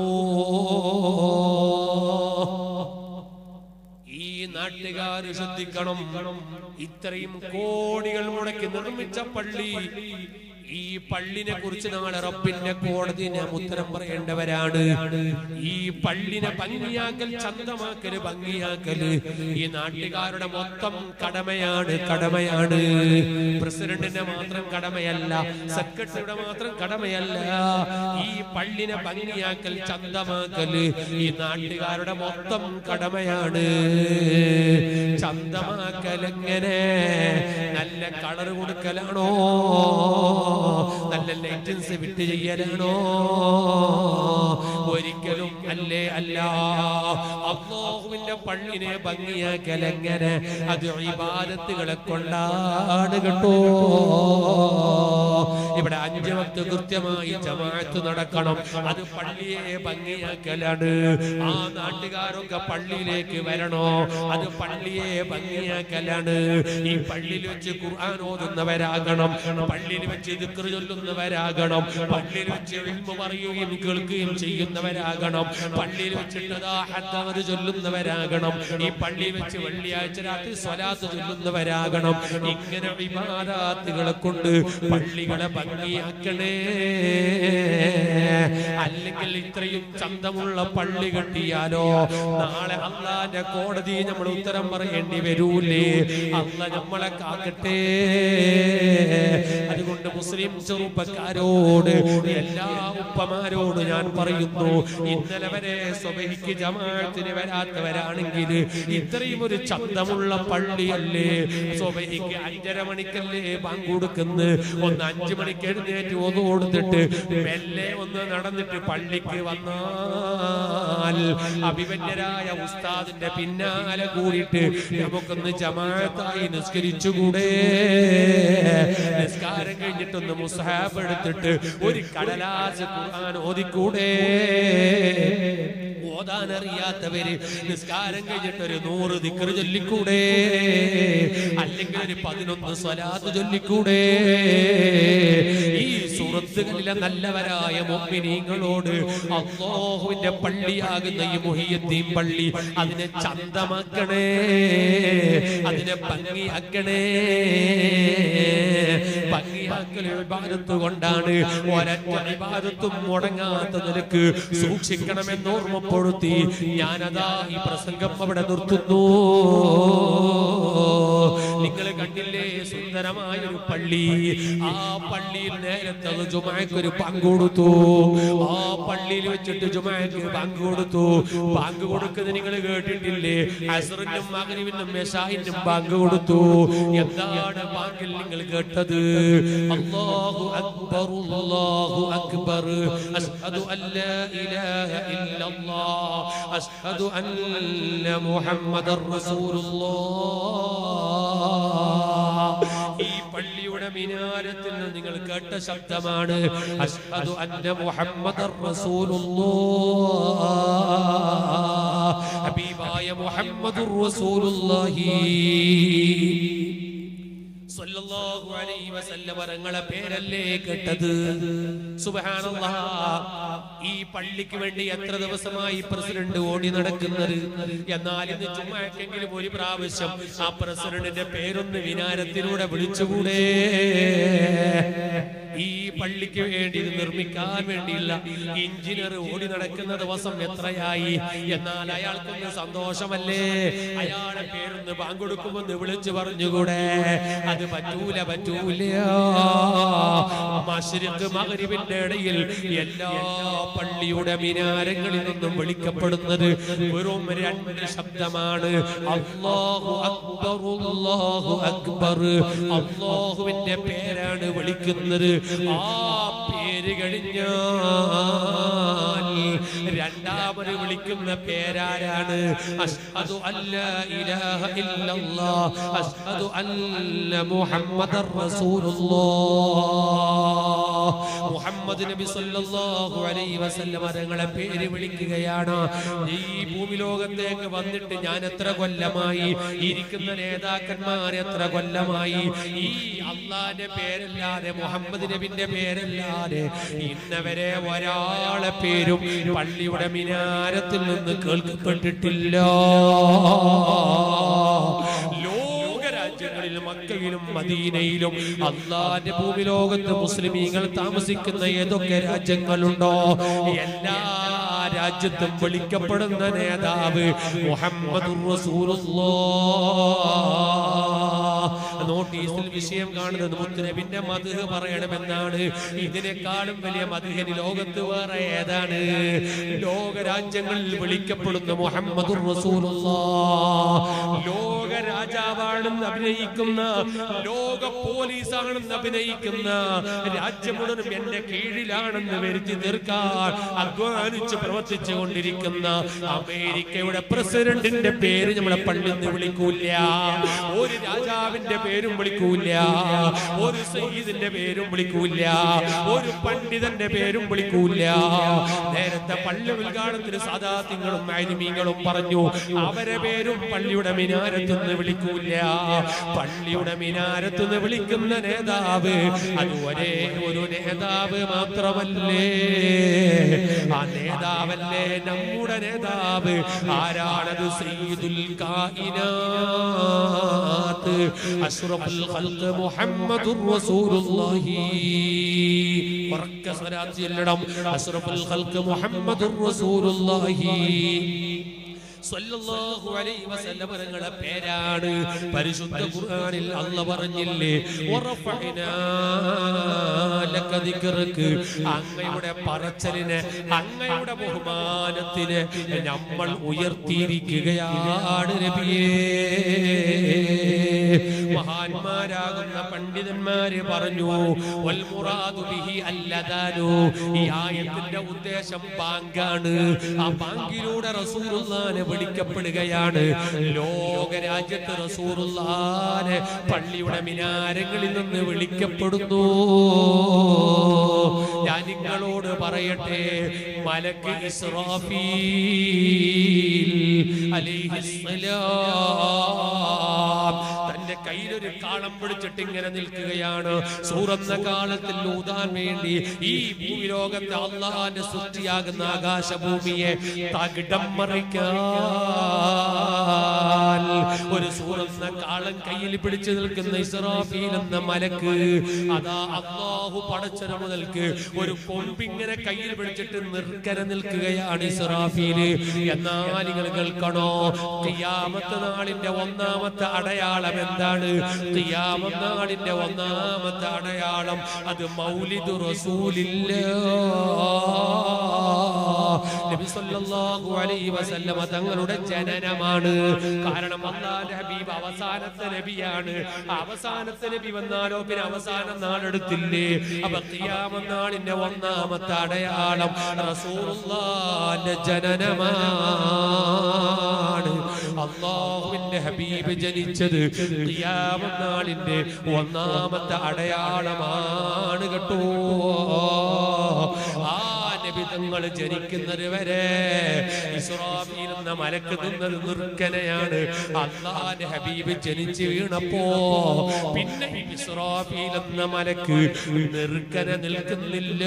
ഈ നാട്ടുകാർ ശ്രദ്ധിക്കണം ഇത്രയും കോടികൾ മുടക്കി നിർമ്മിച്ച പള്ളി ഈ പള്ളിനെ കുറിച്ച് നാളെ റബ്ബിന്റെ കോടതി നാം ഉത്തരം പറയേണ്ടവരാണ് ഈ പള്ളിനെ ഭംഗിയാക്കൽ ചന്തമാക്കല് ഭംഗിയാക്കല് ഈ നാട്ടുകാരുടെ മൊത്തം കടമയാണ് കടമയാണ് പ്രസിഡന്റിന്റെ മാത്രം കടമയല്ല സെക്രട്ടറിയുടെ മാത്രം കടമയല്ല ഈ പള്ളിനെ ഭംഗിയാക്കൽ ചന്തമാക്കല് ഈ നാട്ടുകാരുടെ മൊത്തം കടമയാണ് ചന്തമാക്കൽ എങ്ങനെ നല്ല കളർ കൊടുക്കലാണോ നല്ല ലൈറ്റൻസ് വിട്ട് ചെയ്യലാണോ ഒരിക്കലും അല്ലേ അല്ല അള്ളാഹുവിന്റെ പള്ളിനെ ഭംഗിയാക്കൽ എങ്ങനെ അത് ഇബാദത്തുകളെ കൊണ്ടാണ് കേട്ടോ ഇവിടെ അഞ്ചു വക്ത് കൃത്യമായി ജമാഅത്ത് നടക്കണം അത് പള്ളിയെ ഭംഗിയാക്കലാണ് ആ നാട്ടുകാരൊക്കെ പള്ളിയിലേക്ക് വരണോ അത് പള്ളിയെ ഭംഗിയാക്കലാണ് ഈ പള്ളിയിൽ വെച്ച് ഖുർആൻ ഓതുന്നവരാകണം പള്ളിയിൽ വെച്ച് ദിക്ർ ചൊല്ലുന്നവരാകണം പള്ളിയിൽ വെച്ച് ഇൽമു പറയുകയും കേൾക്കുകയും ചെയ്യുന്നവരാകണം പള്ളിയിൽ വെച്ചിട്ട് ഹദ്ദവർ ചൊല്ലുന്നവരാകണം ഈ പള്ളിയിൽ വെച്ച് വെള്ളിയാഴ്ച രാത്രി സ്വലാത്ത് ചൊല്ലുന്നവരാകണം ഇങ്ങനെ വിവാദാത്തുകളെ കൊണ്ട് പള്ളികളെ ഭംഗിയാക്കണേ അല്ലെങ്കിൽ ഇത്രയും ചന്തമുള്ള പള്ളി കെട്ടിയാലോ നാളെ അള്ളാന്റെ കോടതി നമ്മൾ ഉത്തരം പറയേണ്ടി വരൂലേ അല്ല നമ്മളെ കാക്കട്ടെ അതുകൊണ്ട് മുസ്ലിം ചെറുപ്പക്കാരോട് എല്ലാ ഉപ്പമാരോട് ഞാൻ പറയുന്നു ഇന്നലെ വരെ സ്വബഹിക്ക് ജമാഅത്തിന് വരാത്തവരാണെങ്കിൽ ഇത്രയും ഒരു ചന്തമുള്ള പള്ളിയല്ലേ സ്വബഹിക്ക് അഞ്ചര മണിക്കല്ലേ ബാങ്ക് കൊടുക്കുന്നു ഒന്ന് അഞ്ചു മണിക്ക് എഴുന്നേറ്റ് ഒന്ന് കൊടുത്തിട്ട് മെല്ലെ ഒന്ന് നടന്നിട്ട് പള്ളിക്ക് വന്നാൽ അഭിമന്യരായ ഉസ്താദിന്റെ പിന്നാലെ കൂടിയിട്ട് നമുക്കൊന്ന് ജമാഅത്തായി നിസ്കരിച്ചുകൂടെ നിസ്കാരം കഴിഞ്ഞിട്ടൊന്ന് മുസ്ഹാബ് എടുത്തിട്ട് ഒരു കടലാസ് ഖുർആൻ ഓതിക്കൂടെ ഓതാൻ അറിയാത്തവര് നിസ്കാരം കഴിഞ്ഞിട്ട് ഒരു നൂറ് ദിക്കറ് ചൊല്ലിക്കൂടെ അല്ലെങ്കിൽ ഒരു പതിനൊന്ന് സ്വലാത്ത് ചൊല്ലിക്കൂടെ ഈ സുഹൃത്തുക്കളിലെ നല്ലവരായ മൊമ്മിനീങ്ങളോട് അള്ളാഹുവിന്റെ പള്ളിയാകുന്ന ഈ മുഹിയദ്ദീൻ പള്ളി അതിനെ ചന്തമാക്കണേ അതിനെ ഭംഗിയാക്കണേ ഭംഗിയാക്കൽ വിഭാഗത്ത് കൊണ്ടാണ് ഒരൊറ്റ വിഭാഗത്തും മുടങ്ങാത്ത നിലക്ക് സൂക്ഷിക്കണമെന്ന് ഓർമ്മപ്പെടുത്തി ഞാനതാ ഈ പ്രസംഗം അവിടെ നിർത്തുന്നു നിങ്ങൾ കണ്ടില്ലേ സുന്ദരമായ ഒരു പള്ളി ആ പള്ളിയിൽ നേരത്തെ അത് ജുമാക്ക് ഒരു പങ്ക് കൊടുത്തു ആ പള്ളിയിൽ വെച്ചിട്ട് ജുമാക്ക് പങ്ക് കൊടുത്തു പങ്ക് കൊടുക്കുന്നത് നിങ്ങൾ കേട്ടിട്ടില്ലേ അസറിനും മകരിവിനും മെഷാഹിനും പങ്ക് കൊടുത്തു എന്താണ് ബാങ്കിൽ നിങ്ങൾ കേട്ടത് അല്ലാഹു അക്ബർ അല്ലാഹു അക്ബർ അഷ്ഹദു അല്ലാ ഇലാഹ ഇല്ലല്ലാഹ് അഷ്ഹദു അന്ന മുഹമ്മദർ റസൂലുള്ളാഹ് ഈ പള്ളിയുടെ മിനാരത്തിൽ നിന്ന് നിങ്ങൾ കേട്ട ശബ്ദമാണ് അഷ്ഹദു അന്ന മുഹമ്മദർ റസൂലുള്ളാഹ് ഹബീബായ മുഹമ്മദുർ റസൂലുള്ളാഹി സ്വല്ലല്ലാഹു അലൈഹി വസല്ലമ തങ്ങളെ പേരല്ലേ കേട്ടത് സുബ്ഹാനല്ലാഹ് ഈ പള്ളിക്ക് വേണ്ടി എത്ര ദിവസമായി പ്രസിഡന്റ് ഓടി നടക്കുന്നത് എന്നാൽ ഇന്ന് ചുമ്മാക്കെങ്കിലും ഒരു പ്രാവശ്യം ആ പ്രസിഡന്റിന്റെ പേരൊന്ന് വിനാരത്തിലൂടെ വിളിച്ചുകൂടെ ഈ പള്ളിക്ക് വേണ്ടി ഇത് നിർമ്മിക്കാൻ വേണ്ടിയുള്ള എഞ്ചിനീയർ ഓടി നടക്കുന്ന ദിവസം എത്രയായി എന്നാൽ അയാൾക്കൊന്ന് സന്തോഷമല്ലേ അയാളെ പേരൊന്ന് പാങ്കൊടുക്കുമെന്ന് വിളിച്ചു പറഞ്ഞുകൂടെ അത് പറ്റൂല പറ്റൂല മശ്രിഖ് മഗ്രിബിന്റെ ഇടയിൽ എല്ലാ പള്ളിയുടെ മിനാരങ്ങളിൽ നിന്നും വിളിക്കപ്പെടുന്നത് വെറും രണ്ട് ശബ്ദമാണ് അല്ലാഹു അക്ബർ അല്ലാഹു അക്ബർ അല്ലാഹുവിന്റെ പേരാണ് വിളിക്കുന്നത് ആ പേര് കഴിഞ്ഞാൽ രണ്ടാമത് വിളിക്കുന്ന പേരാരാണ് അഷ്ഹദു അല്ലാ ഇലാഹ ഇല്ലല്ലാഹ് അഷ്ഹദു അന്ന മുഹമ്മദർ റസൂലുള്ളാഹ് മുഹമ്മദ് നബി സല്ലല്ലാഹു അലൈഹി വസല്ലം തങ്ങളെ പേര് വിളിക്കുകയാണ് ഈ ഭൂമി ലോകത്തേക്ക് വന്നിട്ട് ഞാൻ എത്ര കൊല്ലമായി ഇരിക്കുന്ന നേതാക്കന്മാർ എത്ര കൊല്ലമായി ഈ അള്ളാന്റെ പേരല്ലാതെ മുഹമ്മദ് നബിന്റെ പേരല്ലാതെ ഇന്നവരെ ഒരാളെ പേരും പള്ളിയുടെ മിനാരത്തിൽ നിന്ന് കേൾക്കപ്പെട്ടിട്ടില്ല ലോകരാജ്യങ്ങളിൽ മക്കയിലും മദീനയിലും അള്ളാന്റെ ഭൂമി ലോകത്ത് മുസ്ലിമീങ്ങൾ താമസിക്കുന്ന ഏതൊക്കെ രാജ്യങ്ങളുണ്ടോ എല്ലാ രാജ്യത്തും വിളിക്കപ്പെടുന്ന നേതാവ് മുഹമ്മദ് നോട്ടീസിൽ വിഷയം കാണുന്നത് മുത്തുനബിന്റെ മധു പറയണമെന്നാണ് ഇതിനേക്കാളും വലിയ മധുഹന് ലോകത്ത് വേറെ ഏതാണ് ലോകരാജ്യങ്ങളിൽ വിളിക്കപ്പെടുന്ന മുഹമ്മദ് ലോക രാജാവാണെന്ന് അഭിനയിക്കുന്ന ലോക പോലീസാണെന്ന് അഭിനയിക്കുന്ന രാജ്യം മുഴുവനും എന്റെ കീഴിലാണെന്ന് വരുത്തി തീർക്കാൻ അധ്വാനിച്ച് പ്രവർത്തിച്ചു കൊണ്ടിരിക്കുന്ന അമേരിക്കയുടെ പ്രസിഡന്റിന്റെ പേര് നമ്മളെ പള്ളിയിൽ നിന്ന് വിളിക്കൂല ഒരു രാജാവിന്റെ പേരും വിളിക്കൂല ഒരു സയ്യിദിന്റെ പേരും വിളിക്കൂല ഒരു പണ്ഡിതന്റെ പേരും വിളിക്കൂല നേരത്തെ പള്ളി ഉദ്ഘാടനത്തിന് സാധാത്യങ്ങളും മാലിമീങ്ങളും പറഞ്ഞു അവരെ പേരും പള്ളിയുടെ മിനാരത്തുനിന്ന് വിളിക്കൂല പള്ളിയുടെ മിനാരത്തുനിന്ന് വിളിക്കുന്ന നേതാവ് അത് ഒരേ ഒരു നേതാവ് മാത്രമല്ലേ ആ നേതാവല്ലേ നമ്മുടെ നേതാവ് ആരാണത് സയ്യിദുൽ കായിനാത്ത് അഷ്റഫുൽ ഖൽഖ് മുഹമ്മദുർ റസൂലുള്ളാഹി ഉറക്ക സ്വലാത്ത് ചൊല്ലണം അഷ്റഫുൽ ഖൽഖ് മുഹമ്മദുർ റസൂലുള്ളാഹി സ്വല്ലല്ലാഹു അലൈഹി വസല്ലം തങ്ങളുടെ പേരാണ് പരിശുദ്ധ ഖുർആനിൽ അല്ല പറഞ്ഞില്ലേ വറഫഅനാ ലക ദിക്റക്ക് അങ്ങയുടെ പറച്ചലിനെ അങ്ങയുടെ ബഹുമാനത്തിന് നമ്മൾ ഉയർത്തിയിരിക്കുകയാണ് നബിയേ മഹാന്മാരാകുന്ന പണ്ഡിതന്മാര് പറഞ്ഞു വൽ മുറാദു ബിഹി അല്ലദാനു ഈ ആയത്തിന്റെ ഉദ്ദേശം ബാങ്കാണ് ആ ബാങ്കിലൂടെ റസൂലുള്ളാനെ വിളിക്കപ്പെടുകയാണ് ലോക രാജ്യത്ത് റസൂലുള്ളാനെ പള്ളിയുടെ മിനാരങ്ങളിൽ നിന്ന് വിളിക്കപ്പെടുന്നു ഞാൻ നിങ്ങളോട് പറയട്ടെ മലക്ക് ഇസ്രാഫീൽ അലൈഹിസ്സലാം തന്റെ കയ്യിലൊരു കാളം പിടിച്ചിട്ട് ഇങ്ങനെ നിൽക്കുകയാണ് സൂറന്ന കാലത്തിൽ ഊതാൻ വേണ്ടി ഈ ഭൂലോകത്തെ അള്ളാന്റെ സൃഷ്ടിയാകുന്ന ആകാശഭൂമിയെ തകിടം മറിക്കാൻ ഒരു സൂറന്ന കാളം കയ്യിൽ പിടിച്ചു നിൽക്കുന്ന ഇസ്രാഫീൽ എന്ന മലക്ക് അതാ അള്ളാഹു പടച്ചന മുതൽക്ക് ഒരു കൊമ്പിങ്ങനെ കയ്യിൽ പിടിച്ചിട്ട് നിർക്കര നിൽക്കുകയാണ് ഇസ്രാഫീല് എന്നാൽ നിങ്ങൾ കേൾക്കണോ ഖിയാമത്ത് നാളിന്റെ ഒന്നാമത്തെ അടയാളം എന്താണ് ഖിയാമത്ത് നാളിന്റെ ഒന്നാമത്തെ അടയാളം അത് മൗലിദു റസൂലില്ല നബി സല്ലല്ലാഹു അലൈഹി വസല്ലമ തങ്ങളുടെ ജനനമാണ് കാരണം അള്ളാഹുവിന്റെ ഹബീബ് അവസാനത്തെ നബിയാണ് അവസാനത്തെ നബി വന്നാലോ പിന്നെ അവസാനം നാളെടുത്തില്ലേ അപ്പൊ ഖിയാമത്ത് നാളിന്റെ ഒന്നാമത്തെ അടയാളം റസൂലുള്ളാഹിന്റെ ജനനമാണ് അള്ളാഹുവിന്റെ ഹബീബ് ജനിച്ചത് ഖിയാമത്ത് നാളിന്റെ ഒന്നാമത്തെ അടയാളമാണ് കേട്ടോ ആ നബി തങ്ങൾ ജനിക്കുന്നത് വരെ ഇസ്രാഫീൽ എന്ന മലക്ക് നിന്നത് നിർക്കനെയാണ് അള്ളാന്റെ ഹബീബ് ജനിച്ച് വീണപ്പോ പിന്നെ ഈ ഇസ്രാഫീൽ എന്ന മലക്ക് നിർക്കന നിൽക്കുന്നില്ല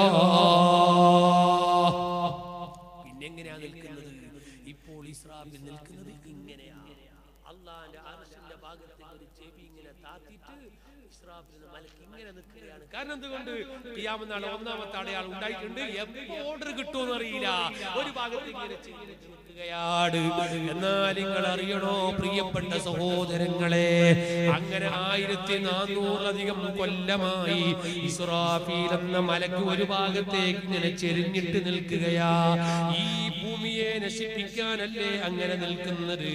പിന്നെ എങ്ങനെയാ നിൽക്കുന്നത് ഇപ്പോൾ ഇസ്രാഫീൽ നിൽക്കുന്നത് ഇങ്ങനെയാണ് അള്ളാന്റെ അർശിന്റെ ഭാഗത്ത് ഒരു ചെവി ഇങ്ങനെ താത്തിട്ട് ഇസ്രാഫീൽ എന്ന മലക്ക് ഇങ്ങനെ നിൽക്കുകയാണ് കാരണം എന്തുകൊണ്ട് കിയാമെന്നാണ് ഒന്നാമത്തെ അടയാളം ഉണ്ടായിട്ടുണ്ട് എപ്പോ ഓർഡർ കിട്ടുമെന്ന് അറിയില്ല ഒരു ഭാഗത്ത് ഇങ്ങനെ ചെവി വെച്ച് നിൽക്കുകയാണ് എന്നാൽ നിങ്ങൾ അറിയണോ പ്രിയപ്പെട്ട സഹോദരങ്ങളെ അങ്ങനെ ആയിരത്തി നാനൂറധികം കൊല്ലമായി ഇസ്രാഫീൽ എന്ന മലക്ക് ഒരു ഭാഗത്തേക്ക് ഇങ്ങനെ ചെരിഞ്ഞിട്ട് നിൽക്കുകയാ ഈ ഭൂമിയെ നശിപ്പിക്കാനല്ലേ അങ്ങനെ നിൽക്കുന്നത്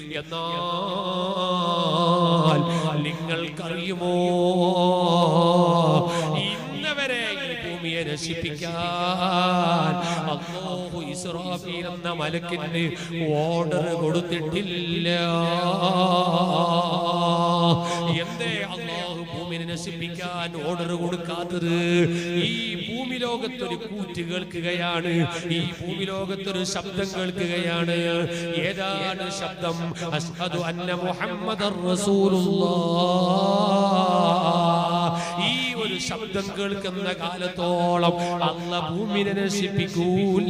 എന്നാൽ നിങ്ങൾക്കറിയുമോ ഇന്നവരെ ഈ ഭൂമിയെ നശിപ്പിക്കാൻ അല്ലാഹു ഇസ്രാഫീൽ എന്ന മലക്കിന് ഓർഡർ കൊടുത്തിട്ടില്ല എന്തേ അള്ളാഹു ഭൂമിനെ നശിപ്പിക്കാൻ ഓർഡർ കൊടുക്കാത്തത് ഈ ഭൂമി ലോകത്തൊരു കൂറ്റ് കേൾക്കുകയാണ് ഈ ഭൂമി ലോകത്തൊരു ശബ്ദം കേൾക്കുകയാണ് ഏതാണ് ശബ്ദം അഷ്ഹദു അന്ന മുഹമ്മദർ റസൂലുള്ളാഹ് ഈ ഒരു ശബ്ദം കേൾക്കുന്ന കാലത്തോളം അല്ല ഭൂമിനെ നശിപ്പിക്കൂല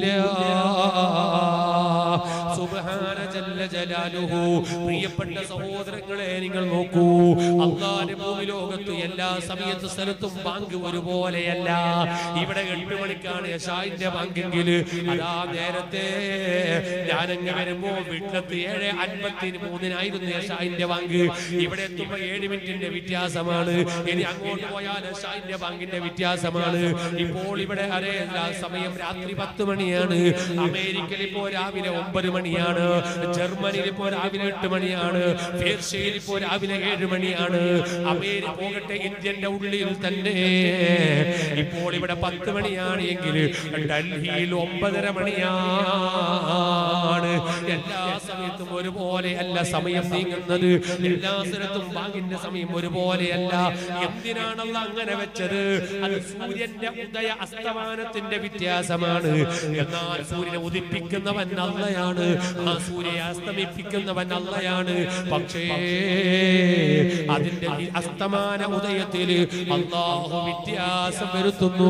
സുബ്ഹാന ജല്ല ജലാലുഹു പ്രിയപ്പെട്ട സഹോദരങ്ങളെ നിങ്ങൾ നോക്കൂ അള്ളാന്റെ ഭൂമി ലോകത്ത് എല്ലാ സമയത്ത് സ്ഥലത്തും ബാങ്ക് ഒരുപോലെയല്ല ഇവിടെ എട്ട് മണിക്കാണ് യശായിന്റെ ബാങ്കെങ്കിൽ അതാ നേരത്തെ ഞാനങ്ങ് വരുമ്പോ വീട്ടിലെത്തി ഏഴ് അൻപത്തി മൂന്നിനായിരുന്നു യശായിന്റെ ബാങ്ക് ഇവിടെ എത്തുമ്പോ ഏഴ് മിനിറ്റിന്റെ വ്യത്യാസമാണ് ഇനി അങ്ങോട്ട് പോയാൽ യശായിന്റെ ബാങ്കിന്റെ വ്യത്യാസമാണ് ഇപ്പോൾ ഇവിടെ അതേ സമയം രാത്രി പത്ത് മണിയാണ് അമേരിക്കയിൽ ഇപ്പോ രാവിലെ ഒമ്പത് മണിയാണ് ജർമ്മനിയിൽ ഇപ്പോ രാവിലെ എട്ട് മണിയാണ് പേർഷ്യയിൽ ഇപ്പോ രാവിലെ ഏഴ് മണിയാണ് അമേരിക്ക പോകട്ടെ ഇന്ത്യന്റെ ഉള്ളിൽ തന്നെ ഇപ്പോൾ ഇവിടെ പത്ത് മണിയാണ് എങ്കിൽ ഡൽഹിയിൽ ഒമ്പതര മണിയാണ് എല്ലാ സമയത്തും ഒരുപോലെ അല്ല സമയം നീങ്ങുന്നത് എല്ലാ സ്ഥലത്തും ബാങ്കിന്റെ സമയം ഒരുപോലെയല്ല എന്തിനാണല്ല അങ്ങനെ വെച്ചത് അത് സൂര്യന്റെ ഉദയ അസ്തമാനത്തിന്റെ വ്യത്യാസമാണ് എന്നാൽ സൂര്യനെ ഉദിപ്പിക്കുന്നവൻ അല്ലയാണ് ആ സൂര്യനെ അസ്തമിപ്പിക്കുന്നവൻ അല്ലയാണ് പക്ഷേ അതിന്റെ ഈ അസ്തമാന ഉദയത്തിൽ അള്ളാഹു വ്യത്യാസം വരുത്തുന്നു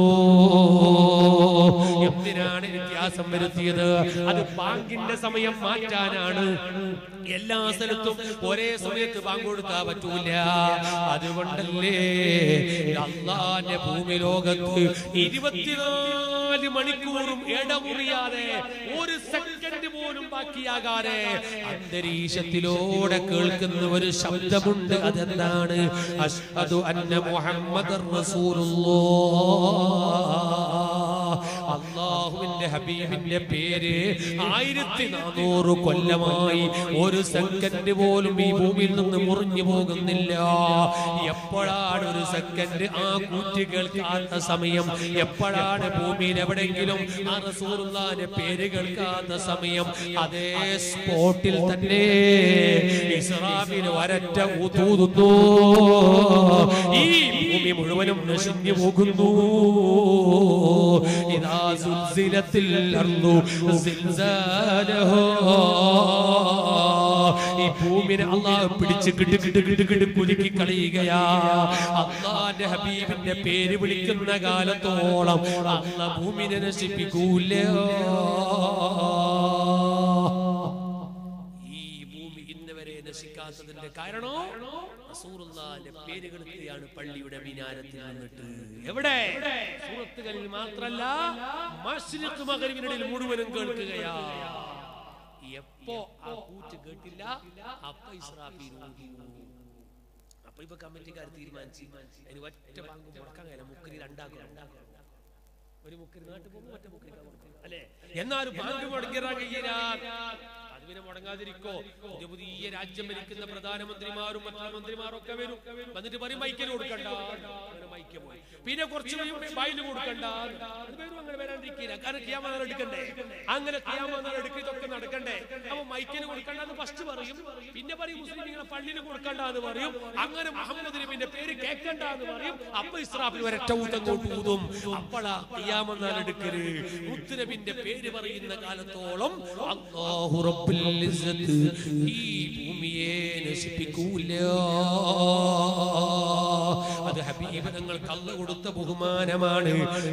എന്തിനാണ് വ്യത്യാസം വരുത്തിയത് അത് ബാങ്കിന്റെ സമയം മാറ്റാനാണ് എല്ലാ സ്ഥലത്തും ഒരേ സമയത്ത് ബാങ്ക് കൊടുക്കാൻ പറ്റൂല അതുകൊണ്ടല്ലേ അള്ളാന്റെ ഭൂമി ലോകത്ത് ഇരുപത്തിനാല് മണിക്കൂറും ഇടമുറിയാതെ ഒരു സെക്കൻഡ് പോലും ബാക്കിയാകാതെ അന്തരീക്ഷത്തിലൂടെ കേൾക്കുന്ന ഒരു ശബ്ദമുണ്ട് അതെന്താണ് അഷ്ഹദു അന്ന മുഹമ്മദ് റസൂലുള്ളാഹ് അള്ളാഹുവിന്റെ ഹബീബിന്റെ പേര് ആയിരത്തി നാനൂറ് കൊല്ലമായി ഒരു സെക്കൻഡ് പോലും ഈ ഭൂമിയിൽ നിന്ന് മുറിഞ്ഞു പോകുന്നില്ല എപ്പോഴാണ് ഒരു സെക്കൻഡ് ആ കൂറ്റ് കേൾക്കാത്ത സമയം എപ്പോഴാണ് ഭൂമിയിൽ എവിടെങ്കിലും ആ റസൂറുള്ളാന്റെ പേര് കേൾക്കാത്ത സമയം അതേ സ്പോട്ടിൽ തന്നെ ഇസ്രാഫിൽ വരറ്റ ഊതൂതുന്നു ഈ ഭൂമി മുഴുവനും നശിഞ്ഞു പോകുന്നു ഇതാ സുൽസിലത്തിൽ അർന്നു ഈ ഭൂമിനെ അള്ളാഹ് പിടിച്ച് കിട്ട് കിട്ട് കിട്ട് കിട്ട് കുലുക്കി കളയുകയാ അള്ളാന്റെ ഹബീബിന്റെ പേര് വിളിക്കുന്ന കാലത്തോളം അള്ള ഭൂമിനെ നശിപ്പിക്കൂല ഈ ഭൂമി ഇന്ന് വരെ നശിക്കാത്തതിന്റെ കാരണോ റസൂലുള്ളാഹിന്റെ പേര് കേൾക്കുകയാണ് പള്ളിയുടെ മിനാരത്തിൽ നിന്നിട്ട് എവിടെ സൂറത്തുകളിൽ മാത്രല്ല മശ്രിഖ് മഗ്രിബിനിടയിൽ മുഴുവനും കേൾക്കുകയാ എപ്പോ ആ കൂറ്റ് കേട്ടില്ല അപ്പൊ ഇസ്രാഫീൽ ഊതി. അപ്പൊ ഇപ്പൊ കമ്മിറ്റിക്കാർ തീരുമാനിച്ചു അതിന് ഒറ്റ ബാങ്ക് മുടക്കാൻ കഴിയില്ല മുക്കരി രണ്ടാക്കും രണ്ടാക്കും ഒരു മുക്കരി നാട്ടിൽ പോകും മറ്റേ മുക്കരി അല്ലെ എന്നാലും ബാങ്ക് മുടങ്ങിറാൻ കഴിയില്ല അത് പിന്നെ മുടങ്ങാതിരിക്കോ പുതിയ പുതിയ രാജ്യം ഭരിക്കുന്ന പ്രധാനമന്ത്രിമാരും മറ്റു മന്ത്രിമാരും ഒക്കെ വരും എന്നിട്ട് പറയും മൈക്കിന് കൊടുക്കണ്ട അങ്ങനെ മൈക്ക് പോയി പിന്നെ കുറച്ച് കഴിയുമ്പോൾ ബായിൽ കൊടുക്കണ്ട അത് വരും അങ്ങനെ വരാണ്ടിരിക്കില്ല കാരണം കിയാമാനാൾ എടുക്കണ്ടേ അങ്ങനെ കിയാമാനാൾ എടുക്കുക ഇതൊക്കെ നടക്കണ്ടേ അപ്പൊ മൈക്കിന് കൊടുക്കണ്ട എന്ന് ഫസ്റ്റ് പറയും പിന്നെ പറയും മുസ്ലിങ്ങളെ പള്ളിയിൽ കൊടുക്കണ്ട എന്ന് പറയും അങ്ങനെ മുഹമ്മദ് നബിന്റെ പേര് കേൾക്കണ്ട എന്ന് പറയും അപ്പൊ ഇസ്രാഫിൽ ഒരൊറ്റ ഊതങ്ങോട്ട് ഊതും അപ്പളാ കിയാമെന്നാൽ എടുക്കല് മുത്തുനബിന്റെ പേര് പറയുന്ന കാലത്തോളം അല്ലാഹു റബ്ബുൽ ഇസ്സത്ത് ഈ ഭൂമിയെ നശിപ്പിക്കൂല അത് ഹബീബ് തങ്ങൾക്ക് അല്ല കൊടുത്ത ബഹുമാനമാണ്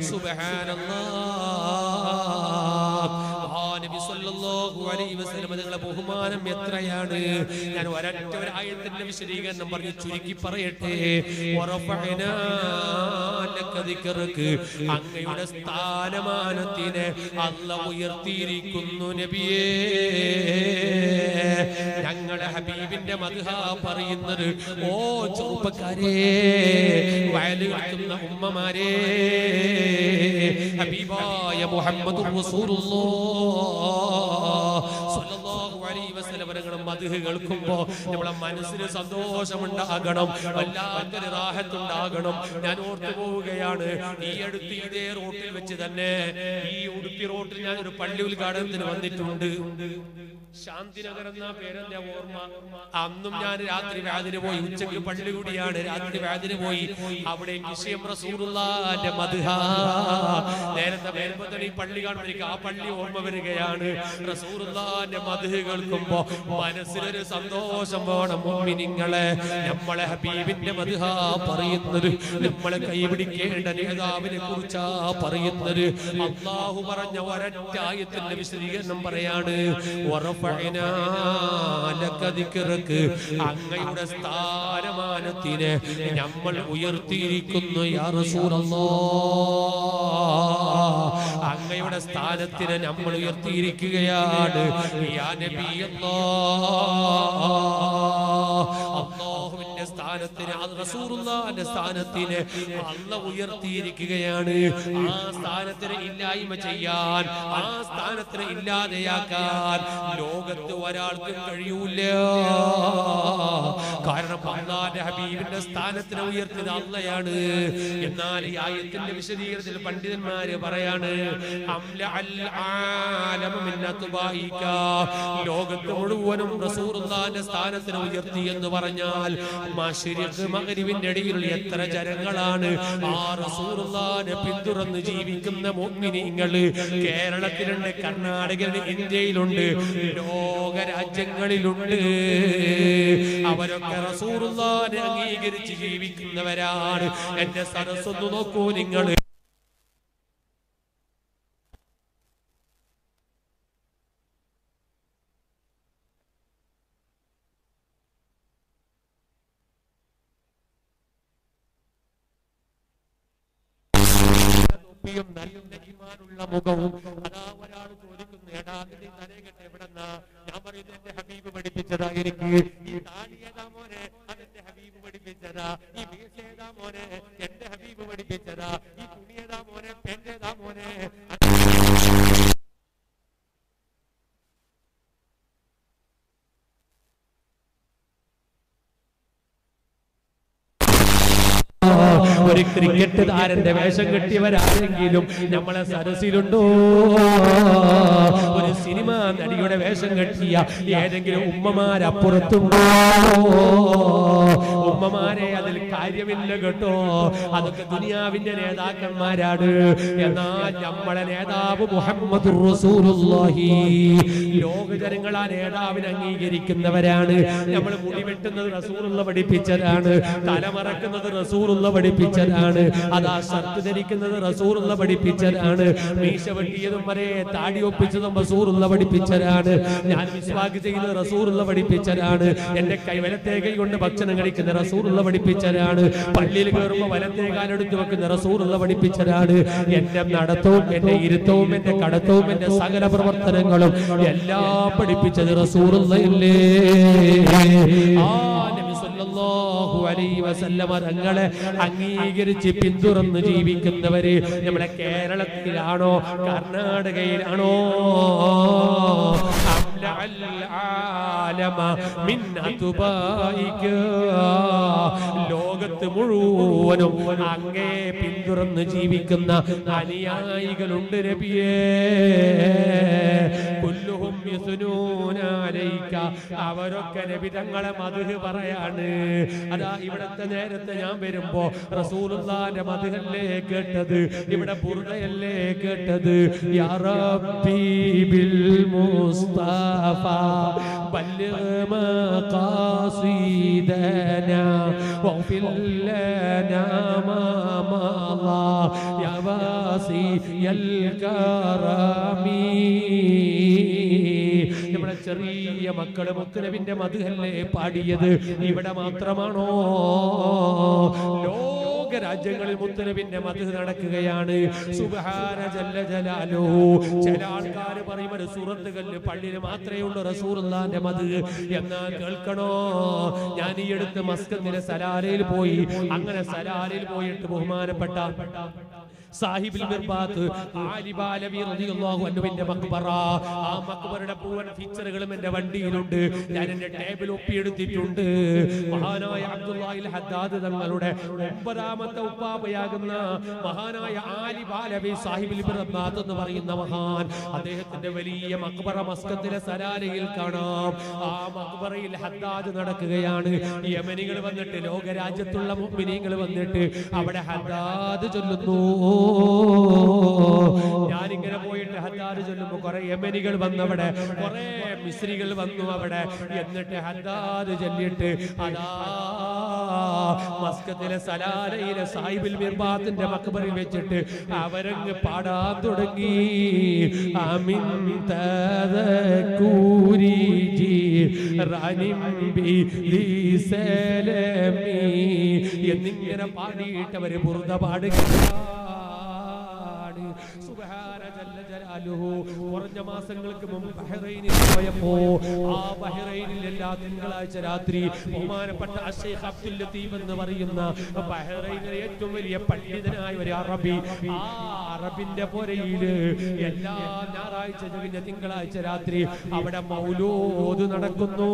സുബ്ഹാനല്ലാഹ് നബി സല്ലല്ലാഹു അലൈഹി വസല്ലം നിങ്ങളെ ബഹുമാനം എത്രയാണ് ഞാൻ ഒരൊറ്റ ഒരു ആയത്തിന്റെ വിശദീകരണം പറഞ്ഞ് ചുരുക്കി പറയട്ടെ വറഫഅനാ ലക ദിക്റക്ക് അങ്ങയുടെ സ്ഥാനമാനത്തിനെ അല്ല ഉയർത്തിയിരിക്കുന്നു നബിയേ ഞങ്ങളുടെ ഹബീബിന്റെ മദ്ഹ പറയുന്നത് ഓ ചെറുപ്പക്കാരെ വയല് കളിക്കുന്ന ഉമ്മമാരെ ഹബീബായ മുഹമ്മദ് മധുഹ് കേൾക്കുമ്പോ നമ്മളെ മനസ്സിന് സന്തോഷമുണ്ടാകണം വല്ലാത്തൊരു റാഹത്തുണ്ടാകണം ഞാൻ ഓർത്തു പോവുകയാണ് ഈ അടുത്ത് ഇതേ റോട്ടിൽ വെച്ച് തന്നെ ഈ ഉടുപ്പി റോട്ടിൽ ഞാൻ ഒരു പള്ളി ഉദ്ഘാടനത്തിന് വന്നിട്ടുണ്ട് ശാന്തിനഗർ എന്ന പേരെന്റെ ഓർമ്മ അന്നും ഞാൻ രാത്രി വ്യാതിന് പോയി ഉച്ചയ്ക്ക് പള്ളി കൂടിയാണ് രാത്രി വ്യാതിന് പോയി അവിടെ വിഷയം റസൂലുള്ളാന്റെ മദ്ഹ നേരത്തെ മേൽപ്പത്തണി പള്ളി കാണുമ്പോൾ എനിക്ക് ആ പള്ളി ഓർമ്മ വരികയാണ് റസൂലുള്ളാന്റെ മദ്ഹ കേൾക്കുമ്പോ മനസ്സിലൊരു സന്തോഷം വേണം മുഅ്മിനീങ്ങളെ നമ്മളെ ഹബീബിന്റെ മദ്ഹ പറയുന്നത് നമ്മളെ കൈപിടിക്കേണ്ട നേതാവിനെ കുറിച്ചാ പറയുന്നത് അള്ളാഹു പറഞ്ഞ ഒരൊറ്റ ആയത്തിന്റെ വിശദീകരണം പറയാണ് ഉറപ്പഴിനാ ലക ദിക്റക്ക് അങ്ങയുടെ സ്ഥാനമാനത്തിനെ നമ്മൾ ഉയർത്തിയിരിക്കുന്നു യാ റസൂലല്ലാഹ് അങ്ങയുടെ സ്ഥാനത്തിനെ നമ്മൾ ഉയർത്തിയിരിക്കുകയാണ് യാ നബിയല്ലാഹ് അല്ലാഹുവിന്റെ സ്ഥാനത്തിന് അത് റസൂലുള്ളാഹിന്റെ സ്ഥാനത്തിന് അല്ല ഉയർത്തിയിരിക്കുകയാണ് ആ സ്ഥാനത്തിന് ഇല്ലായ്മ ചെയ്യാൻ ആ സ്ഥാനത്തിന് ഇല്ലാതെയാക്കാൻ ലോകത്ത് ഒരാൾക്കും കഴിയൂല കാരണം അള്ളാന്റെ ഹബീബിന്റെ സ്ഥാനത്തിന് ഉയർത്തിയത് അള്ളയാണ് എന്നാൽ ഈ ആയത്തിന്റെ വിശദീകരണത്തിൽ പണ്ഡിതന്മാര് പറയാണ് അംല അൽ ആലമ മിൻ അത്ബായിക. ലോകത്ത് മുഴുവനും റസൂലുള്ളാഹിന്റെ സ്ഥാനത്തിന് ഉയർത്തി എന്ന് പറഞ്ഞാൽ മശ്രിഖ് മഗ്രിബിന്റെ ഇടയിൽ എത്ര ജനങ്ങളാണ് ആ റസൂലുള്ളാഹിനെ പിന്തുടർന്ന് ജീവിക്കുന്ന മുഅ്മിനീങ്ങള് കേരളത്തിലുണ്ട് കർണാടകയിലുണ്ട് ഇന്ത്യയിലുണ്ട് ലോക രാജ്യങ്ങളിലുണ്ട് അവരൊക്കെ റസൂലുള്ളാഹിനെ അംഗീകരിച്ച് ജീവിക്കുന്നവരാണ് എന്റെ സരസ്സൊന്ന് നോക്കൂ നിങ്ങൾ തൊപ്പിയും നല്ല ഈമാനുള്ള മുഖവും അതാ ഒരാൾ ചോദിക്കുന്നു എടാ അതിന്റെ തലകെട്ട് എവിടെന്നാ ഞാൻ പറയുന്നത് എന്റെ ഹബീബ് പഠിപ്പിച്ചതാ എനിക്ക് ഈ താടി ഏതാ മോനെ അതെന്റെ ഹബീബ് പഠിപ്പിച്ചതാ ഈ മീശ ഏതാ മോനെ എന്റെ ഹബീബ് പഠിപ്പിച്ചതാ ഈ തുണി ഏതാ മോനെ പെൻ ഏതാ മോനെ അത് ഒരു ക്രിക്കറ്റ് താരന്റെ വേഷം കെട്ടിയവരാരെങ്കിലും നമ്മളെ സരസിലുണ്ടോ ഒരു സിനിമ നടിയുടെ വേഷം കെട്ടിയ ഏതെങ്കിലും ഉമ്മമാരപ്പുറത്തുണ്ടോ ഉമ്മമാരെ അതിൽ കാര്യമില്ല കേട്ടോ അതൊക്കെ ദുനിയാവിന്റെ നേതാക്കന്മാരാണ് എന്നാൽ നമ്മളെ നേതാവ് മുഹമ്മദ് റസൂലുള്ളാഹി ലോകജനങ്ങൾ ആ നേതാവിനെ അംഗീകരിക്കുന്നവരാണ് നമ്മൾ മുടി വെട്ടുന്നത് റസൂലുള്ള പഠിപ്പിച്ചതാണ് തലമറക്കുന്നത് റസൂലുള്ള പഠിപ്പിച്ചതാണ് അതാ ഷർട്ട് ധരിക്കുന്നത് റസൂലുള്ള പഠിപ്പിച്ചതാണ് മീശ വെട്ടിയതും വരെ താടി ഒപ്പിച്ചതും റസൂലുള്ള പഠിപ്പിച്ചതാണ് ഞാൻ വിശ്വാസ് ചെയ്യുന്നത് റസൂലുള്ള പഠിപ്പിച്ചതാണ് എന്റെ കൈ വലത്തേ കൈ കൊണ്ട് ഭക്ഷണം കഴിക്കുന്ന റസൂലുള്ള പഠിപ്പിച്ചതാണ് പള്ളിയിൽ കയറുമ്പോൾ വലത്തേ കാലെടുത്ത് വെക്കുന്ന റസൂലുള്ള പഠിപ്പിച്ചതാണ് എന്റെ നടത്തവും എന്റെ ഇരുത്തവും എന്റെ കടത്തവും എന്റെ സകല പ്രവർത്തനങ്ങളും എല്ലാം പഠിപ്പിച്ചത് റസൂറുള്ളയല്ലേ ആ നബി സല്ലല്ലാഹു അലൈഹി വസല്ലമ തങ്ങളെ അംഗീകരിച്ച് പിന്തുടർന്ന് ജീവിക്കുന്നവര് നമ്മുടെ കേരളത്തിലാണോ കർണാടകയിലാണോ أملأ العالم من أتباعك ലോകത്ത് മുഴുവനും അങ്ങേ പിന്തുടർന്ന് ജീവിക്കുന്ന അനുയായികളുണ്ട് നബിയേ കുല്ലുഹും യസ്നൂന അലൈക അവരൊക്കെ നബി തങ്ങളെ മധു പറയാണ് അതാ ഇവിടത്തെ നേരത്തെ ഞാൻ വരുമ്പോ റസൂലുള്ളാന്റെ മധുഹല്ലേ കേട്ടത് ഇവിടെ ബുർദയല്ലേ കേട്ടത് യാ റബ്ബി ബിൽ മുസ്തഫ بلغ مقاصدنا واغفر لنا ما مضى يا واسي الكرم നമ്മുടെ ചെറിയ മക്കള് മുത്തലവിന്റെ മധുഹല്ലേ പാടിയത് ഇവിടെ മാത്രമാണോ ലോക രാജ്യങ്ങളിൽ മുത്തലവിന്റെ മധു നടക്കുകയാണ് സുബ്ഹാന ജല്ല ജലാലോ ചില ആൾക്കാർ പറയും ഒരു സൂറത്ത് കല്ല് പള്ളിയിൽ മാത്രമേ ഉള്ളൂ റസൂറുല്ലാന്റെ മധു എന്നാൽ കേൾക്കണോ ഞാൻ ഈ അടുത്ത് മസ്കത്തിലെ സലാലയിൽ പോയി അങ്ങനെ സലാലയിൽ പോയിട്ട് ബഹുമാനപ്പെട്ട സാഹിബിൽ മിർബാത്ത് ആലിബാലവി റളിയല്ലാഹു അൻഹുവിന്റെ മക്ബറ ആ മക്ബറയുടെ പൂവൻ ഫീച്ചറുകളും എന്റെ വണ്ടിയിലുണ്ട് ഞാൻ എന്റെ ടേബിൾ ഒപ്പിയെടുത്തിട്ടുണ്ട് മഹാനായ അബ്ദുല്ലാഹിൽ ഹദ്ദാദ് തങ്ങളുടെ ഒമ്പതാമത്തെ ഉപ്പാപ്പയാകുന്ന മഹാനായ ആലിബാലവി സാഹിബിൽ മിർബാത്ത് എന്ന് പറയുന്ന മഹാൻ അദ്ദേഹത്തിന്റെ വലിയ മക്ബറ മസ്കത്തിലെ സലാലയിൽ കാണാം ആ മക്ബറയിൽ ഹദ്ദാദ് നടക്കുകയാണ് യമനികൾ വന്നിട്ട് ലോകരാജ്യത്തുള്ള മുഅ്മിനീങ്ങൾ വന്നിട്ട് അവിടെ ഹദ്ദാദ് ചൊല്ലുന്നു ഞാനിങ്ങനെ പോയിട്ട് ഹദ്ദാദ് ചൊല്ലുമ്പോ കുറെ യമനികൾ വന്നവിടെ കുറെ മിസ്രികൾ വന്നു അവിടെ എന്നിട്ട് ഹദ്ദാദ് ചൊല്ലിയിട്ട് അതാ മസ്കത്തിലെ സലാലയിലെ സാഹിബിൽ മിർബാത്തിന്റെ മക്ബറിൽ വെച്ചിട്ട് അവരങ്ങ് പാടാൻ തുടങ്ങി അമിൻ തദകൂരിജി റാനിം ബി സലമി എന്നിങ്ങനെ പാടിയിട്ട് അവര് ബുർദ പാടുകയാണ് സുബ്ഹാന ജല്ല ജലാലുഹു കുറഞ്ഞ മാസങ്ങൾക്ക് മുമ്പ് ബഹ്റൈനിൽ പോയപ്പോ ആ ബഹ്റൈനിൽ എല്ലാ തിങ്കളാഴ്ച രാത്രി ബഹുമാനപ്പെട്ട അഷേഖ് അബ്ദുൽ ലത്തീഫ് എന്ന് പറയുന്ന ബഹ്റൈനിലെ ഏറ്റവും വലിയ പണ്ഡിതനായ ഒരു അറബി ആ അറബിന്റെ പുരയില് എല്ലാ ഞായറാഴ്ച കഴിഞ്ഞ തിങ്കളാഴ്ച രാത്രി അവിടെ മൗലൂദ് നടക്കുന്നു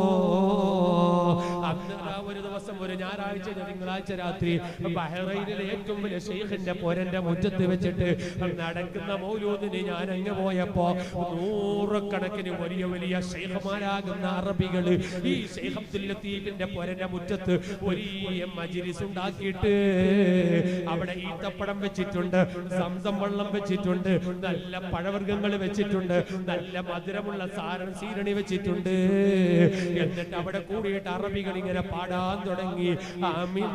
അന്ന് അതാ ഒരു ദിവസം ഒരു ഞായറാഴ്ച തിങ്കളാഴ്ച രാത്രി ബഹ്റൈനിലെ ഏറ്റവും വലിയ ഷെയ്ഖിന്റെ പോരന്റെ മുറ്റത്ത് വെച്ചിട്ട് നടക്കുന്ന മൗലൂദിന് ഞാൻ അങ്ങ് പോയപ്പോ നൂറുകണക്കിന് വലിയ വലിയ ഷെയ്ഖുമാരാകുന്ന അറബികള് ഈ ഷെയ്ഖ് അബ്ദുൽ ലത്തീഫിന്റെ പോരന്റെ മുറ്റത്ത് വലിയ മജിലിസ് ഉണ്ടാക്കിയിട്ട് അവിടെ ഈത്തപ്പഴം വെച്ചിട്ടുണ്ട് സംസം വെള്ളം വെച്ചിട്ടുണ്ട് നല്ല പഴവർഗ്ഗങ്ങൾ വെച്ചിട്ടുണ്ട് നല്ല മധുരമുള്ള സാരൻ സീരണി വെച്ചിട്ടുണ്ട് എന്നിട്ട് അവിടെ കൂടിയിട്ട് അറബികൾ ഇങ്ങനെ പാടാൻ തുടങ്ങി അമിൻ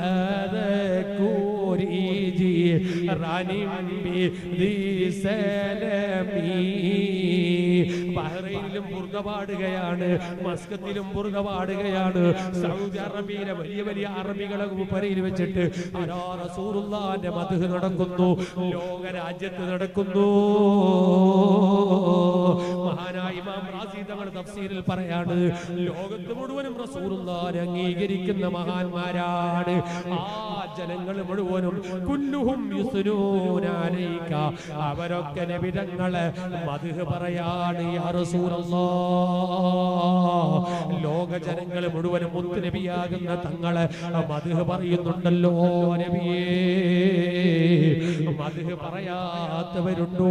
തദകൂരിജി റാനിം ബി സലമി ബഹ്റൈനിലും ബുർദ പാടുകയാണ് മസ്കത്തിലും ബുർദ പാടുകയാണ് സൗദി അറേബ്യയിലെ വലിയ വലിയ അറബികളെ പരിയിൽ വെച്ചിട്ട് അതാ റസൂലുള്ളാന്റെ മധു നടക്കുന്നു ലോക രാജ്യത്ത് നടക്കുന്നു മഹാനായ ഇമാം റാസി തങ്ങൾ തഫ്സീറിൽ പറയാണ് ലോകത്ത് മുഴുവനും റസൂലുള്ളാഹിനെ അംഗീകരിക്കുന്ന മഹാന്മാരാണ് ആ ജനങ്ങൾ മുഴുവനും കുല്ലുഹും യുസ്നൂന അലൈക അവരൊക്കെ നബി തങ്ങളെ മദ്ഹ് പറയാണ് യാ റസൂലല്ലാഹ് ലോക ജനങ്ങൾ മുഴുവനും മുത്ത് നബിയാകുന്ന തങ്ങളെ മദ്ഹ് പറയുന്നുണ്ടല്ലോ നബിയേ മദ്ഹ് പറയാത്തവരുണ്ടോ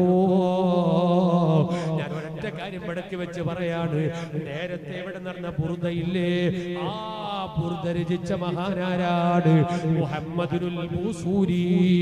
ഞാൻ ഒരൊറ്റ കാര്യം മടക്കി വെച്ച് പറയാണ് നേരത്തെ ഇവിടെ നടന്ന ബുർദയില്ലേ ആ ബുർദ രചിച്ച മഹാനാരാണ് മുഹമ്മദുൽ ബൂസൂരി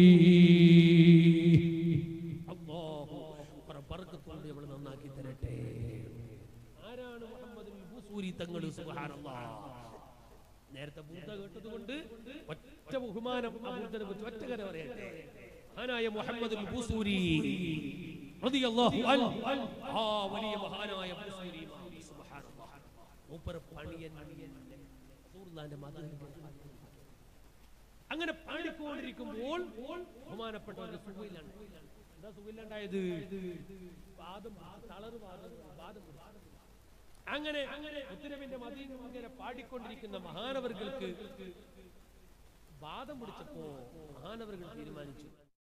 അല്ലാഹു ബർക്കത്തുകൊണ്ട് നമ്മൾ നന്നാക്കി തരട്ടെ ആരാണ് മുഹമ്മദുൽ ബൂസൂരി തങ്ങൾ സുബ്ഹാനല്ലാഹ് നേരത്തെ ബുദ്ധ കേട്ടത് കൊണ്ട് ഒറ്റ ബഹുമാനം ആ ബുദ്ധനെ കുറിച്ച് ഒറ്റ കഥ പറയട്ടെ മഹാനായ മുഹമ്മദ് ബൂസൂരി റളിയല്ലാഹു അൻഹു ആ വലിയ മഹാനായ ബൂസൂരി ഇമാം, സുബ്ഹാനല്ലാഹ്. മൂപ്പര് പണിയൻ റസൂലുള്ളാഹിന്റെ മതം അങ്ങനെ പാടിക്കൊണ്ടിരിക്കുമ്പോൾ ബഹുമാനപ്പെട്ട ഒരു സുഖയിലാണ് എന്താ സുഖയിലുണ്ടായത് വാദം തളറ് വാദം വാദം അങ്ങനെ അങ്ങനെ ഉത്തരവിന്റെ മതിയിൽ ഇങ്ങനെ പാടിക്കൊണ്ടിരിക്കുന്ന മഹാനവர்களுக்கு വാദം പിടിച്ചപ്പോ മഹാനവர்கள் തീരുമാനിച്ചു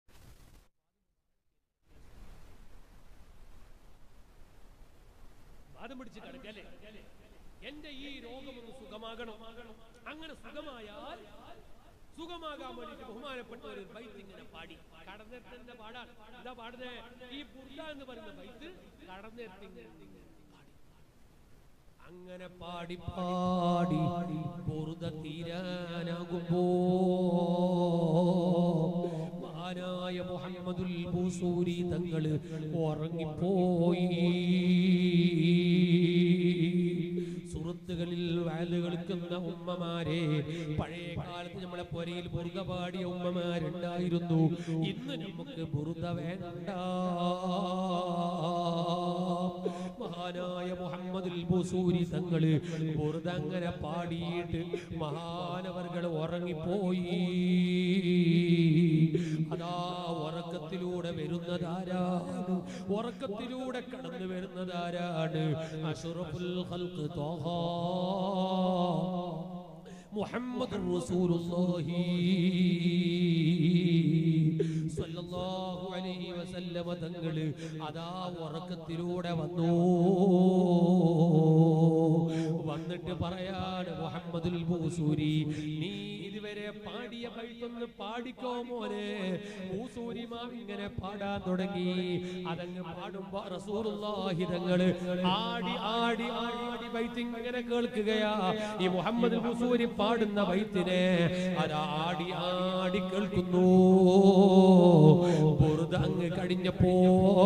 വാദം പിടിച്ച് കിടക്കല്ലേ എന്റെ ഈ രോഗം ഒന്ന് സുഖമാകണം അങ്ങനെ സുഖമായാൽ സുഖമാകാൻ വേണ്ടിട്ട് ബഹുമാനപ്പെട്ട ഒരു ബൈത്ത് ഇങ്ങനെ പാടി കടന്നെടുത്തിന്റെ പാടാൻ എന്താ പാടുന്നേ ഈ ബുർദ എന്ന് പറയുന്ന ബൈത്ത് കടന്നെടുത്ത് ഇങ്ങനെ പാടി അങ്ങനെ പാടി പാടി ബുർദ തീരാനാകുമ്പോ മഹാനായ മുഹമ്മദുൽ ബൂസൂരി തങ്ങള് ഉറങ്ങിപ്പോയി സുഹൃത്തുക്കളിൽ വാല് കളിക്കുന്ന ഉമ്മമാരെ പഴയ കാലത്ത് നമ്മളെ പൊരയിൽ ബുറുത പാടിയ ഉമ്മമാരുണ്ടായിരുന്നു ഇന്ന് നമുക്ക് ബുറുത വേണ്ട മഹാനായ മുഹമ്മദുൽ ബുസൂരി തങ്ങള് ബുറുത അങ്ങനെ പാടിയിട്ട് മഹാനവർകൾ ഉറങ്ങിപ്പോയി അതാ ഉറക്കത്തിലൂടെ വരുന്നതാരാണ് ഉറക്കത്തിലൂടെ കടന്നു വരുന്നതാരാണ് അഷറഫുൽ ഖൽഖ് ത്വാഹ മുഹമ്മദ് റസൂലുള്ളാഹി സ്വല്ലല്ലാഹു അലൈഹി വസല്ലമ തങ്ങള് അതാ ഉറക്കത്തിലൂടെ വന്നു വന്നിട്ട് പറയാണ് മുഹമ്മദുൽ ബൂസൂരി നീ ഇതുവരെ പാടിയ ബൈത്തൊന്ന് പാടിക്കോ മോനെ ബൂസൂരി മാം ഇങ്ങനെ പാടാൻ തുടങ്ങി അതങ്ങ് പാടുമ്പോ റസൂലുള്ളാഹി തങ്ങള് ആടി ആടി ആടി ബൈത്ത് ഇങ്ങനെ കേൾക്കുകയാ ഈ മുഹമ്മദ് ബൂസൂരി പാടുന്ന ബൈത്തിനെ അത് ആടി ആടി കേൾക്കുന്നു ബുറുദ അങ്ങ് കഴിഞ്ഞപ്പോ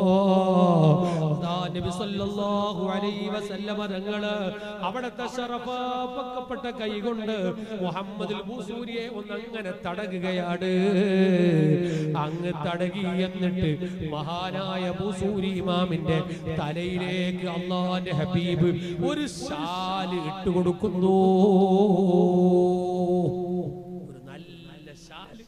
ദാ നബി സല്ലല്ലാഹു അലൈഹി വസല്ലമ തങ്ങള് അവിടത്തെ ശറഫാക്കപ്പെട്ട കൈകൊണ്ട് മുഹമ്മദ് ബൂസൂരിയെ ഒന്ന് അങ്ങനെ തടകുകയാണ് അങ്ങ് തടകി എന്നിട്ട് മഹാനായ ബൂസൂരി ഇമാമിന്റെ തലയിലേക്ക് അള്ളാന്റെ ഹബീബ് ഒരു ഷാല് ഇട്ടുകൊടുക്കുന്നു ഒരു നല്ല ഷാല്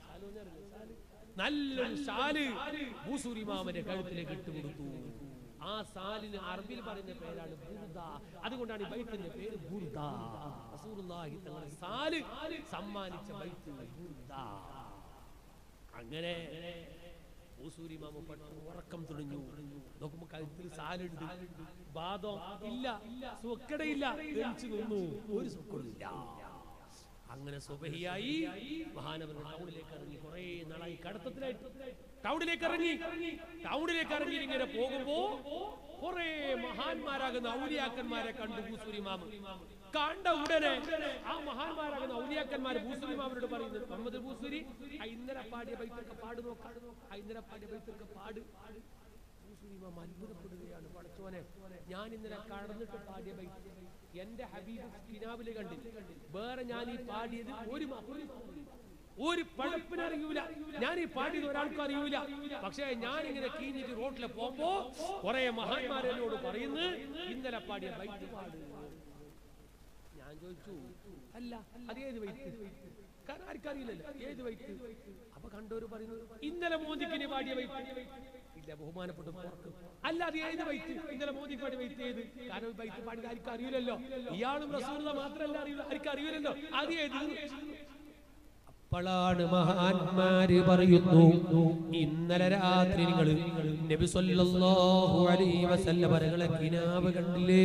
നല്ലൊരു ഷാല് ബൂസൂരി ഇമാമിന്റെ കഴുത്തിലേക്ക് ഇട്ടുകൊടുത്തു ആ സാലിന് അറബിൽ പറയുന്ന പേരാണ് ബുർദ അതുകൊണ്ടാണ് ഈ ബൈത്തിന്റെ പേര് ബുർദ റസൂലുള്ളാഹി തങ്ങളുടെ സാല് സമ്മാനിച്ച ബൈത്ത് ബുർദ അങ്ങനെ ഊസൂരി മാമ പെട്ടെന്ന് ഉറക്കം തുണിഞ്ഞു നോക്കുമ്പോ കഴുത്തിൽ സാലുണ്ട് ബാധം ഇല്ല സുക്കടയില്ല എണിച്ചു നിന്നു ഒരു സുക്കടില്ല അങ്ങനെ സുബഹിയായി മഹാനവർ ടൗണിലേക്ക് ഇറങ്ങി കുറെ നാളായി കടത്തത്തിലായിട്ട് ടൗണിലേക്ക് ഇറങ്ങി ടൗണിലേക്ക് ഇറങ്ങി ഇങ്ങനെ പോകുമ്പോ കുറെ മഹാന്മാരാകുന്ന ഔലിയാക്കന്മാരെ കണ്ടു ഭൂസൂരി മാമ കണ്ട ഉടനെ ആ മഹാന്മാരാകുന്ന ഔലിയാക്കന്മാര് ഭൂസൂരി മാമനോട് പറയുന്നത് മുഹമ്മദ് ഭൂസൂരി ആ ഇന്നലെ പാടിയ ബൈത്തൊക്കെ പാട് നോക്കാം ആ ഇന്നലെ പാടിയ ബൈത്തൊക്കെ പാട് ഭൂസൂരി മാമ അത്ഭുതപ്പെടുകയാണ് പടച്ചോനെ ഞാൻ ഇന്നലെ കടന്നിട്ട് പാടിയ ബൈത്ത് എന്റെ ഹബീബ് കിനാവില് കണ്ടില്ല വേറെ ഞാൻ ഈ പാടിയത് ഒരു മ- ഒരു പഴപ്പിന് അറിയൂല ഞാൻ ഈ പാടിയത് ഒരാൾക്കും അറിയൂല പക്ഷേ ഞാൻ ഇങ്ങനെ കീഞ്ഞിട്ട് റോട്ടിൽ പോകുമ്പോ കുറെ മഹാന്മാരെന്നോട് പറയുന്നു ഇന്നലെ പാടിയ ബൈറ്റ് പാട് ഞാൻ ചോദിച്ചു അല്ല അത് ഏത് വൈറ്റ് കാരണം ആർക്കറിയില്ലല്ലോ ഏത് വൈറ്റ് അപ്പൊ കണ്ടോര് പറയുന്നു ഇന്നലെ മോദിക്കിന് പാടിയ വൈറ്റ് ഇല്ല ബഹുമാനപ്പെട്ട പോർക്ക്. അല്ല അത് ഏത് വൈറ്റ് ഇന്നലെ മോദി പാടി വൈറ്റ് ഏത് കാരണം വൈറ്റ് പാടി ആർക്കും അറിയില്ലല്ലോ ഇയാളും റസൂലുള്ള മാത്രമല്ല അറിയില്ല ആർക്കും അറിയില്ലല്ലോ അത് ഏത് അപ്പോഴാണ് മഹാന്മാര് പറയുന്നു ഇന്നലെ രാത്രി നിങ്ങൾ നബി സല്ലല്ലാഹു അലൈഹി വസല്ലം വരകളെ കിനാവ് കണ്ടില്ലേ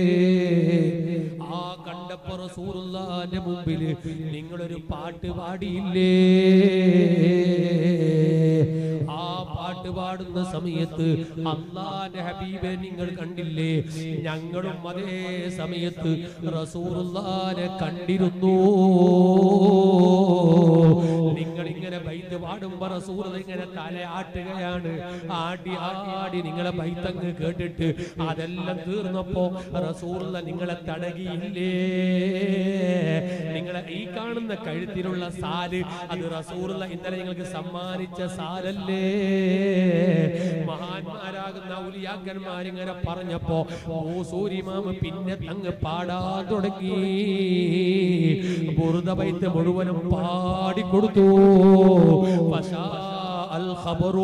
ആ കണ്ടപ്പോ റസൂലുള്ളാന്റെ മുമ്പിൽ നിങ്ങളൊരു പാട്ട് പാടിയില്ലേ ആ പാട്ട് പാടുന്ന സമയത്ത് അള്ളാന്റെ ഹബീബെ നിങ്ങൾ കണ്ടില്ലേ ഞങ്ങളും അതേ സമയത്ത് റസൂലുള്ളാനെ കണ്ടിരുന്നു നിങ്ങൾ ഇങ്ങനെ ബൈത്ത് പാടുമ്പോ റസൂൽ ഇങ്ങനെ തലയാട്ടുകയാണ് ആടി ആടി നിങ്ങളെ ബൈത്തങ്ങ് കേട്ടിട്ട് അതെല്ലാം തീർന്നപ്പോ റസൂർല നിങ്ങളെ തടകിയില്ലേ നിങ്ങളെ ഈ കാണുന്ന കഴുത്തിലുള്ള സാല് അത് റസൂർല ഇന്നലെ നിങ്ങൾക്ക് സമ്മാനിച്ച സാലല്ലേ മഹാന്മാരാകുന്ന ഔലിയാക്കന്മാരിങ്ങനെ പറഞ്ഞപ്പോ ഓ സൂര്യമാമ പിന്നെ അങ്ങ് പാടാൻ തുടങ്ങി ബുറുദ ബൈത്ത് മുഴുവനും പാടിക്കൊടുത്തു ഫശാ അൽ ഖബറു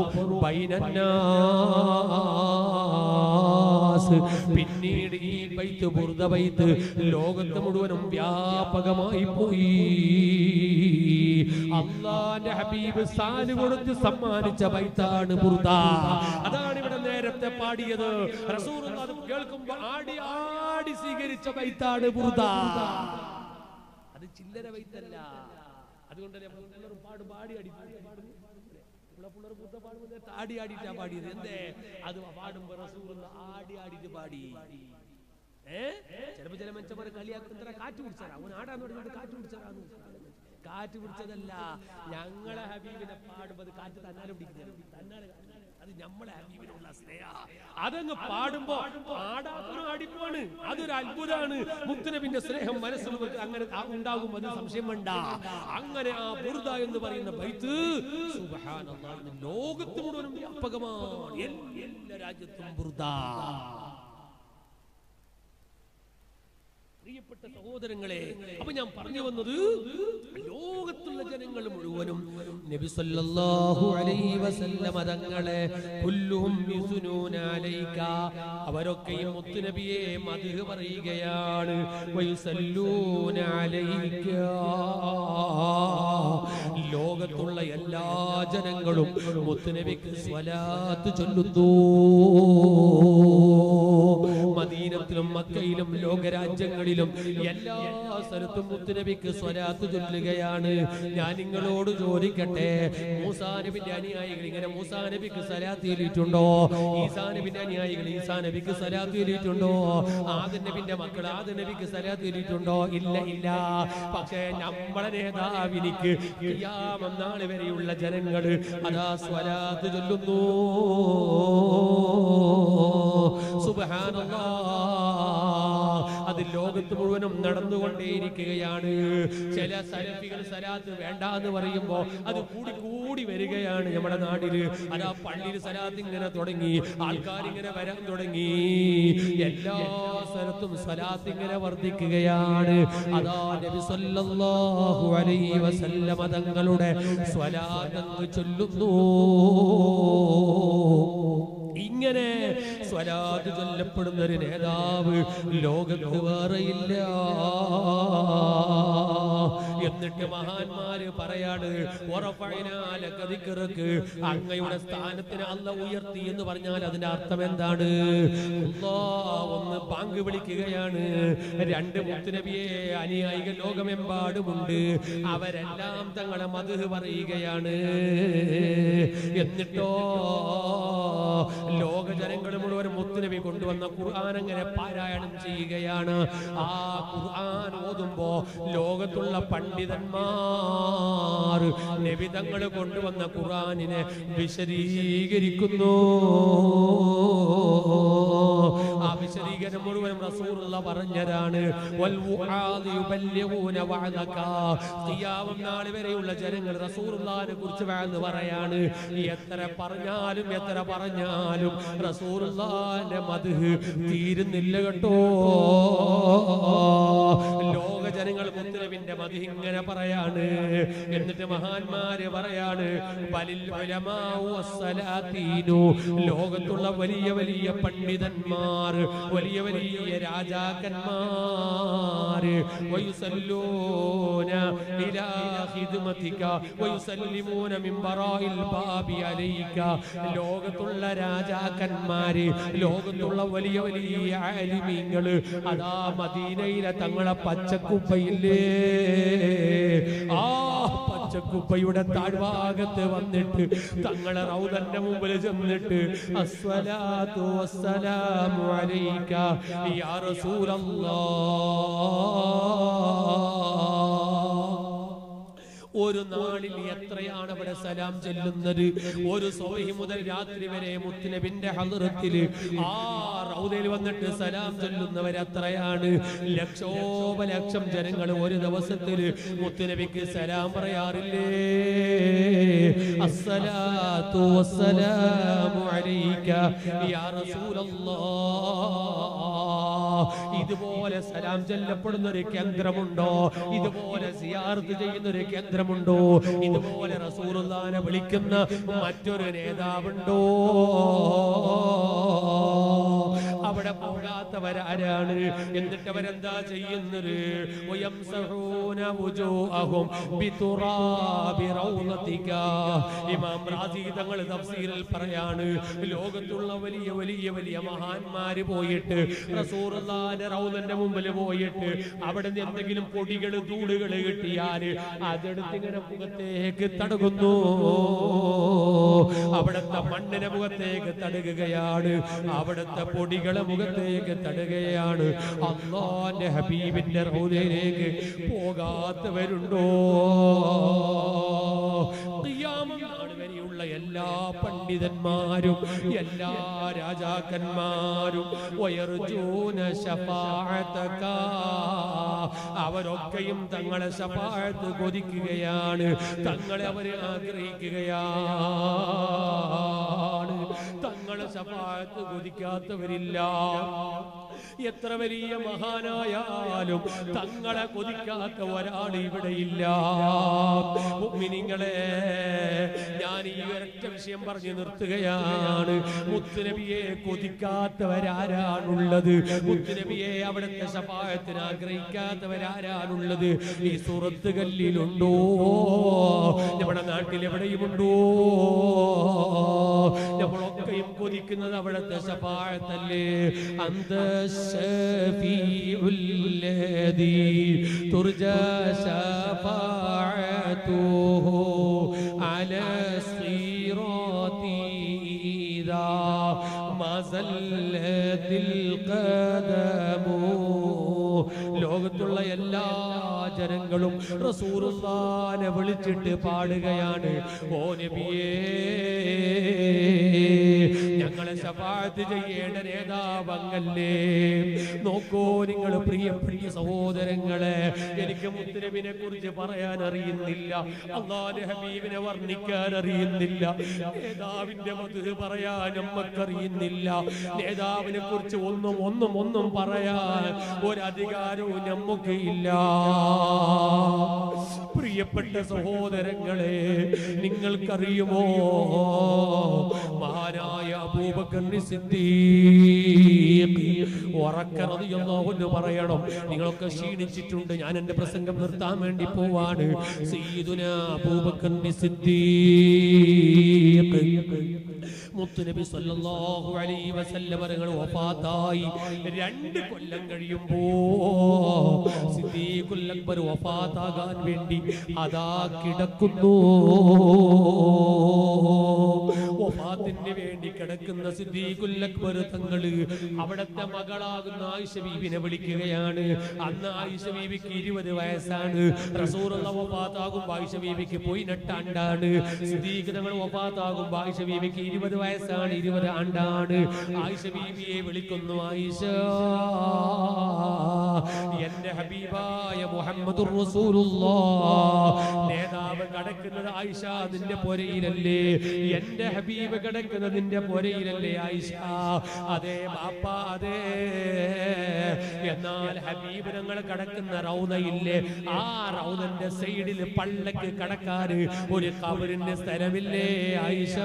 ബൈനന്നാസ് പിന്നീട് ഈ ബൈത്ത് ബുറുദ ബൈത്ത് ലോകത്ത് മുഴുവനും വ്യാപകമായി പോയി അള്ളാന്റെ ഹബീബ് സാല് കൊടുത്ത് സമ്മാനിച്ച ബൈത്താണ് ബുറുദ അതാണ് ഇവിടെ നേരത്തെ പാടിയത് റസൂൽ അത് കേൾക്കുമ്പോ ആടി ആടി സ്വീകരിച്ച ബൈത്താണ് ബുറുദ അത് ചില്ലര വൈത്തല്ല അതുകൊണ്ട് തന്നെ പിള്ളേർ പാട് പാടി അടി പാടുന്നു പിള്ളേർ ബുദ്ധ പാടുമ്പോൾ ആടി ആടിയിട്ടാ പാടിയത് എന്തേ അത് പാടുമ്പോ റസൂൽ ആടി ആടിയിട്ട് പാടി ഏ ചിലപ്പോ ചില മനുഷ്യന്മാരെ കളിയാക്കുന്ന കാറ്റ് പിടിച്ചാരാ അവൻ ആടാന്ന് പറഞ്ഞിട്ട് കാറ്റ് പിടിച്ചാരാന്ന് കാറ്റ് പിടിച്ചതല്ല ഞങ്ങളെ ഹബീബിനെ പാടുമ്പോ അത് കാറ്റ് തന്നാലെ പിടിക്കുന്നത് തന്നാലെ അത് നമ്മളെ ഹബീബിനുള്ള സ്നേഹ അതങ്ങ് പാടുമ്പോ ആടാത്തനും ആടിപ്പോണ് അതൊരു അത്ഭുതമാണ് മുത്തുനബിന്റെ സ്നേഹം മനസ്സിൽ വെക്ക് അങ്ങനെ ആ- ഉണ്ടാകും അത് സംശയം വേണ്ട അങ്ങനെ ആ ബുർദ എന്ന് പറയുന്ന ബൈത്ത് സുബ്ഹാനല്ലാഹ്, ഇന്ന് ലോകത്ത് മുഴുവനും വ്യാപകമാണ് എല്ലാ എല്ലാ രാജ്യത്തും ബുർദ പ്രിയപ്പെട്ട സഹോദരങ്ങളെ അപ്പൊ ഞാൻ പറഞ്ഞു വന്നത് ലോകത്തുള്ള ജനങ്ങൾ മുഴുവനും നബി സല്ലല്ലാഹു അലൈഹി വസല്ലമ തങ്ങളെ കുല്ലുഹും യുസ്നൂന അലൈക അവരൊക്കെയും മുത്തുനബിയെ മദ്ഹ് പറയുകയാണ് വയുസല്ലൂന അലൈക ലോകത്തുള്ള എല്ലാ ജനങ്ങളും മുത്തുനബിക്ക് സ്വലാത്ത് ചൊല്ലുന്നു മദീനത്തിലും മക്കയിലും ലോകരാജ്യങ്ങളിലും എല്ലാ സ്ഥലത്തും മുത്തുനബിക്ക് സ്വലാത്ത് ചൊല്ലുകയാണ് ഞാൻ നിങ്ങളോട് ചോദിക്കട്ടെ മൂസാ നബിന്റെ അനുയായികൾ ഇങ്ങനെ മൂസാ നബിക്ക് സലാത്ത് ചൊല്ലിയിട്ടുണ്ടോ ഈസാ നബിന്റെ അനുയായികൾ ഈസാ നബിക്ക് സലാത്ത് ചൊല്ലിയിട്ടുണ്ടോ ആദൻ നബിന്റെ മക്കൾ ആദൻ നബിക്ക് സലാത്ത് ചൊല്ലിയിട്ടുണ്ടോ ഇല്ല ഇല്ല പക്ഷേ നമ്മളെ നേതാവിനിക്ക് ഖിയാമം നാൾ വരെയുള്ള ജനങ്ങൾ അതാ സ്വലാത്ത് ചൊല്ലുന്നു സുബ്ഹാനല്ലാഹ് അത് ലോകത്ത് മുഴുവനും നടന്നുകൊണ്ടേയിരിക്കുകയാണ് ചില സലഫികൾ സലാത്ത് വേണ്ട എന്ന് പറയുമ്പോ അത് കൂടി കൂടി വരികയാണ് നമ്മുടെ നാട്ടില് അതാ പള്ളിയിൽ സലാത്ത് ഇങ്ങനെ തുടങ്ങി ആൾക്കാർ ഇങ്ങനെ വരാൻ തുടങ്ങി എല്ലാ സ്ഥലത്തും സലാത്ത് ഇങ്ങനെ വർദ്ധിക്കുകയാണ് അതാ നബി സല്ലല്ലാഹു അലൈഹി വസല്ലമ തങ്ങളുടെ സ്വലാത്ത് അങ്ങ് ചൊല്ലുന്നു ഇങ്ങനെ സ്വലാത്ത് ചൊല്ലപ്പെടുന്ന ഒരു നേതാവ് ലോകത്ത് വേറെയില്ല എന്നിട്ട് മഹാന്മാര് പറയാണ് ഉറപ്പഴിനാലക്ക് അങ്ങയുടെ സ്ഥാനത്തിന് അല്ല ഉയർത്തി എന്ന് പറഞ്ഞാൽ അതിന്റെ അർത്ഥം എന്താണ് അല്ലാ ഒന്ന് പാങ്ക് വിളിക്കുകയാണ് രണ്ട് മുത്തുനബിയെ അനുയായികൾ ലോകമെമ്പാടുമുണ്ട് അവരെല്ലാം തങ്ങളെ മധു പറയുകയാണ് എന്നിട്ടോ ലോക ജനങ്ങൾ മുഴുവൻ മുത്തുനബി കൊണ്ടുവന്ന ഖുർആൻ അങ്ങനെ പാരായണം ചെയ്യുകയാണ് ആ ഖുർആൻ ഓതുമ്പോ ലോകത്തുള്ള പണ്ഡിതന്മാർ നബി തങ്ങൾ കൊണ്ടുവന്ന ഖുർആനിനെ വിശദീകരിക്കുന്നു ആ വിശദീകരണം മുഴുവനും റസൂലുള്ള പറഞ്ഞതാണ് വൽ വുആദി യുബല്ലിഗൂന വഅദക ഖിയാമം നാൾ വരെയുള്ള ജനങ്ങൾ റസൂലുള്ളാഹിനെ കുറിച്ച് വാഴ്ന്ന് പറയാണ് എത്ര പറഞ്ഞാലും എത്ര പറഞ്ഞാലും റസൂലുള്ളാഹിന്റെ മദ്ഹ് തീരുന്നില്ല കേട്ടോ ലോക ജനങ്ങൾ മുത്തനബിന്റെ മതി ഇങ്ങനെ പറയാണ് എന്നിട്ട് മഹാന്മാര് പറയാണ് ബലിൽ ഉലമാഉ വസ്സലാത്തീനു. ലോകത്തുള്ള വലിയ വലിയ പണ്ഡിതന്മാർ വലിയ വലിയ രാജാക്കന്മാര് വയുസല്ലൂന ഇലാ ഖിദ്മതിക വയുസല്ലിമൂന മിൻ ബറാഇൽ ബാബി അലൈക ലോകത്തുള്ള രാജാക്കന്മാര് ലോകത്തുള്ള വലിയ വലിയ ആലിമീങ്ങള് അതാ മദീനയിലെ തങ്ങളെ പച്ചക്കുപ്പയില്ലേ ആ പച്ചക്കുപ്പയുടെ താഴ്ഭാഗത്ത് വന്നിട്ട് തങ്ങളെ റൗദന്റെ മുമ്പിൽ ചെന്നിട്ട് അസ്സലാത്തു വസ്സലാമു അലൈക യാ റസൂലല്ലാഹ് ഒരു നാളിൽ എത്രയാണ് അവിടെ സലാം ചെല്ലുന്നത് ഒരു സോഹി മുതൽ രാത്രി വരെ മുത്തുനബിന്റെ ഹദറത്തില് ആ റൗദയിൽ വന്നിട്ട് സലാം ചൊല്ലുന്നവർ എത്രയാണ് ലക്ഷോപലക്ഷം ജനങ്ങൾ ഒരു ദിവസത്തില് മുത്തുനബിക്ക് സലാം പറയാറില്ലേ അസ്സലാത്തു വസ്സലാമു അലൈക യാ റസൂലല്ലാഹ് ഇതുപോലെ സലാം ചൊല്ലപ്പെടുന്ന ഒരു കേന്ദ്രമുണ്ടോ ഇതുപോലെ സിയാർത്ത് ചെയ്യുന്ന ഒരു കേന്ദ്രമുണ്ടോ ഇതുപോലെ റസൂലുള്ളാനെ വിളിക്കുന്ന മറ്റൊരു നേതാവുണ്ടോ അവിടെ പോകാത്തവരാരാണ് എന്നിട്ട് അവരെന്താ ചെയ്യുന്നത് വയംസഹൂന വുജൂഅഹും ബിതുറാബി റൗളതിക. ഇമാം റാസി തങ്ങൾ തഫ്സീറിൽ പറയാണ് ലോകത്തുള്ള വലിയ വലിയ വലിയ മഹാന്മാര് പോയിട്ട് റസൂറുള്ളാന്റെ റൗദന്റെ മുമ്പിൽ പോയിട്ട് അവിടെ നിന്ന് എന്തെങ്കിലും പൊടികൾ ധൂളുകൾ കിട്ടിയാല് അതെടുത്ത് ഇങ്ങനെ മുഖത്തേക്ക് തടകുന്നു അവിടുത്തെ മണ്ണിനെ മുഖത്തേക്ക് തടകുകയാണ് അവിടുത്തെ പൊടികളെ മുഖത്തേക്ക് തടകുകയാണ് അള്ളാന്റെ ഹബീബിന്റെ റൗദയിലേക്ക് പോകാത്തവരുണ്ടോ ഖിയാമം നാൾ വരെയുള്ള എല്ലാ പണ്ഡിതന്മാരും എല്ലാ രാജാക്കന്മാരും വയർജൂന ശഫാഅതക അവരൊക്കെയും തങ്ങളെ ശഫാഅത്ത് കൊതിക്കുകയാണ് തങ്ങളെ അവരെ ആഗ്രഹിക്കുകയാണ് തങ്ങളെ ശഫാഅത്ത് കൊതിക്കാത്തവരില്ല എത്ര വലിയ മഹാനായാലും തങ്ങളെ കൊതിക്കാത്ത ഒരാൾ ഇവിടെയില്ല മുഅ്മിനീങ്ങളെ ഞാൻ ഈ ഒരൊറ്റ വിഷയം പറഞ്ഞു നിർത്തുകയാണ് മുത്തുനബിയെ കൊതിക്കാത്തവരാരാണുള്ളത് മുത്തുനബിയെ അവിടുത്തെ സഭായത്തിന് ആഗ്രഹിക്കാത്തവരാരാണുള്ളത് ഈ സുറത്ത് കല്ലിലുണ്ടോ നമ്മുടെ നാട്ടിൽ എവിടെയുമുണ്ടോ നമ്മളൊക്കെയും കൊതിക്കുന്നത് അവിടുത്തെ സഭായത്തല്ലേ അന്ത الشفيع الذي ترجى شفاعته على الصراط إذا ما زلت القدم ലോകത്തുള്ള എല്ലാ ജനങ്ങളും റസൂറുല്ലാനെ വിളിച്ചിട്ട് പാടുകയാണ് ഓ നബിയേ ഞങ്ങളെ ശപാത്ത് ചെയ്യേണ്ട നേതാവങ്ങല്ലേ നോക്കൂ നിങ്ങൾ പ്രിയ പ്രിയ സഹോദരങ്ങളെ എനിക്ക് മുത്തുനബിനെ കുറിച്ച് പറയാൻ അറിയുന്നില്ല അള്ളാന്റെ ഹബീബിനെ വർണ്ണിക്കാൻ അറിയുന്നില്ല നേതാവിന്റെ മധു പറയാൻ നമ്മക്കറിയുന്നില്ല നേതാവിനെ കുറിച്ച് ഒന്നും ഒന്നും ഒന്നും പറയാൻ ഒരധികാരവും നമുക്ക് ഇല്ല പ്രിയപ്പെട്ട സഹോദരങ്ങളെ നിങ്ങൾക്കറിയുമോ മഹാനായ അബൂബക്കർ സിദ്ദീഖ് ഉറക്ക റളിയല്ലാഹു അൻഹു പറയണം നിങ്ങളൊക്കെ ക്ഷീണിച്ചിട്ടുണ്ട് ഞാൻ എന്റെ പ്രസംഗം നിർത്താൻ വേണ്ടി പോവാണ് സയ്യിദുന അബൂബക്കർ സിദ്ദീഖ് മുത്തുനബി സല്ലല്ലാഹു അലൈഹി വസല്ലം തങ്ങൾ വഫാത്തായി രണ്ട് കൊല്ലം കഴിയുമ്പോ സിദ്ദീഖുൽ അക്ബർ വഫാത്താകാൻ വേണ്ടി അതാ കിടക്കുന്നു വഫാത്തിന് വേണ്ടി കിടക്കുന്ന സിദ്ദീഖുൽ അക്ബർ തങ്ങള് അവിടത്തെ മകളാകുന്ന ആയിഷ ബീബിനെ വിളിക്കുകയാണ് അന്ന് ആയിഷ ബീബിക്ക് ഇരുപത് വയസ്സാണ് റസൂറുള്ള വഫാത്താകും ആയിഷ ബീബിക്ക് പോയി നട്ടാണ്ടാണ് സിദ്ദീഖ് തങ്ങൾ വഫാത്താകും ആയിഷ ബീബിക്ക് ഇരുപത് വയസ്സാണ് ഇരുപത് ആണ്ടാണ് ആയിഷ ബീബിയെ വിളിക്കുന്നു ആയിഷ എന്റെ ഹബീബായ മുഹമ്മദുർ റസൂലുള്ളാഹ് നേതാവ് കടക്കുന്നത് ആയിഷ നിന്റെ പൊരയിലല്ലേ എന്റെ ഹബീബ് കിടക്കുന്നത് നിന്റെ പൊരയിലല്ലേ ആയിഷ അതെ ബാപ്പ അതെ എന്നാൽ ഹബീബ് ഞങ്ങൾ കടക്കുന്ന റൗദയില്ലേ ആ റൗദന്റെ സൈഡിൽ പള്ളക്ക് കടക്കാറ് ഒരു കബറിന്റെ സ്ഥലമില്ലേ ആയിഷ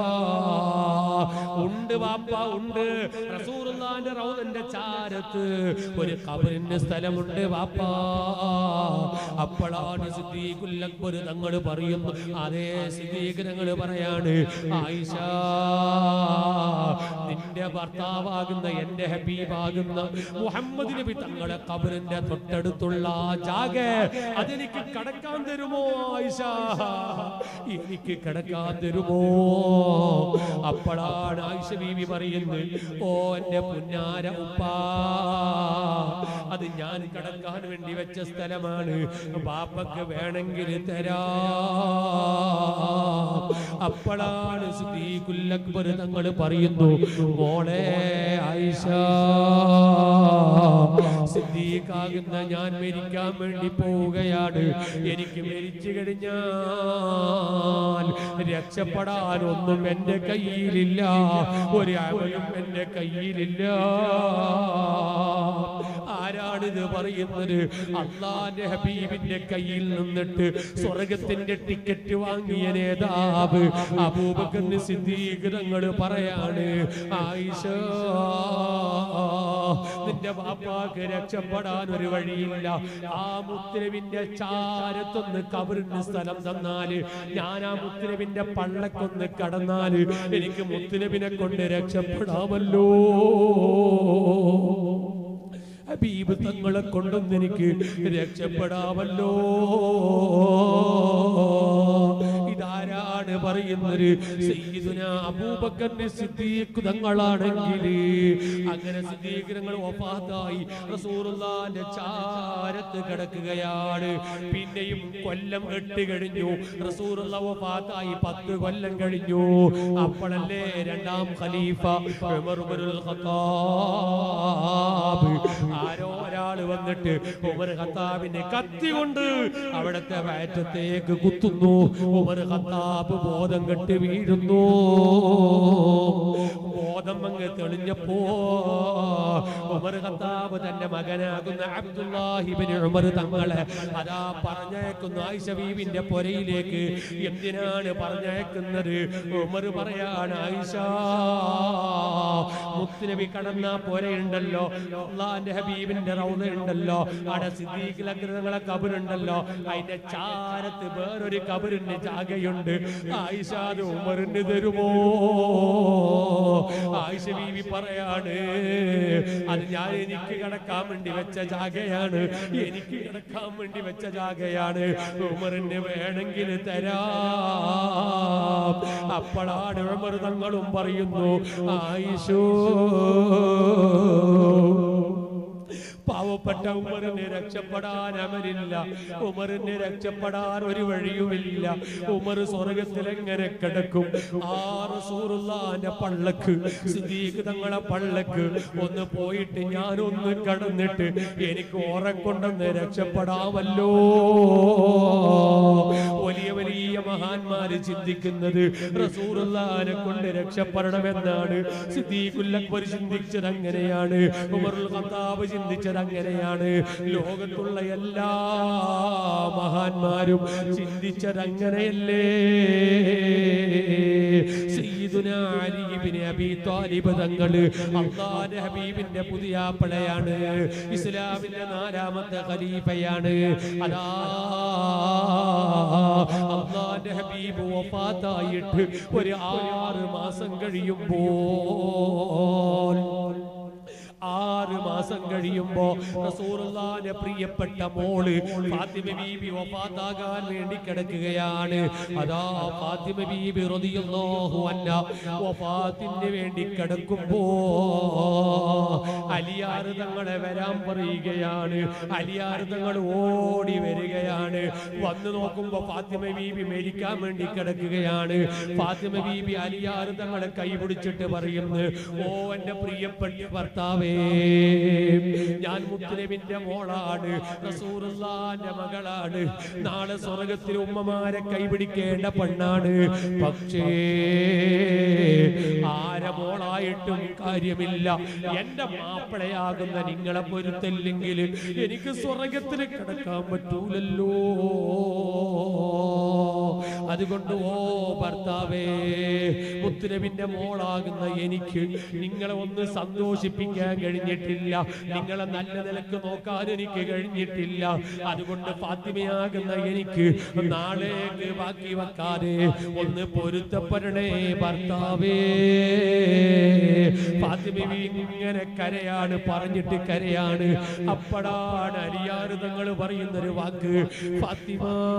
ഉണ്ട് ബാപ്പ ഉണ്ട് റസൂറുള്ളാന്റെ റൗദന്റെ ചാരത്ത് ഒരു കബറിന്റെ സ്ഥലമുണ്ട് ബാപ്പ അപ്പോഴാണ് സിദ്ദീഖുൽ അക്ബർ തങ്ങൾ പറയുന്നു അതേ സിദ്ദീഖ് തങ്ങൾ പറയാണ് ആയിഷ നിന്റെ ഭർത്താവാകുന്ന എന്റെ ഹബീബാകുന്ന മുഹമ്മദ് നബി തങ്ങളെ കബറിന്റെ തൊട്ടടുത്തുള്ള ആ ജാഗ അതെനിക്ക് കടക്കാൻ തരുമോ ആയിഷ എനിക്ക് കടക്കാൻ തരുമോ അപ്പോഴാണ് ആയിഷ ബീവി പറയുന്നത് ഓ എന്റെ പുന്നാര ഉപ്പാ അത് ഞാൻ കടക്കാൻ വേണ്ടി വെച്ച സ്ഥലമാണ് ബാപ്പക്ക് വേണമെങ്കിൽ തരാ അപ്പോഴാണ് സിദ്ദീഖുൽ അക്ബർ തങ്ങൾ പറയുന്നു മോളെ ആയിഷ സിദ്ദീഖാകുന്ന ഞാൻ മരിക്കാൻ വേണ്ടി പോവുകയാണ് എനിക്ക് മരിച്ചു കഴിഞ്ഞാൽ രക്ഷപ്പെടാൻ ഒന്നും എന്റെ കയ്യിലില്ല ഒരു അമലും എന്റെ കയ്യിലില്ല ആരാണിത് പറയുന്നത് അള്ളാന്റെ ഹബീബിന്റെ കയ്യിൽ നിന്നിട്ട് സ്വർഗത്തിന്റെ ടിക്കറ്റ് വാങ്ങിയ നേതാവ് അബൂബക്കർ സിദ്ദീഖ് തങ്ങൾ പറയാണ് ആയിഷ നിന്റെ ബാപ്പാക്ക് രക്ഷപ്പെടാൻ ഒരു വഴിയില്ല ആ മുത്തരവിന്റെ ചാരത്തൊന്ന് കബറിന് സ്ഥലം തന്നാല് ഞാൻ ആ മുത്തരവിന്റെ പള്ളക്കൊന്ന് കടന്നാല് എനിക്ക് മുത്തരവിനെ കൊണ്ട് രക്ഷപ്പെടാമല്ലോ ഹബീബ് തങ്ങളെ കൊണ്ടൊന്ന് എനിക്ക് രക്ഷപ്പെടാമല്ലോ ഇതാരാണ് പറയുന്നത് സയ്യിദുന അബൂബക്കറിന്റെ സിദ്ദീഖ് തങ്ങളാണെങ്കിൽ അങ്ങനെ സിദ്ദീഖ് തങ്ങൾ വഫാത്തായി റസൂലുള്ളാഹിന്റെ ചാരത്ത് കിടക്കുകയാണ് പിന്നെയും കൊല്ലം എട്ട് കഴിഞ്ഞു റസൂലുള്ള വഫാത്തായി പത്ത് കൊല്ലം കഴിഞ്ഞു അപ്പോഴല്ലേ രണ്ടാം ഖലീഫ ഉമർ ഇബ്നുൽ ഖത്താബ് ആരോ ഒരാൾ വന്നിട്ട് ഉമർ ഖത്താബിനെ കത്തി കൊണ്ട് അവിടുത്തെ വയറ്റത്തേക്ക് കുത്തുന്നു ഉമർ ഖത്താബ് ബോധം കെട്ട് വീഴുന്നു ബോധം അങ്ങ് തെളിഞ്ഞപ്പോ ഉമർ ഖത്താബ് തന്റെ മകനാകുന്ന അബ്ദുല്ലാഹിബിന് ഉമർ തങ്ങളെ അതാ പറഞ്ഞയക്കുന്നു ആയിഷ ബീവിന്റെ പൊരയിലേക്ക് എന്തിനാണ് പറഞ്ഞയക്കുന്നത് ഉമർ പറയാണ് ആയിഷ മുത്തുനബി കടന്ന പൊരയുണ്ടല്ലോ അള്ളാന്റെ ഹബീബിന്റെ റൗദ ഉണ്ടല്ലോ അവിടെ സിദ്ദീഖിൽ അഗ്രഹങ്ങളെ കബറുണ്ടല്ലോ അതിന്റെ ചാരത്ത് വേറൊരു കബറിന്റെ ജാഗയുണ്ട് ആയിഷ അത് ഉമറിന് തരുമോ ആയിഷ ബീവി പറയാണ് അത് ഞാൻ എനിക്ക് കിടക്കാൻ വേണ്ടി വെച്ച ജാഗയാണ് എനിക്ക് കിടക്കാൻ വേണ്ടി വെച്ച ജാഗയാണ് ഉമറിന് വേണമെങ്കിൽ തരാം അപ്പോഴാണ് ഉമർ തങ്ങളും പറയുന്നു ആയിഷോ പാവപ്പെട്ട ഉമറിന് രക്ഷപ്പെടാൻ അമരില്ല ഉമറിന് രക്ഷപ്പെടാൻ ഒരു വഴിയുമില്ല ഉമർ സ്വർഗത്തിൽ എങ്ങനെ കിടക്കും ആ റസൂറുള്ളാന്റെ പള്ളക്ക് സിദ്ദീഖ് തങ്ങളെ പള്ളക്ക് ഒന്ന് പോയിട്ട് ഞാനൊന്ന് കടന്നിട്ട് എനിക്ക് ഓറക്കൊണ്ടെന്ന് രക്ഷപ്പെടാമല്ലോ വലിയ വലിയ മഹാന്മാര് ചിന്തിക്കുന്നത് റസൂറുള്ളാനെ കൊണ്ട് രക്ഷപ്പെടണമെന്നാണ് സിദ്ദീഖുൽ അക്ബർ ചിന്തിച്ചത് അങ്ങനെയാണ് ഉമറുൽ ഖത്താബ് ചിന്തിച്ചത് അങ്ങനെയാണ് ലോകത്തുള്ള എല്ലാ മഹാന്മാരും ചിന്തിച്ചത് അങ്ങനെയല്ലേ സയ്യിദുനാ അലി ഇബ്നു അബീ ത്വാലിബ് തങ്ങള് അള്ളാന്റെ ഹബീബിന്റെ പുതിയ പടയാണ് ഇസ്ലാമിന്റെ നാലാമത്തെ ഖലീഫയാണ് അതാ അള്ളാന്റെ ഹബീബ് വഫാത്തായിട്ട് ഒരു ആറ് മാസം കഴിയുമ്പോൾ ആറ് മാസം കഴിയുമ്പോ റസൂലുള്ളാന്റെ പ്രിയപ്പെട്ട മോള് ഫാത്തിമ ബീബി വഫാത്താകാൻ വേണ്ടി കിടക്കുകയാണ് അതാ ഫാത്തിമ ബീബി റളിയല്ലാഹു അൻഹ വഫാത്തിന് വേണ്ടി കിടക്കുമ്പോ അലിയാർ തങ്ങളെ വരാൻ പറയുകയാണ് അലിയാർ തങ്ങൾ ഓടി വരികയാണ് വന്നു നോക്കുമ്പോ ഫാത്തിമ ബീബി മരിക്കാൻ വേണ്ടി കിടക്കുകയാണ് ഫാത്തിമ ബീബി അലിയാർ തങ്ങളെ കൈപിടിച്ചിട്ട് പറയുന്നു ഓ എന്റെ പ്രിയപ്പെട്ട ഭർത്താവേ ഞാൻ മുത്തലബിന്റെ മോളാണ് റസൂറുള്ളാന്റെ മകളാണ് നാളെ സ്വർഗത്തിൽ ഉമ്മമാരെ കൈപിടിക്കേണ്ട പെണ്ണാണ് പക്ഷേ ആരെ മോളായിട്ടും കാര്യമില്ല എന്റെ മാപ്പിളയാകുന്ന നിങ്ങളെ പൊരുത്തല്ലെങ്കിൽ എനിക്ക് സ്വർഗത്തിൽ കിടക്കാൻ പറ്റൂലല്ലോ അതുകൊണ്ട് ഓ ഭർത്താവേ മുത്തുനബിന്റെ മോളാകുന്ന എനിക്ക് നിങ്ങളെ ഒന്ന് സന്തോഷിപ്പിക്കാൻ കഴിഞ്ഞിട്ടില്ല നിങ്ങളെ നല്ല നിലക്ക് നോക്കാൻ എനിക്ക് കഴിഞ്ഞിട്ടില്ല അതുകൊണ്ട് ഫാത്തിമയാകുന്ന എനിക്ക് നാളേക്ക് ബാക്കി വെക്കാതെ ഒന്ന് പൊരുത്തപ്പെടണേ ഭർത്താവേ ഫാത്തിമ ഇങ്ങനെ കരയാണ് പറഞ്ഞിട്ട് കരയാണ് അപ്പടാണ് അലിയാറ് തങ്ങൾ പറയുന്നൊരു വാക്ക് ഫാത്തിമ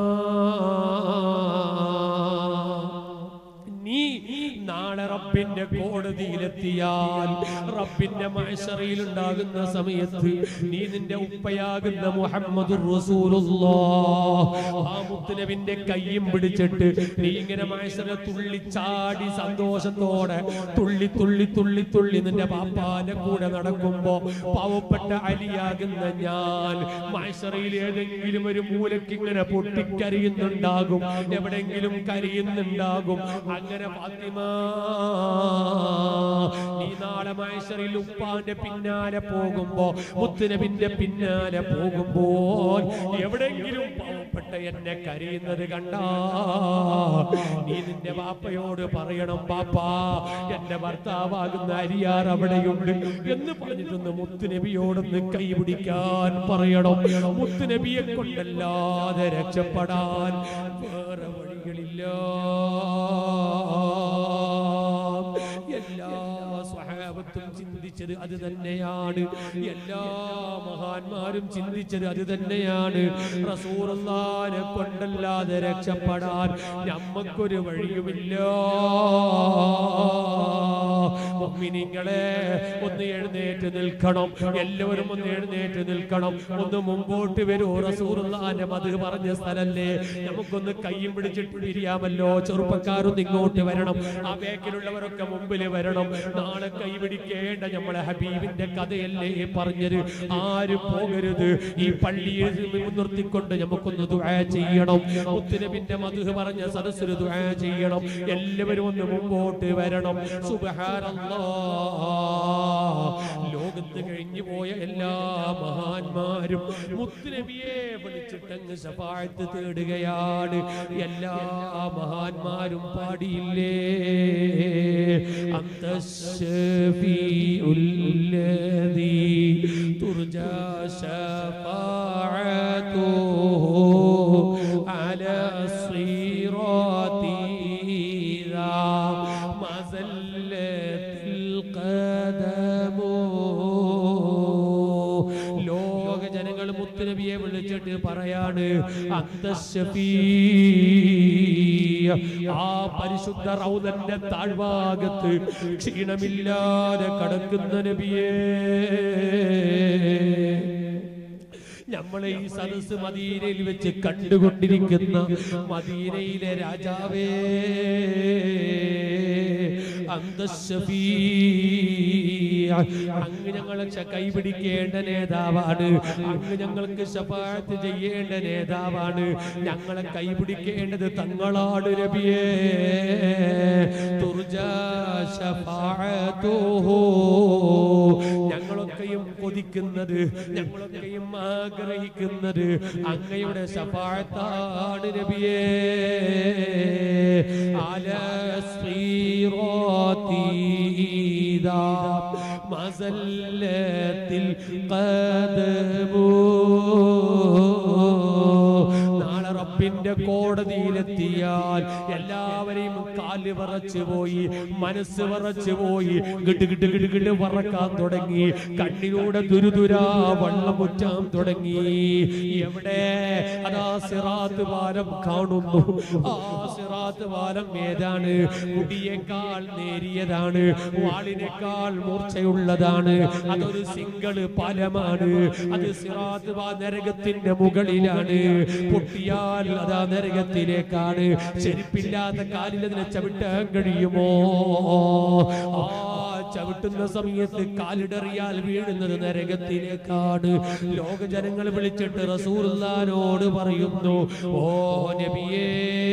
നീ നാളെ റബ്ബിന്റെ കോടതിയിലെത്തിയാൽ റബ്ബിന്റെ മഹശറയിൽ ഉണ്ടാകുന്ന സമയത്ത് നീ നിന്റെ ഉപ്പയാകുന്ന മുഹമ്മദ് ആ മുത്തുനബിന്റെ കയ്യും പിടിച്ചിട്ട് നീ ഇങ്ങനെ മഹശറ തുള്ളി ചാടി സന്തോഷത്തോടെ തുള്ളി തുള്ളി തുള്ളി തുള്ളി നിന്റെ പാപ്പാന്റെ കൂടെ നടക്കുമ്പോ പാവപ്പെട്ട അലിയാകുന്ന ഞാൻ മഹശറയിൽ ഏതെങ്കിലും ഒരു മൂലക്ക് ഇങ്ങനെ പൊട്ടിക്കരയുന്നുണ്ടാകും എവിടെങ്കിലും കരയുന്നുണ്ടാകും അങ്ങനെ ഫാത്തിമ നീ നാളെ മഹശറിൽ ഉപ്പാന്റെ പിന്നാലെ പോകുമ്പോ മുത്തുനബിന്റെ പിന്നാലെ പോകുമ്പോൾ എവിടെങ്കിലും പാവപ്പെട്ട എന്നെ കരയുന്നത് കണ്ടാ നീ നിന്റെ ബാപ്പയോട് പറയണം പാപ്പാ എന്റെ ഭർത്താവാകുന്ന അരിയാർ അവിടെയുണ്ട് എന്ന് പറഞ്ഞിട്ടൊന്ന് മുത്തുനബിയോടൊന്ന് കൈപിടിക്കാൻ പറയണം മുത്തുനബിയെ കൊണ്ടല്ലാതെ രക്ഷപ്പെടാൻ വേറെ വഴികളില്ല എല്ലാ സ്വഹാബത്തും ചിന്തിച്ചത് അത് തന്നെയാണ് എല്ലാ മഹാന്മാരും ചിന്തിച്ചത് അത് തന്നെയാണ് റസൂറുള്ളാനെ കൊണ്ടല്ലാതെ രക്ഷപ്പെടാൻ നമ്മക്കൊരു വഴിയുമില്ല മുഅ്മിനീങ്ങളെ ഒന്ന് എഴുന്നേറ്റ് നിൽക്കണം എല്ലാവരും ഒന്ന് എഴുന്നേറ്റ് നിൽക്കണം ഒന്ന് മുമ്പോട്ട് വരൂ റസൂറുള്ളാന്റെ മത് പറഞ്ഞ സ്ഥലല്ലേ നമുക്കൊന്ന് കയ്യും പിടിച്ചിട്ട് പിരിയാമല്ലോ ചെറുപ്പക്കാരൊന്ന് ഇങ്ങോട്ട് വരണം ആ ബേക്കിലുള്ളവരൊക്കെ മുമ്പിൽ വരണം നാളെ കൈപിടിക്കേണ്ട നമ്മളെ ഹബീബിന്റെ കഥയല്ലേ പറഞ്ഞത് ആരും പോകരുത് ഈ പള്ളിയിൽ നിർത്തിക്കൊണ്ട് നമുക്കൊന്ന് ദുആ ചെയ്യണം മുത്തുനബിന്റെ മധു പറഞ്ഞ സദസ്സിൽ ദുആ ചെയ്യണം എല്ലാവരും ഒന്ന് മുമ്പോട്ട് വരണം സുബ്ഹാനല്ലാ ലോകത്ത് കഴിഞ്ഞു പോയ എല്ലാ മഹാന്മാരും മുത്തുനബിയെ വിളിച്ചിട്ടങ്ങ് ശഫായത്ത് തേടുകയാണ് എല്ലാ മഹാന്മാരും പാടിയില്ലേ അന്ത الشفيع الذي ترجى شفاعته على الصراط إذا ما زلت القدم ലോക ജനങ്ങൾ മുത്തുനബിയെ വിളിച്ചിട്ട് പറയാണ് അന്തശഫീ ആ പരിശുദ്ധ റൗദന്റെ താഴ്ഭാഗത്ത് ക്ഷീണമില്ലാതെ കടക്കുന്ന നബിയേ നമ്മളെ ഈ സദസ് മദീനയിൽ വെച്ച് കണ്ടുകൊണ്ടിരിക്കുന്ന മദീനയിലെ രാജാവേ അന്തശഫീ അങ്ങ് ഞങ്ങളെ ച- കൈപിടിക്കേണ്ട നേതാവാണ് അങ്ങ് ഞങ്ങൾക്ക് ശപാത്ത് ചെയ്യേണ്ട നേതാവാണ് ഞങ്ങളെ കൈപിടിക്കേണ്ടത് തങ്ങളാണ് നബിയേ തുർജാ ശഫാഅത്തുഹു. ഞങ്ങളൊക്കെയും കൊതിക്കുന്നത് ഞങ്ങളൊക്കെയും ആഗ്രഹിക്കുന്നത് അങ്ങയുടെ ശഫാഅത്താണ് നബിയേ അല സ്വീറാത്തി ഇദാ മസല്ലത്തിൽ ഖദമു നാളെ റബ്ബ് റബ്ബിന്റെ കോടതിയിലെത്തിയാൽ എല്ലാവരെയും കാല് വിറച്ചു പോയി മനസ്സ് വിറച്ചു പോയി കിട്ട് കിട്ട് കിട്ട് കിട്ട് വറക്കാൻ തുടങ്ങി കണ്ണിലൂടെ ദുരുദുരാ വള്ളം മുറ്റാൻ തുടങ്ങി എവിടെ അതാ സിറാത്ത് പാലം കാണുന്നു ആ സിറാത്ത് പാലം ഏതാണ് മുടിയേക്കാൾ നേരിയതാണ് വാളിനേക്കാൾ മൂർച്ചയുള്ളതാണ് അതൊരു സിംഗിള് പാലമാണ് അത് സിറാത്ത് പാ നരകത്തിന്റെ മുകളിലാണ് പൊട്ടിയാൽ അതാ നരകത്തിലേക്കാണ് ചെരുപ്പില്ലാത്ത കാലിൽ അതിനെ ചവിട്ടാൻ കഴിയുമോ ആ ചവിട്ടുന്ന സമയത്ത് കാലിടറിയാൽ വീഴുന്നത് നരകത്തിലേക്കാണ് ലോക ജനങ്ങൾ വിളിച്ചിട്ട് റസൂലുള്ളാനോട് പറയുന്നു ഓ നബിയേ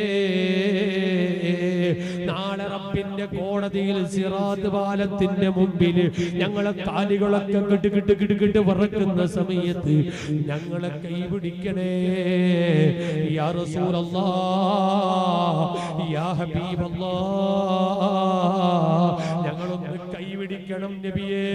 നാളെ റബ്ബിന്റെ കോടതിയിൽ സിറാത്ത് പാലത്തിന്റെ മുമ്പിൽ ഞങ്ങളെ കാലുകളൊക്കെ കിട്ട് കിട്ട് കിട്ട് കിട്ട് വിറക്കുന്ന സമയത്ത് ഞങ്ങളെ കൈപിടിക്കണേ യാ റസൂലല്ലാ യാ ഹബീബല്ലാ ഞങ്ങളൊന്ന് കൈപിടിക്കണം നബിയേ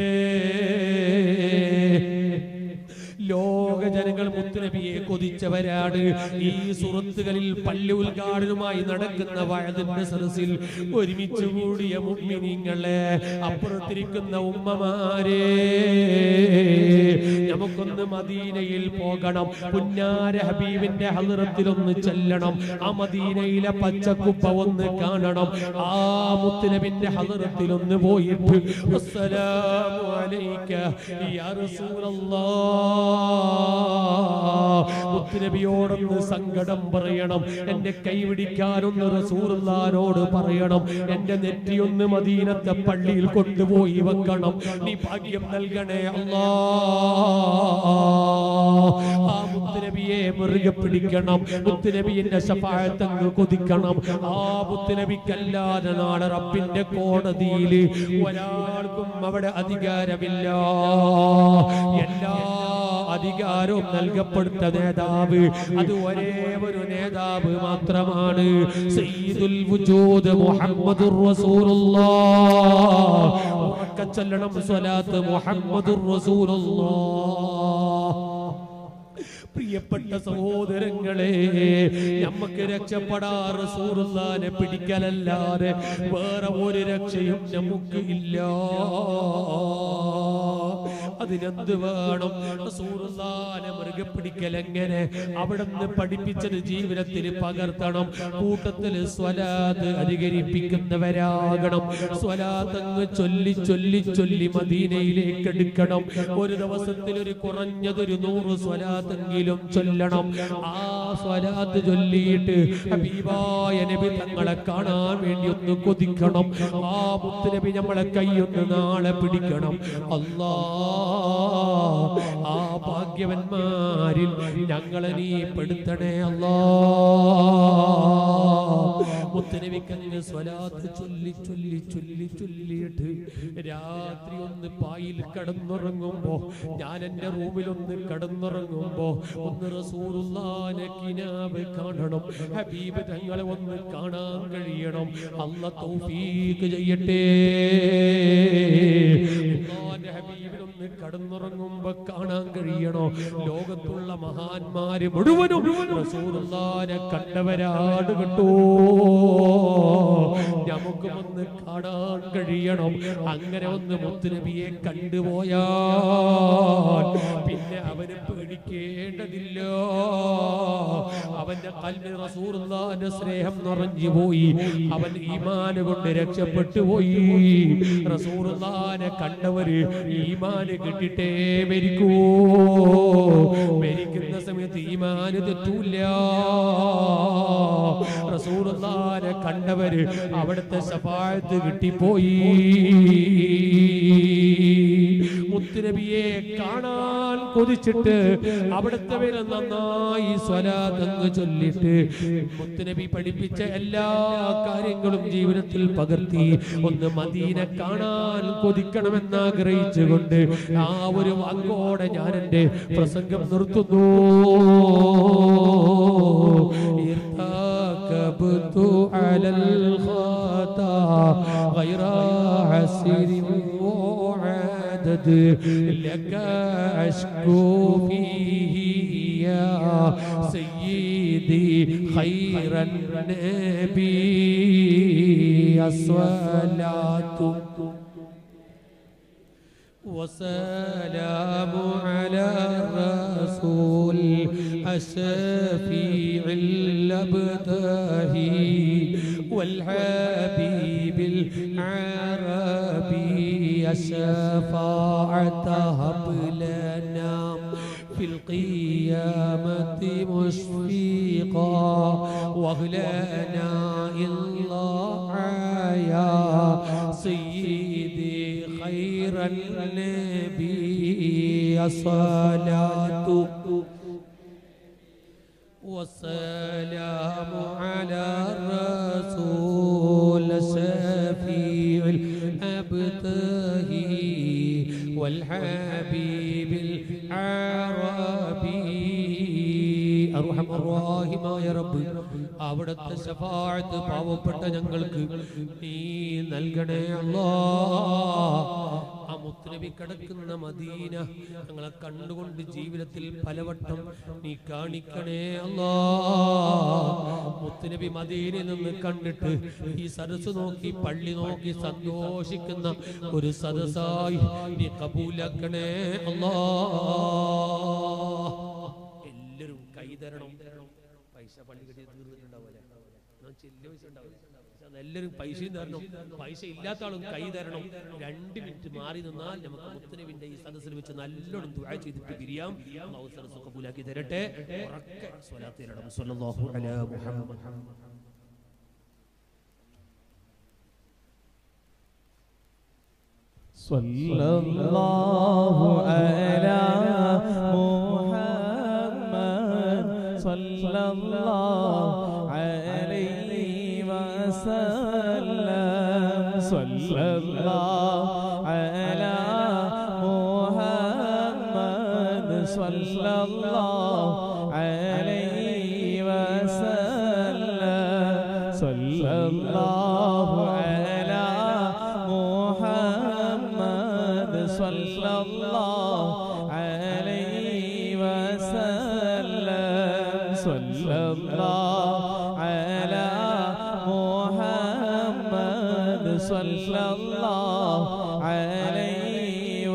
ലോക ജനങ്ങൾ മുത്തുനബിയെ കൊതിച്ചവരാണ് ഈ സുഹൃത്തുക്കളിൽ പള്ളി ഉദ്ഘാടനവുമായി നടക്കുന്ന വഴതിന്റെ സദസ്സിൽ ഒരുമിച്ച് കൂടിയ മുമ്മിനിങ്ങളെ അപ്പുറത്തിരിക്കുന്ന ഉമ്മമാരെ നമുക്കൊന്ന് മദീനയിൽ പോകണം പുന്നാര ഹബീബിന്റെ ഹലറത്തിലൊന്ന് ചെല്ലണം ആ മദീനയിലെ പച്ചക്കുപ്പ ഒന്ന് കാണണം ആ മുത്തുനബിന്റെ ഹലറത്തിലൊന്ന് പോയിട്ട് അസ്സലാമു അലൈക യാ റസൂലല്ലാഹ് മുത്തുനബിയോടൊന്ന് സങ്കടം പറയണം എന്റെ കൈപിടിക്കാനൊന്ന് റസൂറുല്ലാനോട് പറയണം എന്റെ നെറ്റിയൊന്ന് മദീനത്തെ പള്ളിയിൽ കൊണ്ടുപോയി വെക്കണം നീ ഭാഗ്യം നൽകണേ അല്ലാ ആ മുത്തുനബിയെ മുറുകെ പിടിക്കണം മുത്തുനബിയുടെ ശഫാഴത്തങ്ങ് കൊതിക്കണം ആ മുത്തുനബിക്കല്ലാതെ നാളെ റബ്ബിന്റെ കോടതിയിൽ ഒരാൾക്കും അവിടെ അധികാരമില്ല എല്ലാ അധികാരവും നൽകപ്പെടുത്ത നേതാവ് അത് ഒരേ ഒരു നേതാവ് മാത്രമാണ് സയ്യിദുൽ വുജൂദ് മുഹമ്മദുർ റസൂലുള്ളാഹ് ഉറക്കെ ചൊല്ലണം സ്വലാത്ത് മുഹമ്മദുർ റസൂലുള്ളാഹ് പ്രിയപ്പെട്ട സഹോദരങ്ങളെ നമുക്ക് രക്ഷപ്പെടാ റസൂറുല്ലാനെ പിടിക്കലല്ലാതെ വേറെ ഒരു രക്ഷയും നമുക്ക് ഇല്ല അതിനെന്ത് വേണം റസൂറുല്ലാനെ മുറുകെ പിടിക്കൽ എങ്ങനെ അവിടുന്ന് പഠിപ്പിച്ചത് ജീവിതത്തിൽ പകർത്തണം കൂട്ടത്തിൽ സ്വലാത്ത് അധികരിപ്പിക്കുന്നവരാകണം സ്വലാത്ത് അങ്ങ് ചൊല്ലി ചൊല്ലി ചൊല്ലി മദീനയിലേക്ക് എടുക്കണം ഒരു ദിവസത്തിൽ ഒരു കുറഞ്ഞതൊരു നൂറ് സ്വലാത്തെങ്കിലും ചൊല്ലണം ആ സ്വലാത്ത് ചൊല്ലിയിട്ട് ഹബീബായ നബി തങ്ങളെ കാണാൻ വേണ്ടി ഒന്ന് കൊതിക്കണം ആ മുത്തുനബി നമ്മളെ കൈയൊന്ന് നാളെ പിടിക്കണം അല്ലാ ആ ഭാഗ്യവന്മാരിൽ ഞങ്ങളെ നീ പെടുത്തണേ അല്ലാ മുത്തനവിക്കങ്ങ് സ്വലാത്ത് ചൊല്ലി ചൊല്ലി ചൊല്ലി ചൊല്ലിയിട്ട് രാത്രി ഒന്ന് പായിൽ കടന്നുറങ്ങുമ്പോ ഞാൻ എന്റെ റൂമിലൊന്ന് കടന്നുറങ്ങുമ്പോ ഒന്ന് റസൂറുല്ലാനെ കിനാവ് കാണണം ഹബീബ് തങ്ങളെ ഒന്ന് കാണാൻ കഴിയണം അല്ല തൗഫീക്ക് ചെയ്യട്ടെ അല്ലാഹുവിന്റെ ഹബീബിനൊന്ന് കടന്നുറങ്ങുമ്പോ കാണാൻ കഴിയണോ ലോകത്തുള്ള മഹാന്മാര് മുഴുവനും റസൂലുള്ളാനെ കണ്ടവരാണ് കേട്ടോ നമുക്കും ഒന്ന് കാണാൻ കഴിയണം അങ്ങനെ ഒന്ന് മുത്തുനബിയെ കണ്ടുപോയാൽ പിന്നെ അവന് പേടിക്കേണ്ടതില്ല അവന്റെ കല്ല് റസൂറുല്ലാന്റെ സ്നേഹം നിറഞ്ഞു പോയി അവൻ ഈമാന് കൊണ്ട് രക്ഷപ്പെട്ടു പോയി റസൂറുല്ലാനെ കണ്ടവര് ഈമാന് കിട്ടിട്ടേ മരിക്കൂ മരിക്കുന്ന സമയത്ത് ഈമാന് തെറ്റൂല റസൂറുല്ലാനെ കണ്ടവര് അവിടുത്തെ ശഫായത്ത് കിട്ടിപ്പോയി മുത്തുനബിയെ കാണാൻ കൊതിച്ചിട്ട് അവിടുത്തെ പേര് നന്നായി സ്വലാതങ്ങ് ചൊല്ലിട്ട് മുത്തുനബി പഠിപ്പിച്ച എല്ലാ കാര്യങ്ങളും ജീവിതത്തിൽ പകർത്തി ഒന്ന് മദീന കാണാൻ കൊതിക്കണമെന്ന് ആഗ്രഹിച്ചുകൊണ്ട് ആ ഒരു വാക്കോടെ ഞാൻ എന്റെ പ്രസംഗം നിർത്തുന്നു ارتكبت على الخطا غير عسير وعدد لك أشكو فيه يا سيدي خير النبي الصلاة وسلام على الرسول الشفيع الأبتهي والحبيب العربي الشفاعة هب لنا في القيامة مشفقا واغلنا إلا يا سيدي خير النبي الصلاة والسلام على الرسول الشفيع الأبتهي والحبيب العربي أرحم الراحم يا رب അവിടുത്തെ ശഫാഴത്ത് പാവപ്പെട്ട ഞങ്ങൾക്ക് നീ നൽകണേ അല്ലാ ആ മുത്തുനബി കിടക്കുന്ന മദീന ഞങ്ങളെ കണ്ടുകൊണ്ട് ജീവിതത്തിൽ പലവട്ടം നീ കാണിക്കണേ അല്ലാ മുത്തുനബി മദീനയിൽ നിന്ന് കണ്ടിട്ട് ഈ സദസ് നോക്കി പള്ളി നോക്കി സന്തോഷിക്കുന്ന ഒരു സദസ്സായി നീ കബൂലാക്കണേ അല്ലാ എല്ലാവരും കൈതരണം പൈസ പള്ളി കെട്ടി തീർന്നിട്ടുണ്ടാവില്ല ചെല്ലിയ പൈസ ഉണ്ടാവില്ല പക്ഷെ അതെല്ലാവരും പൈസയും തരണം പൈസ ഇല്ലാത്ത ആളും കൈ തരണം രണ്ട് മിനിറ്റ് മാറി നിന്നാൽ നമുക്ക് മുത്തനവിന്റെ ഈ സദസ്സിൽ വെച്ച് നല്ലോണം ദുആ ചെയ്തിട്ട് പിരിയാം അല്ലാഹു സദസ്സ് കബൂലാക്കി തരട്ടെ ഉറക്കെ സ്വലാത്ത് തരണം സ്വല്ലല്ലാഹു അലാ മുഹമ്മദ് صلى الله على محمد صلى الله عليه وسلم صلى الله على محمد صلى الله عليه وسلم صلى الله على محمد صلى الله عليه وسلم صلى الله على محمد صلى الله عليه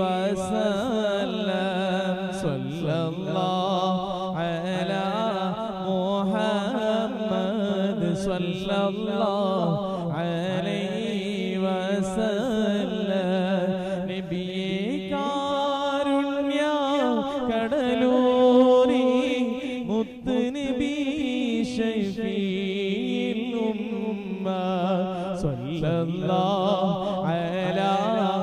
وسلم صلى الله على محمد صلى الله عليه وسلم നബിയേ കാരുണ്യ കടലൂരി മുത്ത് നബി ഷഫീൽ ഉമ്മ സല്ലല്ലാഹു അലാ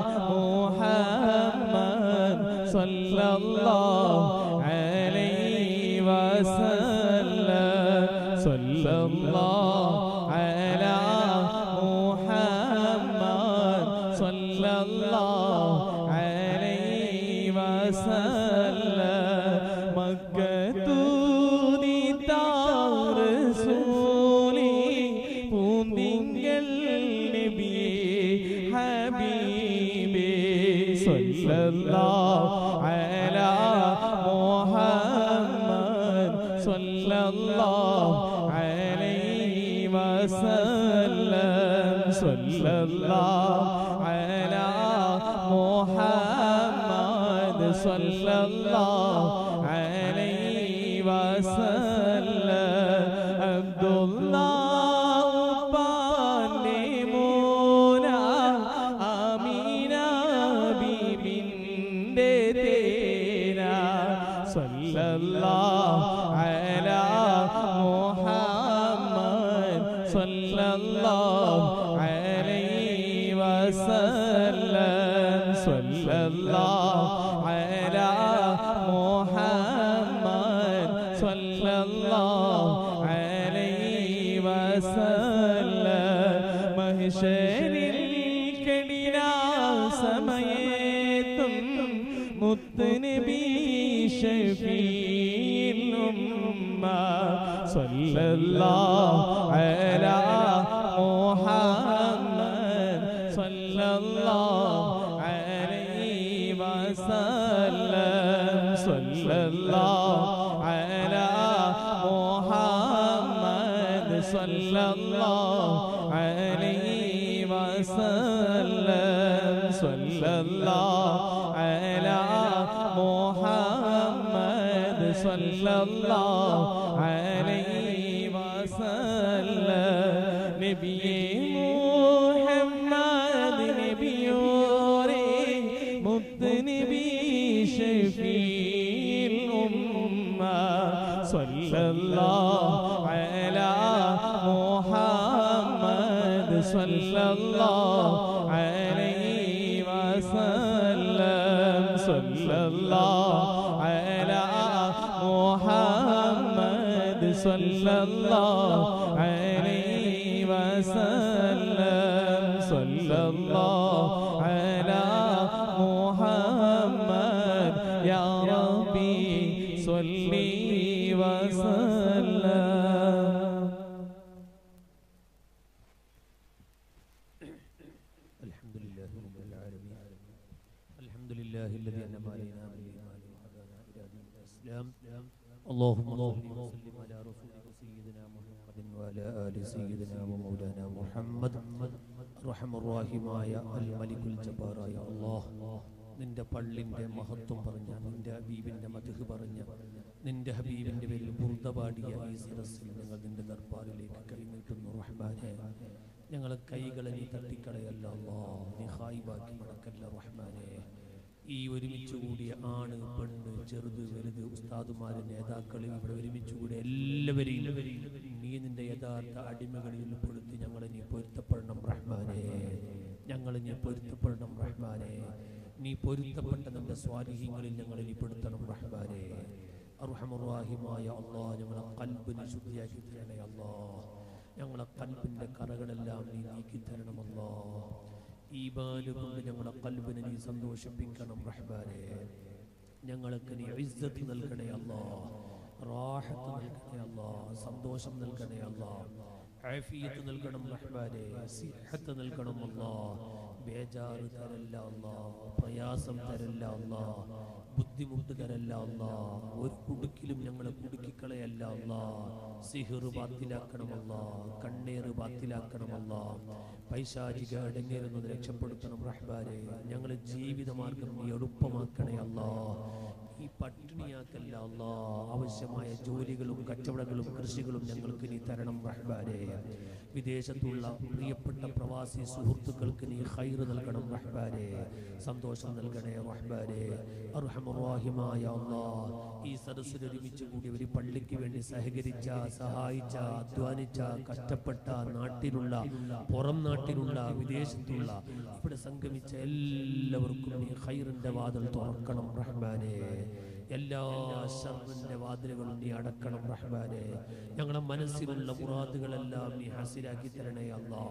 മുഹമ്മദ് സല്ലല്ലാഹു അലൈഹി വസല്ലം സല്ലല്ലാഹു അലാ മുഹമ്മദ് സല്ലല്ലാഹു അലൈഹി വസല്ലം മക്കത്തൂതി താറസൂലി പൂന്തിങ്കൽ നബിയേ ഹബീബേ സല്ലല്ലാഹു അലാ മുഹമ്മദ് സല്ലല്ലാഹു അലൈഹി വസല്ലം സല്ലല്ലാഹു അലാ മുഹമ്മദ് സല്ലല്ലാഹു അലൈഹി വസല്ലം അബ്ദുല്ലാഹ് ഉപ്പാന്റെ മോന ആമീന ബീബിന്റെ തേന സല്ലല്ലാഹു അലാ മുഹമ്മദ് സല്ലല്ലാഹു അലൈഹി വസല്ലം സല്ലല്ലാഹു അലാ മുഹമ്മദ് സല്ലല്ലാഹു അലൈഹി വസല്ലം മഹ്ശരിൽ കടിനാ സമയത്തും മുത്തുനബി ഷഫീൽ ഉമ്മ സല്ലല്ലാഹു അലാ മുഹമ്മദ് സല്ലല്ലാഹു അലൈഹി വസല്ലം സല്ലല്ലാഹു അലാ മുഹമ്മദ് صلى الله عليه وسلم صلى الله على محمد صلى الله عليه وسلم نبي محمد نبي مت نبي شفيع الأمة صلى الله على محمد صلى الله عليه وسلم صلى الله على محمد صلى الله عليه وسلم صلى الله على محمد يا ربي صلي وسلم الحمد لله رب العالمين الحمد لله الذي انعم علينا بالايمان وهدانا الى دين الاسلام اللهم صل وسلم على رسولك سيدنا محمد وعلى ال سيدنا ومولانا محمد റഹ്മ റഹീമായ അൽ മലിക്കുൽ ജബ്ബാറായ അല്ലാഹ് നിന്റെ പള്ളിന്റെ മഹത്വം പറഞ്ഞ നിന്റെ ഹബീബിന്റെ മധുഹ് പറഞ്ഞ നിന്റെ ഹബീബിന്റെ പേരിൽ ബുർദ പാടിയ ഈ സദസ്സിൽ ഞങ്ങൾ നിന്റെ ദർബാറിലേക്ക് കൈനീട്ടുന്നു റഹ്മാനെ ഞങ്ങളെ കൈകളെ നീ തട്ടിക്കളയല്ല അല്ലാ നീ ഹായിബാക്കി മടക്കല്ല റഹ്മാനെ ഈ ഒരുമിച്ച് കൂടിയ ആണ് പെണ്ണ് ചെറുത് വലുത് ഉസ്താദുമാര് നേതാക്കൾ ഇവിടെ ഒരുമിച്ച് കൂടിയ എല്ലാവരെയും നീ നിന്റെ യഥാർത്ഥ അടിമകളിൽ ഉൾപ്പെടുത്തി ഞങ്ങളെ നീ പൊരുത്തപ്പെടണം റഹ്മാനെ ഞങ്ങളെ നീ പൊരുത്തപ്പെടണം റഹ്മാനെ നീ പൊരുത്തപ്പെട്ട നിന്റെ സ്വാധീനങ്ങളിൽ ഞങ്ങളെ നീ പെടുത്തണം റഹ്മാനെ അർഹമുറാഹിമായ അള്ളാ ഞങ്ങളെ കൽബിനെ ശുദ്ധിയാക്കി തരണേ അല്ലാ ഞങ്ങളെ കൽബിന്റെ കറകളെല്ലാം നീ നീക്കി തരണമല്ലോ ഈമാന് കൊണ്ട് ഞങ്ങളെ കൽബിനെ നീ സന്തോഷിപ്പിക്കണം റഹ്മാനെ ഞങ്ങൾക്ക് നീ ഇസ്സത്ത് നൽകണേ അല്ലാ റാഹത്ത് നൽകണേ അല്ലാ സന്തോഷം നൽകണേ അല്ലാ ആഫിയത്ത് നൽകണം റഹ്മാനെ സിഹത്ത് നൽകണം അല്ലാ ബേജാറ് തരല്ല അല്ലാ പ്രയാസം തരല്ല അല്ലാ ബുദ്ധിമുട്ട് തരല്ല അല്ലാ ഒരു കുടുക്കിലും ഞങ്ങളെ കുടുക്കിക്കളയല്ല അല്ലാ സിഹിർ ബാത്തിലാക്കണമല്ല കണ്ണേറ് ബാത്തിലാക്കണമല്ല പൈശാചിക അടങ്ങിയിരുന്നത് രക്ഷപ്പെടുത്തണം റഹ്ബാരെ ഞങ്ങളെ ജീവിതമാർഗം നീ എളുപ്പമാക്കണേ അല്ലാ ഈ പട്ടിണിയാക്കല്ല അല്ലാ ആവശ്യമായ ജോലികളും കച്ചവടങ്ങളും കൃഷികളും ഞങ്ങൾക്ക് നീ തരണം റഹ്ബാരെ വിദേശത്തുള്ള പ്രിയപ്പെട്ട പ്രവാസി സുഹൃത്തുക്കൾക്ക് നീ ഹൈറ് നൽകണം റഹ്ബാരെ സന്തോഷം നൽകണേ റഹ്ബാരെ അർഹമുറാഹിമായ അല്ലാ ഈ സദസ്സിൽ ഒരുമിച്ച് കൂടി ഒരു പള്ളിക്ക് വേണ്ടി സഹകരിച്ച സഹായിച്ച അധ്വാനിച്ച കഷ്ടപ്പെട്ട നാട്ടിലുള്ള പുറം നാട്ടിലുള്ള വിദേശത്തുള്ള ഇവിടെ സംഗമിച്ച എല്ലാവർക്കും നീ ഹൈറിന്റെ വാതിൽ തുറക്കണം റഹ്മാനെ എല്ലാ ഷർറിന്റെ വാതിലുകളും നീ അടക്കണം റഹ്മാനെ ഞങ്ങളുടെ മനസ്സിലുള്ള മുറാദുകളെല്ലാം നീ ഹസിലാക്കി തരണേ അല്ലാ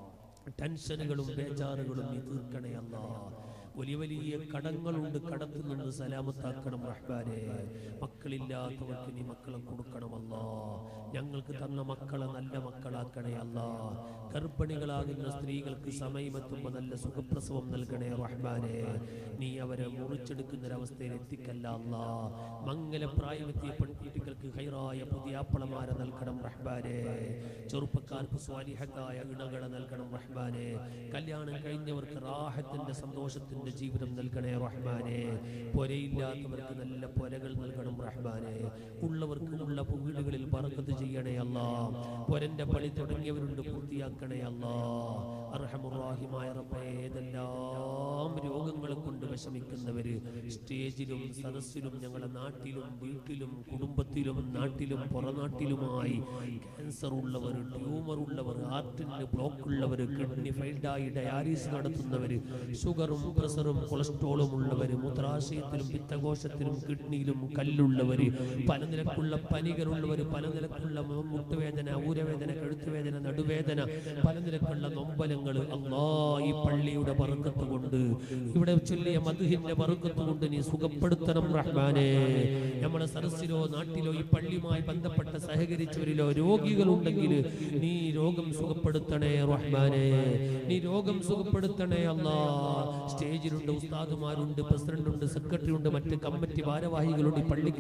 ടെൻഷനുകളും ബേജാറുകളും നീ തീർക്കണേ അല്ലാ വലിയ വലിയ കടങ്ങളുണ്ട് കടത്തിൽ നിന്ന് സലാമത്താക്കണം റഹ്മാനെ മക്കളില്ലാത്തവർക്ക് നീ മക്കളെ കൊടുക്കണമല്ലോ ഞങ്ങൾക്ക് തന്ന മക്കളെ നല്ല മക്കളാക്കണേ അല്ല ഗർഭിണികളാകുന്ന സ്ത്രീകൾക്ക് സമയമെത്തുമ്പോൾ നല്ല സുഖപ്രസവം നൽകണേ റഹ്മാനെ നീ അവരെ മുറിച്ചെടുക്കുന്നൊരവസ്ഥയിൽ എത്തിക്കല്ല അല്ല മംഗലപ്രായമെത്തിയ പെൺകുട്ടികൾക്ക് ഹൈറായ പുതിയ ആപ്പളമാരെ നൽകണം റഹ്മാനെ ചെറുപ്പക്കാർക്ക് സ്വാലിഹത്തായ ഇണകളെ നൽകണം റഹ്മാനെ കല്യാണം കഴിഞ്ഞവർക്ക് റാഹത്തിന്റെ സന്തോഷത്തിന്റെ ജീവിതം നൽകണേ റഹ്മാനെ പൊരയില്ലാത്തവർക്ക് നല്ല പൊരകൾ നൽകണം റഹ്മാനെ ഉള്ളവർക്ക് ഉള്ള വീടുകളിൽ പറക്കത്ത് ചെയ്യണേ അല്ല പൊരന്റെ പണി തുടങ്ങിയവരുണ്ട് പൂർത്തിയാക്കണേ അല്ല അർഹമുറാഹിമായ റബ്ബേ ഏതെല്ലാം രോഗങ്ങളെ കൊണ്ട് വിഷമിക്കുന്നവര് സ്റ്റേജിലും സദസ്സിലും ഞങ്ങളുടെ നാട്ടിലും വീട്ടിലും കുടുംബത്തിലും നാട്ടിലും പുറനാട്ടിലുമായി ക്യാൻസർ ഉള്ളവർ ട്യൂമർ ഉള്ളവർ ഹാർട്ടിന് ബ്ലോക്ക് ഉള്ളവർ കിഡ്നി ഫെയിൽഡായി ഡയാലിസിസ് നടത്തുന്നവര് ഷുഗറും പ്രഷറും കൊളസ്ട്രോളും ഉള്ളവര് മൂത്രാശയത്തിലും പിത്തകോശത്തിലും കിഡ്നിയിലും കല്ലുള്ളവര് പലനിരക്കുള്ള പനികളുള്ളവര് പലനിരക്കുള്ള മു- മുട്ടുവേദന ഊരവേദന കഴുത്തുവേദന നടുവേദന പലനിരക്കുള്ള നൊമ്പലങ്ങൾ അല്ലാ ഈ പള്ളിയുടെ പറക്കത്ത് കൊണ്ട് ഇവിടെ ചൊല്ലിയ മധുഹിന്റെ പറക്കത്ത് കൊണ്ട് നീ സുഖപ്പെടുത്തണം റഹ്മാനെ നമ്മുടെ സദസ്സിലോ നാട്ടിലോ ഈ പള്ളിയുമായി ബന്ധപ്പെട്ട സഹകരിച്ചവരിലോ രോഗികളുണ്ടെങ്കിൽ നീ രോഗം സുഖപ്പെടുത്തണേ റഹ്മാനെ നീ രോഗം സുഖപ്പെടുത്തണേ അല്ലാ സ്റ്റേജിലുണ്ട് ഉസ്താദുമാരുണ്ട് പ്രസിഡന്റ് ഉണ്ട് സെക്രട്ടറി ഉണ്ട് മറ്റ് കമ്മിറ്റി ഭാരവാഹികളുണ്ട് ഈ പള്ളിക്ക്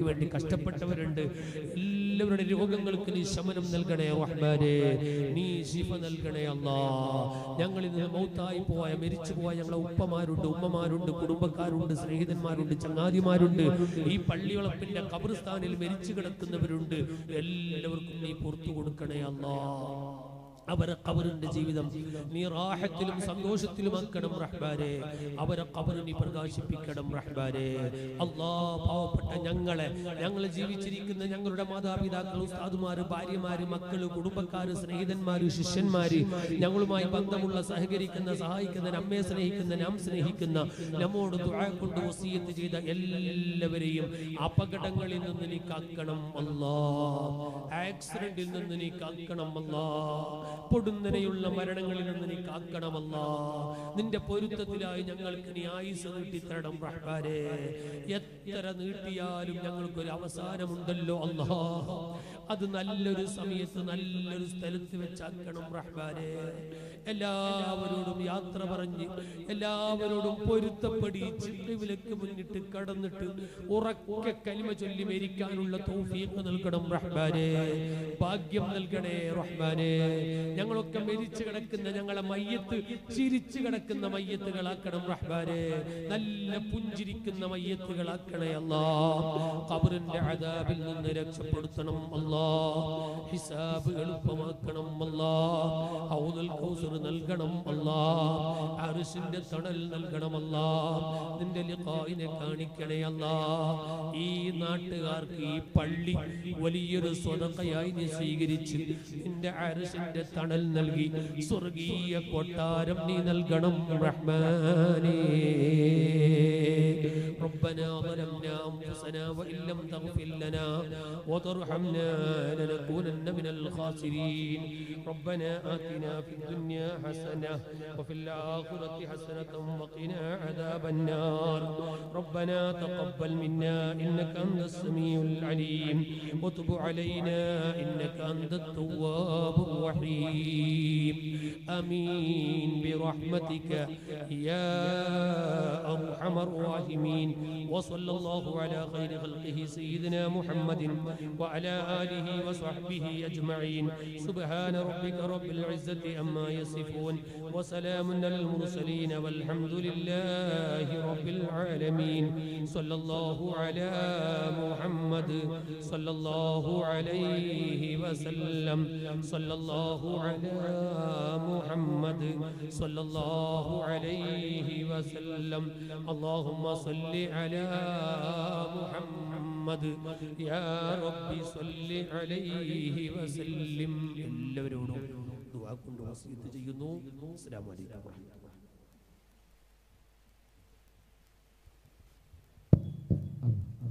വേണ്ടി കഷ്ടപ്പെട്ടവരുണ്ട് എല്ലാവരുടെ രോഗങ്ങൾക്ക് നീ ശമനം നൽകണേ റഹ്മാനെ നീ ശിഫ നൽകണേ അല്ലാ ഞങ്ങളിൽ നിന്ന് മൗത്തായി പോയ മരിച്ചു പോയ ഞങ്ങളെ ഉപ്പമാരുണ്ട് ഉമ്മമാരുണ്ട് കുടുംബക്കാരുണ്ട് സ്നേഹിതന്മാരുണ്ട് ചങ്ങാതിമാരുണ്ട് ഈ പള്ളിവളപ്പിന്റെ ഖബർസ്ഥാനിൽ മരിച്ചു കിടക്കുന്നവരുണ്ട് എല്ലാവർക്കും നീ പുറത്തു കൊടുക്കണേ അല്ലാ അവരെ കബറിന്റെ ജീവിതം നീ റാഹത്തിലും സന്തോഷത്തിലും ആക്കണം റഹ്ബാനെ അവരെ കബറ് നീ പ്രകാശിപ്പിക്കണം റഹ്ബാനെ അല്ലാ പാവപ്പെട്ട ഞങ്ങളെ ഞങ്ങൾ ജീവിച്ചിരിക്കുന്ന ഞങ്ങളുടെ മാതാപിതാക്കൾ ഉസ്താദുമാര് ഭാര്യമാര് മക്കള് കുടുംബക്കാര് സ്നേഹിതന്മാര് ശിഷ്യന്മാര് ഞങ്ങളുമായി ബന്ധമുള്ള സഹകരിക്കുന്ന സഹായിക്കുന്ന നമ്മെ സ്നേഹിക്കുന്ന നാം സ്നേഹിക്കുന്ന നമ്മോട് ദുആ കൊണ്ട് വസീയത്ത് ചെയ്ത എല്ലാവരെയും അപകടങ്ങളിൽ നിന്ന് നീ കാക്കണം അല്ലാ ആക്സിഡന്റിൽ നിന്ന് നീ കാക്കണം അല്ലാ പൊടുന്നനെയുള്ള മരണങ്ങളിൽ നിന്ന് നീ കാക്കണമല്ല നിന്റെ പൊരുത്തത്തിലായി ഞങ്ങൾക്ക് നീ ആയുസ് നീട്ടിത്തരണം റഹ്മാനെ എത്ര നീട്ടിയാലും ഞങ്ങൾക്കൊരു അവസാനമുണ്ടല്ലോ അല്ലാ അത് നല്ലൊരു സമയത്ത് നല്ലൊരു സ്ഥലത്ത് വെച്ചാക്കണം റഹ്മാനെ എല്ലാവരോടും യാത്ര പറഞ്ഞ് എല്ലാവരോടും പൊരുത്തപ്പെടി ചിട്ടവിലക്ക് മുന്നിട്ട് കടന്നിട്ട് ഉറക്കെ കലിമ ചൊല്ലി മരിക്കാനുള്ള തൗഫീഖ് നൽകണം റഹ്മാനെ ഭാഗ്യം നൽകണേ റഹ്മാനെ ഞങ്ങളൊക്കെ മരിച്ചു കിടക്കുന്ന ഞങ്ങളെ മയ്യത്ത് ചിരിച്ചു കിടക്കുന്ന മയ്യത്തുകളാക്കണം റഹ്മാനെ നല്ല പുഞ്ചിരിക്കുന്ന മയ്യത്തുകളാക്കണേ അല്ലാ ഖബറിന്റെ അദാബിൽ നിന്ന് രക്ഷപ്പെടുത്തണം അല്ലാ ഹിസാബ് എളുപ്പമാക്കണം അല്ലാ ഔദുൽ കൗസർ നൽകണം അല്ലാ അർശിന്റെ തണൽ നൽകണം അല്ലാ നിന്റെ ലിഖായിനെ കാണിക്കണേ അല്ലാ ഈ നാട്ടുകാർക്ക് ഈ പള്ളി വലിയൊരു സ്വതക്കയായി നീ സ്വീകരിച്ച് നിന്റെ അരശിന്റെ തണൽ നൽകി സ്വർഗീയ കൊട്ടാരം നീ നൽകണം റഹ്മാനേ ربنا ظلمنا أنفسنا وإن لم تغفر لنا وترحمنا لنكونن من الخاسرين ربنا آتنا في الدنيا حسنة وفي الآخرة حسنة وقنا عذاب النار ربنا تقبل منا إنك أنت السميع العليم وتب علينا إنك أنت التواب الرحيم آمين برحمتك يا أرحم الراحمين وصلى الله على خير خلقه سيدنا محمد وعلى آله وصحبه أجمعين سبحان ربك رب العزة أما يصفون وسلام على المرسلين والحمد لله رب العالمين صلى الله على محمد صلى الله عليه وسلم صلى الله على محمد صلى الله عليه وسلم اللهم صل على محمد يا رب صل عليه وسلم എല്ലാവരോടും ദുആ കൊണ്ട് വസീയത്ത് ചെയ്യുന്നു അസ്സലാമു അലൈക്കും വറഹ്മത്തുള്ളാഹി